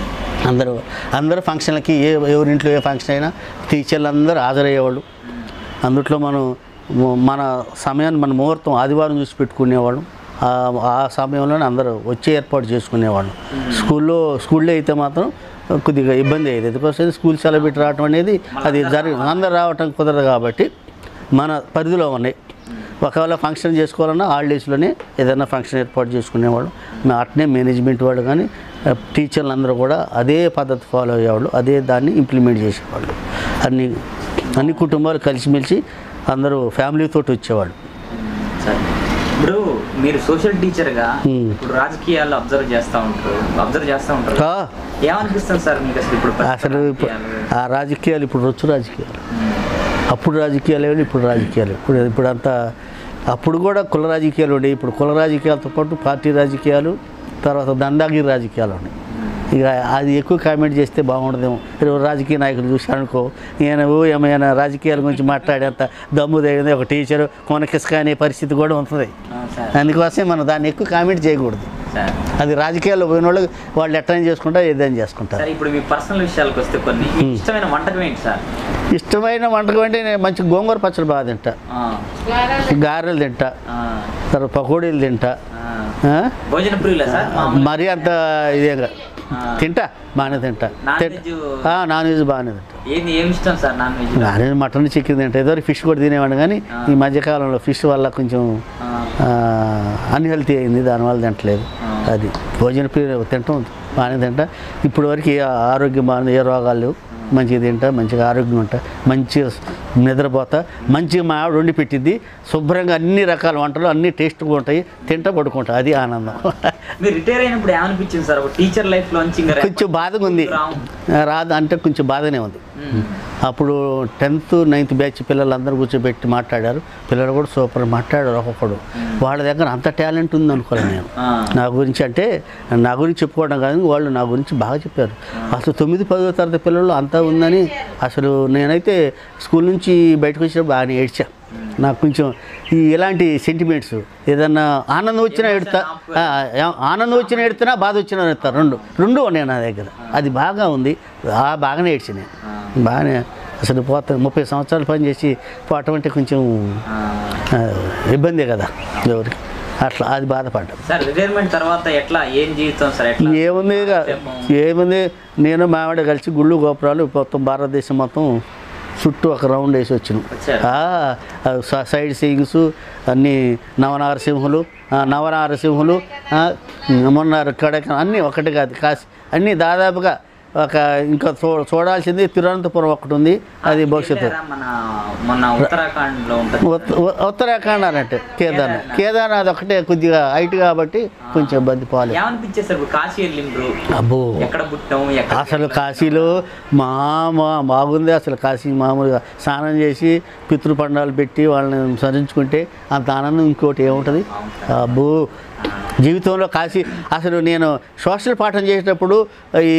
అందరూ అందరూ ఫంక్షన్లకి ఏ ఎవరింట్లో ఏ ఫంక్షన్ అయినా టీచర్లు అందరూ హాజరయ్యేవాళ్ళు అందుట్లో మనం మ- మన సమయాన్ని మన ముహూర్తం ఆదివారం చూసి పెట్టుకునేవాళ్ళం ఆ- ఆ సమయంలోనే అందరూ వచ్చే ఏర్పాటు చేసుకునేవాళ్ళం స్కూల్లో స్కూల్లో అయితే మాత్రం కొద్దిగా ఇబ్బంది అయ్యేది ఎందుకోసం స్కూల్ సెలవు పెట్టి రావటం అనేది అది జరగ అందరు రావటం కుదరదు కాబట్టి మన పరిధిలో ఉన్నాయి ఒకవేళ ఫంక్షన్ చేసుకోవాలన్నా హాలిడేస్లోనే ఏదైనా ఫంక్షన్ ఏర్పాటు చేసుకునేవాళ్ళు మా అట్నే మేనేజ్మెంట్ వాళ్ళు కానీ ఆ, టీచర్లు అందరూ కూడా అదే పద్ధతి ఫాలో అయ్యేవాళ్ళు అదే దాన్ని ఇంప్లిమెంట్ చేసేవాళ్ళు అన్ని అన్ని కుటుంబాలు కలిసిమెలిసి అందరూ ఫ్యామిలీతో వచ్చేవాళ్ళు సరే ఇప్పుడు మీరు సోషల్ టీచర్గా Hmm. ఇప్పుడు రాజకీయాలు అబ్జర్వ్ చేస్తూ ఉంటారు అబ్జర్వ్ చేస్తూ ఉంటారు ఆ, ఏమనిపిస్తుంది సార్ మీకు అసలు ఇప్పుడు ప్రస్తుత అసలు ఇప్పుడు రాజకీయాలు? ఆ రాజకీయాలు ఇప్పుడు రొచ్చు రాజకీయాలు Hmm. అప్పుడు రాజకీయాలు ఏమి ఇప్పుడు రాజకీయాలు ఇప్పుడు ఇప్పుడు అంతా అప్పుడు కూడా కుల రాజకీయాలు ఉండేవి ఇప్పుడు కుల రాజకీయాలతో పాటు పార్టీ రాజకీయాలు తర్వాత దందాగిరి రాజకీయాలు ఉన్నాయి ఇక అది ఎక్కువ కామెంట్ చేస్తే బాగుండదేమో ఇప్పుడు రాజకీయ నాయకులు చూశారనుకో ఈయన ఓ ఏమైనా రాజకీయాల గురించి మాట్లాడేంత దమ్ము తగినది ఒక టీచరు కొనకిసుక అనే పరిస్థితి కూడా ఉంటుంది ఆ, సార్ అందుకోసం మనం దాన్ని ఎక్కువ కామెంట్ చేయకూడదు సార్ అది రాజకీయాల్లో పోయిన వాళ్ళు వాళ్ళు ఎట్లా చేసుకుంటారు ఏదైనా చేసుకుంటారు సరే ఇప్పుడు మీ పర్సనల్ విషయాలకు వస్తే కొన్ని మీకు ఇష్టమైన వంటకం ఏంటి సార్ ఇష్టమైన వంటకం అంటే నేను మంచి గోంగూర పచ్చడి బాగా తింటా ఆ, గారెలు తింటా ఆ, తర్వాత పకోడీలు తింటా ఆ. ఆ? భోజన ప్రియులా సార్ మామూలు- మరీ అంత ఇదేగా ఆ. తింటా బాగానే తింటా నాన్ తింటా. వెజ్ ఆ, నాన్ వెజ్ బాగానే తింటా ఏంది ఏమి ఇష్టం sir non veg non veg mutton chicken తింటా ఏదో ఫిష్ కూడా తినేవాడిని కానీ ఆ. ఈ మధ్యకాలంలో ఫిష్ వల్ల కొంచెం అన్హెల్తీ అయింది దానివల్ల తింటలేదు ఆ. అది భోజన ప్రియ తింటాం బాగానే తింటా ఇప్పుడు వరకు ఏ ఆరోగ్యం బాగుంది ఏ రోగాలు లేవు మంచిగా తింటా మంచిగా ఆరోగ్యం ఉంటా మంచిగా నిద్రపోతా మంచిగా మా ఆవిడ వండి పెట్టిద్ది శుభ్రంగా అన్ని రకాల వంటలు అన్ని టేస్ట్గా ఉంటాయి తింటా పడుకుంటా అది ఆనందం మీరు రిటైర్ అయినప్పుడు ఏమనిపించింది సార్ ఒక టీచర్ లైఫ్ లోంచి ఇంకా రేపటి కొంచెం బాధగా ఉంది రాము. రాదు అంటే కొంచెం బాధనే ఉంది మ్మ్. అప్పుడు టెన్త్ నైన్త్ బ్యాచ్ పిల్లలందరూ కూర్చోబెట్టి మాట్లాడారు పిల్లలు కూడా సూపర్ మాట్లాడారు ఒక్కొక్కడు వాళ్ళ దగ్గర అంత టాలెంట్ ఉంది అనుకోలే నేను ఆ. నా గురించి అంటే నా గురించి చెప్పుకోవడం కాదు వాళ్ళు నా గురించి బాగా చెప్పారు అసలు తొమ్మిది పదో తరగతి పిల్లలు అంతా ఉందని అసలు నేనైతే స్కూల్ నుంచి బయటకు వచ్చినప్పుడు బాగానే ఏడ్చా నాకు కొంచెం ఈ ఇలాంటి సెంటిమెంట్స్ ఏదన్నా ఆనందం వచ్చినా ఎడతా ఆ, ఆ- ఆనందం వచ్చినా ఎడుతున్నా బాధ వచ్చినా ఎడతా రెండు రెండు ఉన్నాయి నా దగ్గర అది బాగా ఉంది ఆ బాగానే ఏడ్చి నేను ఆ. బాగానే అసలు పోతా ముప్పై సంవత్సరాలు పనిచేసి పోవటం అంటే కొంచెం ఆ. ఆ, ఇబ్బందే కదా ఎవరికి అట్లా అది బాధపడ్డాం సార్ రిటైర్మెంట్ తర్వాత ఎట్లా ఏం జీవితం సార్ ఎట్లా ఏముంది ఇక ఏముంది నేను మావిడ కలిసి గుళ్ళు గోపురాలు మొత్తం భారతదేశం మొత్తం చుట్టూ ఒక రౌండ్ వేసి వచ్చినాం వచ్చారు ఆ, ఆ, స- సైడ్ సీయింగ్స్ అన్నీ నవనారసింహులు ఆ, నవనారసింహులు ఆ, మొన్న కడక అన్నీ ఒకటి కాదు కాసి అన్నీ దాదాపుగా ఒక ఇంకా చూ చూడాల్సింది తిరువనంతపురం ఒకటి ఉంది అది భవిష్యత్తు వెళ్ళారా మన మొన్న ఉత్తరాఖండ్ లో ఉంటుంది ఉత్- ఉ- ఉత్తరాఖండ్ అన్నట్టు కేదార్నాథ్ కేదార్నాథ్ ఒకటే కొద్దిగా హైట్ కాబట్టి కొంచెం ఇబ్బంది పోలేదు ఏమనిపించేది సార్ ఇప్పుడు కాశీ వెళ్ళిండ్రు అబ్బో ఎక్కడ పుట్టాం ఎక్కడ అసలు కాశీలో మా మా బాగుంది అసలు కాశీ మామూలుగా స్నానం చేసి పితృపండాలు పెట్టి వాళ్ళని స్మరించుకుంటే అంత ఆనందం ఇంకోటి ఏముంటుంది అవును సార్. అబ్బో జీవితంలో కాశీ అసలు నేను సోషల్ పాఠం చేసేటప్పుడు ఈ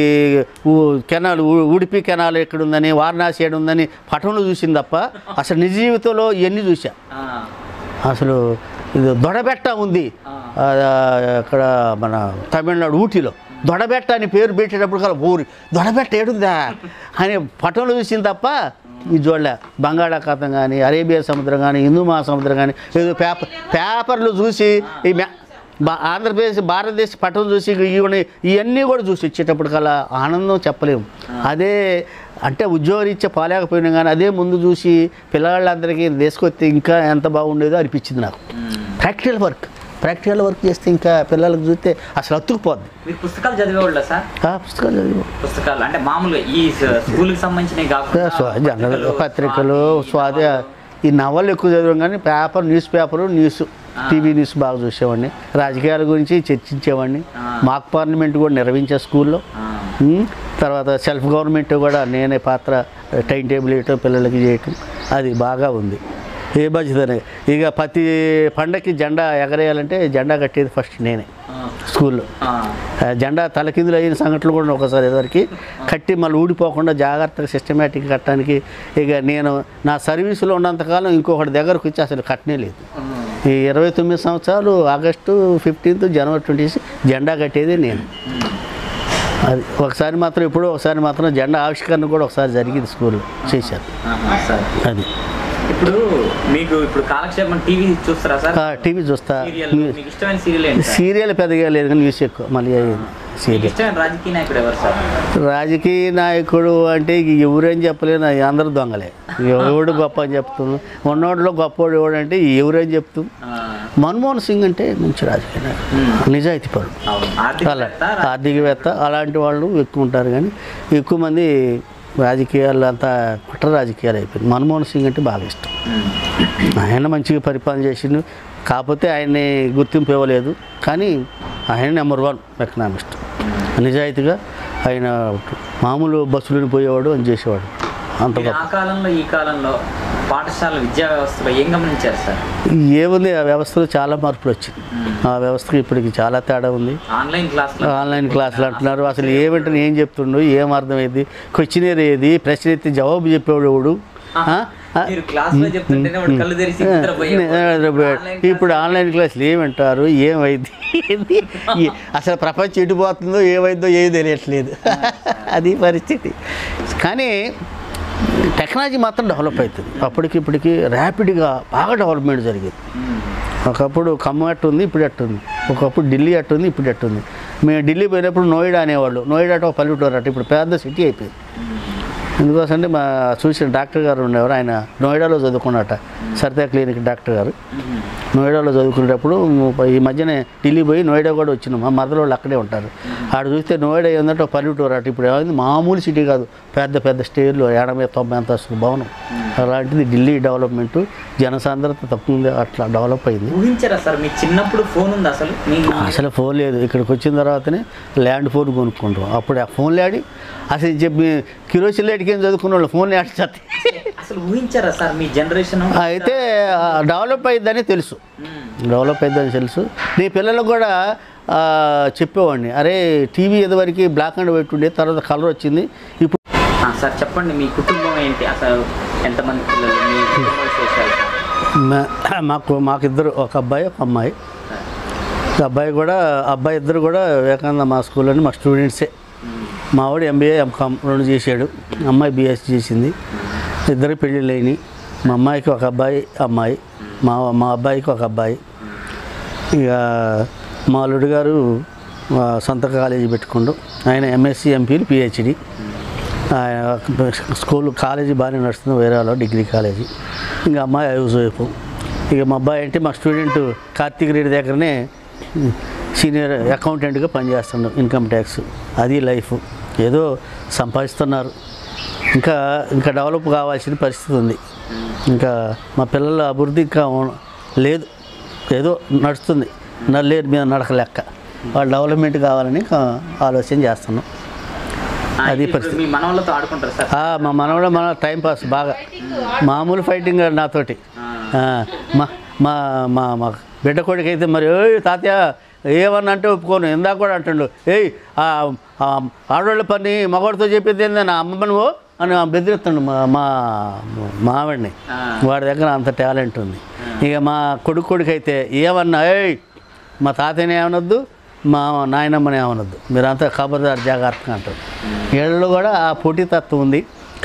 ఊ- కెనాల్ ఊ- ఉడిపి కెనాల్ ఎక్కడుందని వారణాసి ఎక్కడుందని పటంలో చూసింది తప్ప అసలు నిజ జీవితంలో ఇవన్నీ చూసా ఆ, అసలు ఇది దొడబెట్ట ఉంది ఆ. ఆ, అక్కడ మన తమిళనాడు ఊటీలో దొడబెట్ట అని పేరు పెట్టేటప్పుడు కల ఊరి దొడబెట్ట ఏడుందా అని పట్టణంలో చూసింది తప్ప ఇది చూడలే బంగాళాఖాతం కానీ అరేబియా సముద్రం కానీ హిందూ మహాసముద్రం కానీ ఏదో పేపర్ పేపర్లు చూసి ఈ మ్యా- బా- ఆంధ్రప్రదేశ్ భారతదేశ పట్టం చూసి ఇవన్నీ ఇవన్నీ కూడా చూసి వచ్చేటప్పటికల్లా ఆనందం చెప్పలేము అదే అంటే ఉద్యోగరీత్యా పోలేకపోయినా కానీ అదే ముందు చూసి పిల్లవాళ్ళందరికీ తీసుకొస్తే ఇంకా ఎంత బాగుండేదో అనిపించింది నాకు ప్రాక్టికల్ వర్క్ ప్రాక్టికల్ వర్క్ చేస్తే ఇంకా పిల్లలకు చూస్తే అసలు అతుక్కుపోద్ది మీరు పుస్తకాలు చదివేవాళ్ళ సార్ ఆ పుస్తకాలు చదివి పుస్తకాలు అంటే మామూలుగా ఈ స్కూల్కి సంబంధించినవి కాకుండా స్వ- జనరల్ పత్రికలు స్వాతి ఈ నవలు ఎక్కువ చదివాం కానీ paper news paper news TV news బాగా చూసేవాడిని రాజకీయాల గురించి చర్చించేవాడిని మాక్ పార్లమెంట్ కూడా నిర్వహించే స్కూల్లో ఆ, ఉమ్, తర్వాత సెల్ఫ్ గవర్నమెంట్ కూడా నేనే పాత్ర టైం టేబుల్ వేయటం పిల్లలకి చేయటం అది బాగా ఉంది ఏ బాధ్యతనే ఇక ప్రతి పండగకి జెండా ఎగరేయాలంటే జెండా కట్టేది ఫస్ట్ నేనే ఆ, స్కూల్లో ఆ, ఆ జెండా తలకిందులు అయిన సంఘటనలు కూడా ఒకసారి ఎదురికి కట్టి మళ్ళీ ఊడిపోకుండా జాగ్రత్తగా సిస్టమేటిక్ కట్టడానికి ఇక నేను నా సర్వీసులో ఉన్నంతకాలం ఇంకొకటి దగ్గరకు వచ్చి అసలు కట్టనే లేదు ఉమ్, ఈ ఇరవై తొమ్మిది సంవత్సరాలు ఆగస్టు ఫిఫ్టీన్త్ జనవరి ట్వంటీ జెండా కట్టేది నేను అది ఒకసారి మాత్రం ఎప్పుడో ఒకసారి మాత్రం జెండా ఆవిష్కరణ కూడా ఒకసారి జరిగింది స్కూల్లో చేశారు ఆహా, సార్ అది ఇప్పుడు మీకు ఇప్పుడు కాలక్షేపం టీవీ చూస్తారా సార్ టీవీ చూస్తా సీరియల్ మీకు ఇష్టమైన సీరియల్ ఏంటి సార్? సీరియల్ పెద్దగా లేదు కానీ న్యూస్ ఎక్కువ మళ్ళీ మీకు సీరియల్ ఇష్టమైన రాజకీయ నాయకుడు ఎవరు సార్ రాజకీయ నాయకుడు అంటే ఇక ఎవరేం చెప్పలేను అందరూ దొంగలే ఎవడు గొప్ప అని చెప్తున్నాను ఉన్నోడిలో గొప్పవాడు ఎవడంటే ఎవరేం చెప్తూ ఆ, మన్మోహన్ సింగ్ అంటే మంచి రాజకీయ నాయకుడు నిజాయితీ పరుడు అవును అలా ఆర్థికవేత్త ఆర్థికవేత్త అలాంటి వాళ్ళు ఎక్కువ ఉంటారు కానీ ఎక్కువ మంది రాజకీయాలు అంతా కుట్ర రాజకీయాలు అయిపోయింది మన్మోహన్ సింగ్ అంటే బాగా ఇష్టం ఉమ్, ఆయన మంచిగా పరిపాలన చేసిండు కాకపోతే ఆయన్ని గుర్తింపు ఇవ్వలేదు కానీ ఆయన నెంబర్ వన్ ఎకనామిస్ట్ నిజాయితీగా ఆయన మామూలు బస్సులను పోయేవాడు అని చేసేవాడు అంత మీరు గొప్ప ఆ కాలంలో ఈ కాలంలో పాఠశాల విద్యా వ్యవస్థలో ఏం గమనించారు సార్ ఏముంది ఆ వ్యవస్థలో చాలా మార్పులు వచ్చింది ఆ వ్యవస్థకి ఇప్పటికి చాలా తేడా ఉంది ఆన్లైన్ క్లాస్లో ఆన్లైన్ క్లాసులు అంటున్నారు అసలు ఏమంటే ఏం చెప్తుండో ఏం అర్థమైంది క్వశ్చనర్ ఏది ప్రశ్న ఎత్తి జవాబు చెప్పేవాడు ఎవడు ఆ? ఆ? మీరు క్లాస్లో చెప్తుంటేనే వాడు కళ్ళు తెరిచి నిద్రపోయేవాడు. ఆన్లైన్ ఇప్పుడు ఆన్లైన్ క్లాసులు ఏమంటారు ఏమైంది ఏంది? ఈ- అసలు ప్రపంచం ఎటు పోతుందో ఏమైందో ఏమి తెలియట్లేదు అది పరిస్థితి కానీ టెక్నాలజీ మాత్రం డెవలప్ అవుతుంది అప్పటికి ఇప్పటికి ర్యాపిడ్గా బాగా డెవలప్మెంట్ జరిగింది ఉమ్, ఒకప్పుడు ఖమ్మం అట్టుంది ఇప్పుడు అట్టుంది ఒకప్పుడు ఢిల్లీ అట్టుంది ఇప్పుడు అట్టుంది మేము ఢిల్లీ పోయినప్పుడు నోయిడా అనేవాళ్ళు నోయిడా అంటే ఒక పల్లెటూరు అట్ట ఇప్పుడు పెద్ద సిటీ అయిపోయింది ఎందుకోసంటే మా చూసిన డాక్టర్ గారు ఉండేవారు ఆయన నోయిడాలో చదువుకున్నట్ట సరితా క్లినిక్ డాక్టర్ గారు ఉమ్, నోయిడాలో చదువుకునేటప్పుడు ఈ మధ్యనే ఢిల్లీ పోయి నోయిడా కూడా వచ్చినాం మా మదర్ వాళ్ళు అక్కడే ఉంటారు ఆడ చూస్తే నోయిడా ఏంటంటే ఒక పల్లెటూరు అటు ఇప్పుడు ఏమైంది మామూలు సిటీ కాదు పెద్ద పెద్ద స్టేర్లు ఎనభై తొంభై అంతస్తుల భవనం అలాంటిది ఢిల్లీ డెవలప్మెంట్ జనసాంద్రత తక్కువ అట్లా డెవలప్ అయింది ఊహించారా సార్ మీ చిన్నప్పుడు ఫోన్ ఉంది అసలు మీ అసలు ఫోన్ లేదు ఇక్కడికి వచ్చిన తర్వాతనే ల్యాండ్ ఫోన్ కొనుక్కుంటాం అప్పుడు ఆ ఫోన్ లాడి అసలు చెప్పి కిరోసిన్ లైట్కి ఏం చదువుకున్న వాళ్ళు ఫోన్ లాడి చస్తే అసలు ఊహించారా సార్ మీ జనరేషన్ అయితే డెవలప్ అయిందని తెలుసు డెవలప్ అయిందని తెలుసు నీ పిల్లలకు కూడా ఆ, చెప్పేవాడిని అరే టీవీ ఎదువరకు బ్లాక్ అండ్ వైట్ ఉండే తర్వాత కలర్ వచ్చింది ఇప్పుడు సార్ చెప్పండి మీ కుటుంబం ఏంటి అసలు ఎంతమంది పిల్లలు మీ కుటుంబ విశేషాలు మా- మాకు మాకిద్దరు ఒక అబ్బాయి ఒక అమ్మాయి ఈ అబ్బాయి కూడా అబ్బాయి ఇద్దరు కూడా వివేకానంద మా స్కూల్లోని మా స్టూడెంట్సే మా వాడు ఎంబీఏ ఎంకామ్ రెండు చేశాడు అమ్మాయి బీఎస్సీ చేసింది ఇద్దరు పెళ్ళిళ్ళు అయినాయి మా అమ్మాయికి ఒక అబ్బాయి అమ్మాయి మా మా అబ్బాయికి ఒక అబ్బాయి ఇక మా అల్లుడు గారు ఆ, సొంత కాలేజీ పెట్టుకుండు ఆయన ఎంఎస్సి ఎంపీలు పిహెచ్డి ఆయన స్కూల్ కాలేజీ బాగానే నడుస్తుంది వేరేలో డిగ్రీ కాలేజీ ఇంకా అమ్మాయి హౌస్ వైపు ఇక మా అబ్బాయి అంటే మా స్టూడెంట్ కార్తీక్ రెడ్డి దగ్గరనే సీనియర్ అకౌంటెంట్గా పనిచేస్తున్నాడు ఇన్కమ్ ట్యాక్స్ అది లైఫ్ ఏదో సంపాదిస్తున్నారు ఇంకా ఇంకా డెవలప్ కావాల్సిన పరిస్థితి ఉంది ఇంకా మా పిల్లల అభివృద్ధి ఇంకా ఉ- లేదు ఏదో నడుస్తుంది నల్లేరు మీద నడక లెక్క వాళ్ళ డెవలప్మెంట్ కావాలని ఇంకా ఆలోచన చేస్తున్నాం ఆ, అది ఇప్పుడు పరిస్థితి. మీ మనవాళ్ళతో ఆడుకుంటారు సార్ ఆ, మా మనవడు మన టైం పాస్ బాగా మామూలు ఫైటింగ్ కాదు నాతోటి ఆ, మా మా మా మా బిడ్డ కొడుకు అయితే మరి ఏయ్ తాతయ్య ఏమన్నా అంటే ఒప్పుకోను ఇందాక కూడా అంటుండు ఏయ్ ఆ, ఆ ఆడవాళ్ళ పని మగవాడితో చెప్పేది ఏంది నా అమ్మ నువ్వు అని బెదిరిస్తుండు మా మా మా ఆవిడని ఆ. వాడి దగ్గర అంత టాలెంట్ ఉంది ఇక మా కొడుకు కొడుకు అయితే ఏమన్నా ఏయ్ మా తాతయ్యని ఏమనొద్దు మా నాయనమ్మని ఏమనొద్దు మీరంతా ఖబర్దార్ జాగ్రత్తగా అంటారు వీళ్ళలో కూడా ఆ పోటీతత్వం ఉంది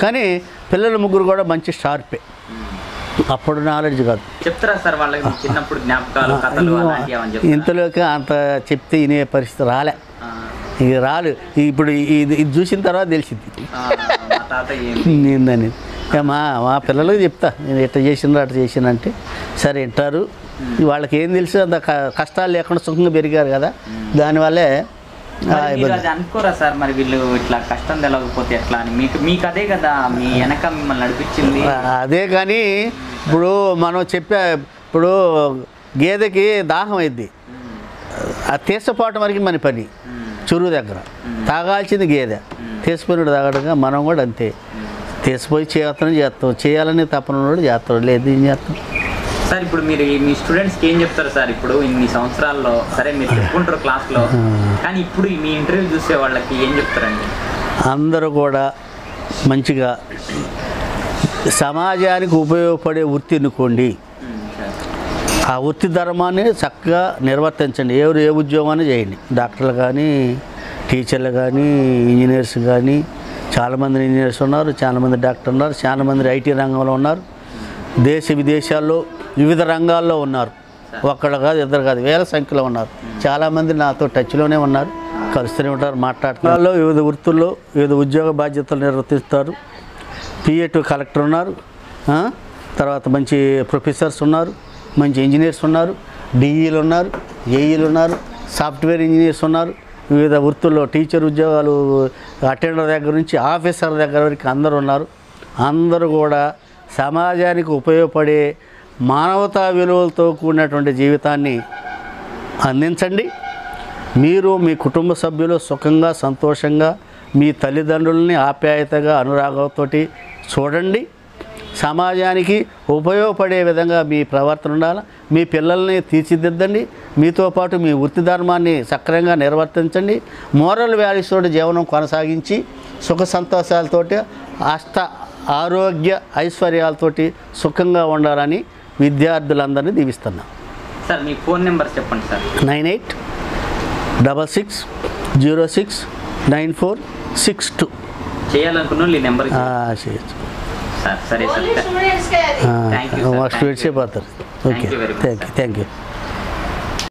కానీ పిల్లల ముగ్గురు కూడా మంచి షార్పే అప్పుడు నాలెడ్జ్ కాదు చెప్తారా సార్ వాళ్ళకి మీ చిన్నప్పుడు జ్ఞాపకాలు కథలు అలాంటివి ఏమని చెప్తారా? ఇంతలోకి అంత చెప్తే వినే పరిస్థితి రాలే ఆ, ఇక రాలు ఇప్పుడు ఇది ఇది చూసిన తర్వాత తెలిసింది ఆ, మా తాత ఏం ఏందని ఇక మా మా పిల్లలకు చెప్తా నేను ఎట్ట చేసినా అట్ట చేసిన అంటే సరే వింటారు వాళ్ళకి ఏం తెలుసు అంత క- కష్టాలు లేకుండా సుఖంగా పెరిగారు కదా దానివల్లే ఆ మరి మీరు ఇబ్బంది అది అనుకోరా సార్ మరి వీళ్ళు ఇట్లా కష్టం తెలవకపోతే ఎట్లా అని మీకు మీకు అదే కదా మీ వెనక మిమ్మల్ని నడిపించింది అదే కానీ ఇప్పుడు మనం చెప్పే ఇప్పుడు గేదెకి దాహం అయింది అది తీసపోవటం వరకు మన పని చెరువు దగ్గర తాగాల్సింది గేదె తీసిపోయినాడు తాగడంగా మనం కూడా అంతే తీసిపోయి చేస్తాం చేస్తాం చేయాలని తప్పన ఉన్నాడు చేస్తాడు లేదు ఏం చేస్తాం సార్ ఇప్పుడు మీరు ఈ- మీ స్టూడెంట్స్కి ఏం చెప్తారు సార్ ఇప్పుడు ఇన్ని సంవత్సరాల్లో సరే మీరు చెప్పుకుంటారు క్లాస్లో కానీ ఇప్పుడు మీ ఇంటర్వ్యూ చూసే వాళ్ళకి ఏం చెప్తారండి అందరూ కూడా మంచిగా సమాజానికి ఉపయోగపడే వృత్తి ఎన్నుకోండి ఉమ్, సార్. ఆ వృత్తి ధర్మాన్ని చక్కగా నిర్వర్తించండి ఎవరు ఏ ఉద్యోగాన్ని చేయండి డాక్టర్లు కానీ టీచర్లు కానీ ఇంజనీర్స్ కానీ చాలామంది ఇంజనీర్స్ ఉన్నారు చాలామంది డాక్టర్ ఉన్నారు చాలామంది ఐటీ రంగంలో ఉన్నారు దేశ విదేశాల్లో వివిధ రంగాల్లో ఉన్నారు ఒక్కడ కాదు ఇద్దరు కాదు వేల సంఖ్యలో ఉన్నారు చాలామంది నాతో టచ్లోనే ఉన్నారు కలుస్తూనే ఉంటారు మాట్లాడుతున్నారు వివిధ వృత్తుల్లో వివిధ ఉద్యోగ బాధ్యతలు నిర్వర్తిస్తారు పిఏ కలెక్టర్ ఉన్నారు ఆ? తర్వాత మంచి ప్రొఫెసర్స్ ఉన్నారు మంచి ఇంజనీర్స్ ఉన్నారు డిఈలు ఉన్నారు ఏఈలు ఉన్నారు సాఫ్ట్వేర్ ఇంజనీర్స్ ఉన్నారు వివిధ వృత్తుల్లో టీచర్ ఉద్యోగాలు అటెండర్ దగ్గర నుంచి ఆఫీసర్ దగ్గర వరకు అందరూ ఉన్నారు అందరూ కూడా సమాజానికి ఉపయోగపడే మానవతా విలువలతో కూడినటువంటి జీవితాన్ని అందించండి మీరు మీ కుటుంబ సభ్యులు సుఖంగా సంతోషంగా మీ తల్లిదండ్రులని ఆప్యాయతగా అనురాగంతో చూడండి సమాజానికి ఉపయోగపడే విధంగా మీ ప్రవర్తన ఉండాలి మీ పిల్లల్ని తీర్చిదిద్దండి మీతో పాటు మీ వృత్తి ధర్మాన్ని సక్రమంగా నిర్వర్తించండి మోరల్ వాల్యూస్ తోటి జీవనం కొనసాగించి సుఖ సంతోషాలతోటి అష్ట ఆరోగ్య ఐశ్వర్యాలతోటి సుఖంగా ఉండాలని విద్యార్థులందరినీ దీవిస్తున్నాం సార్ మీ ఫోన్ నెంబర్ చెప్పండి sir nine eight double six zero six nine four six two చేయాలనుకున్న వాళ్ళు ఈ నెంబర్ చేయొచ్చు సార్ సరే sir Only students carry. Thank you, sir. మాకు Thank స్వీట్సే you. పోతారు Thank okay you very much, thank you sir. Thank you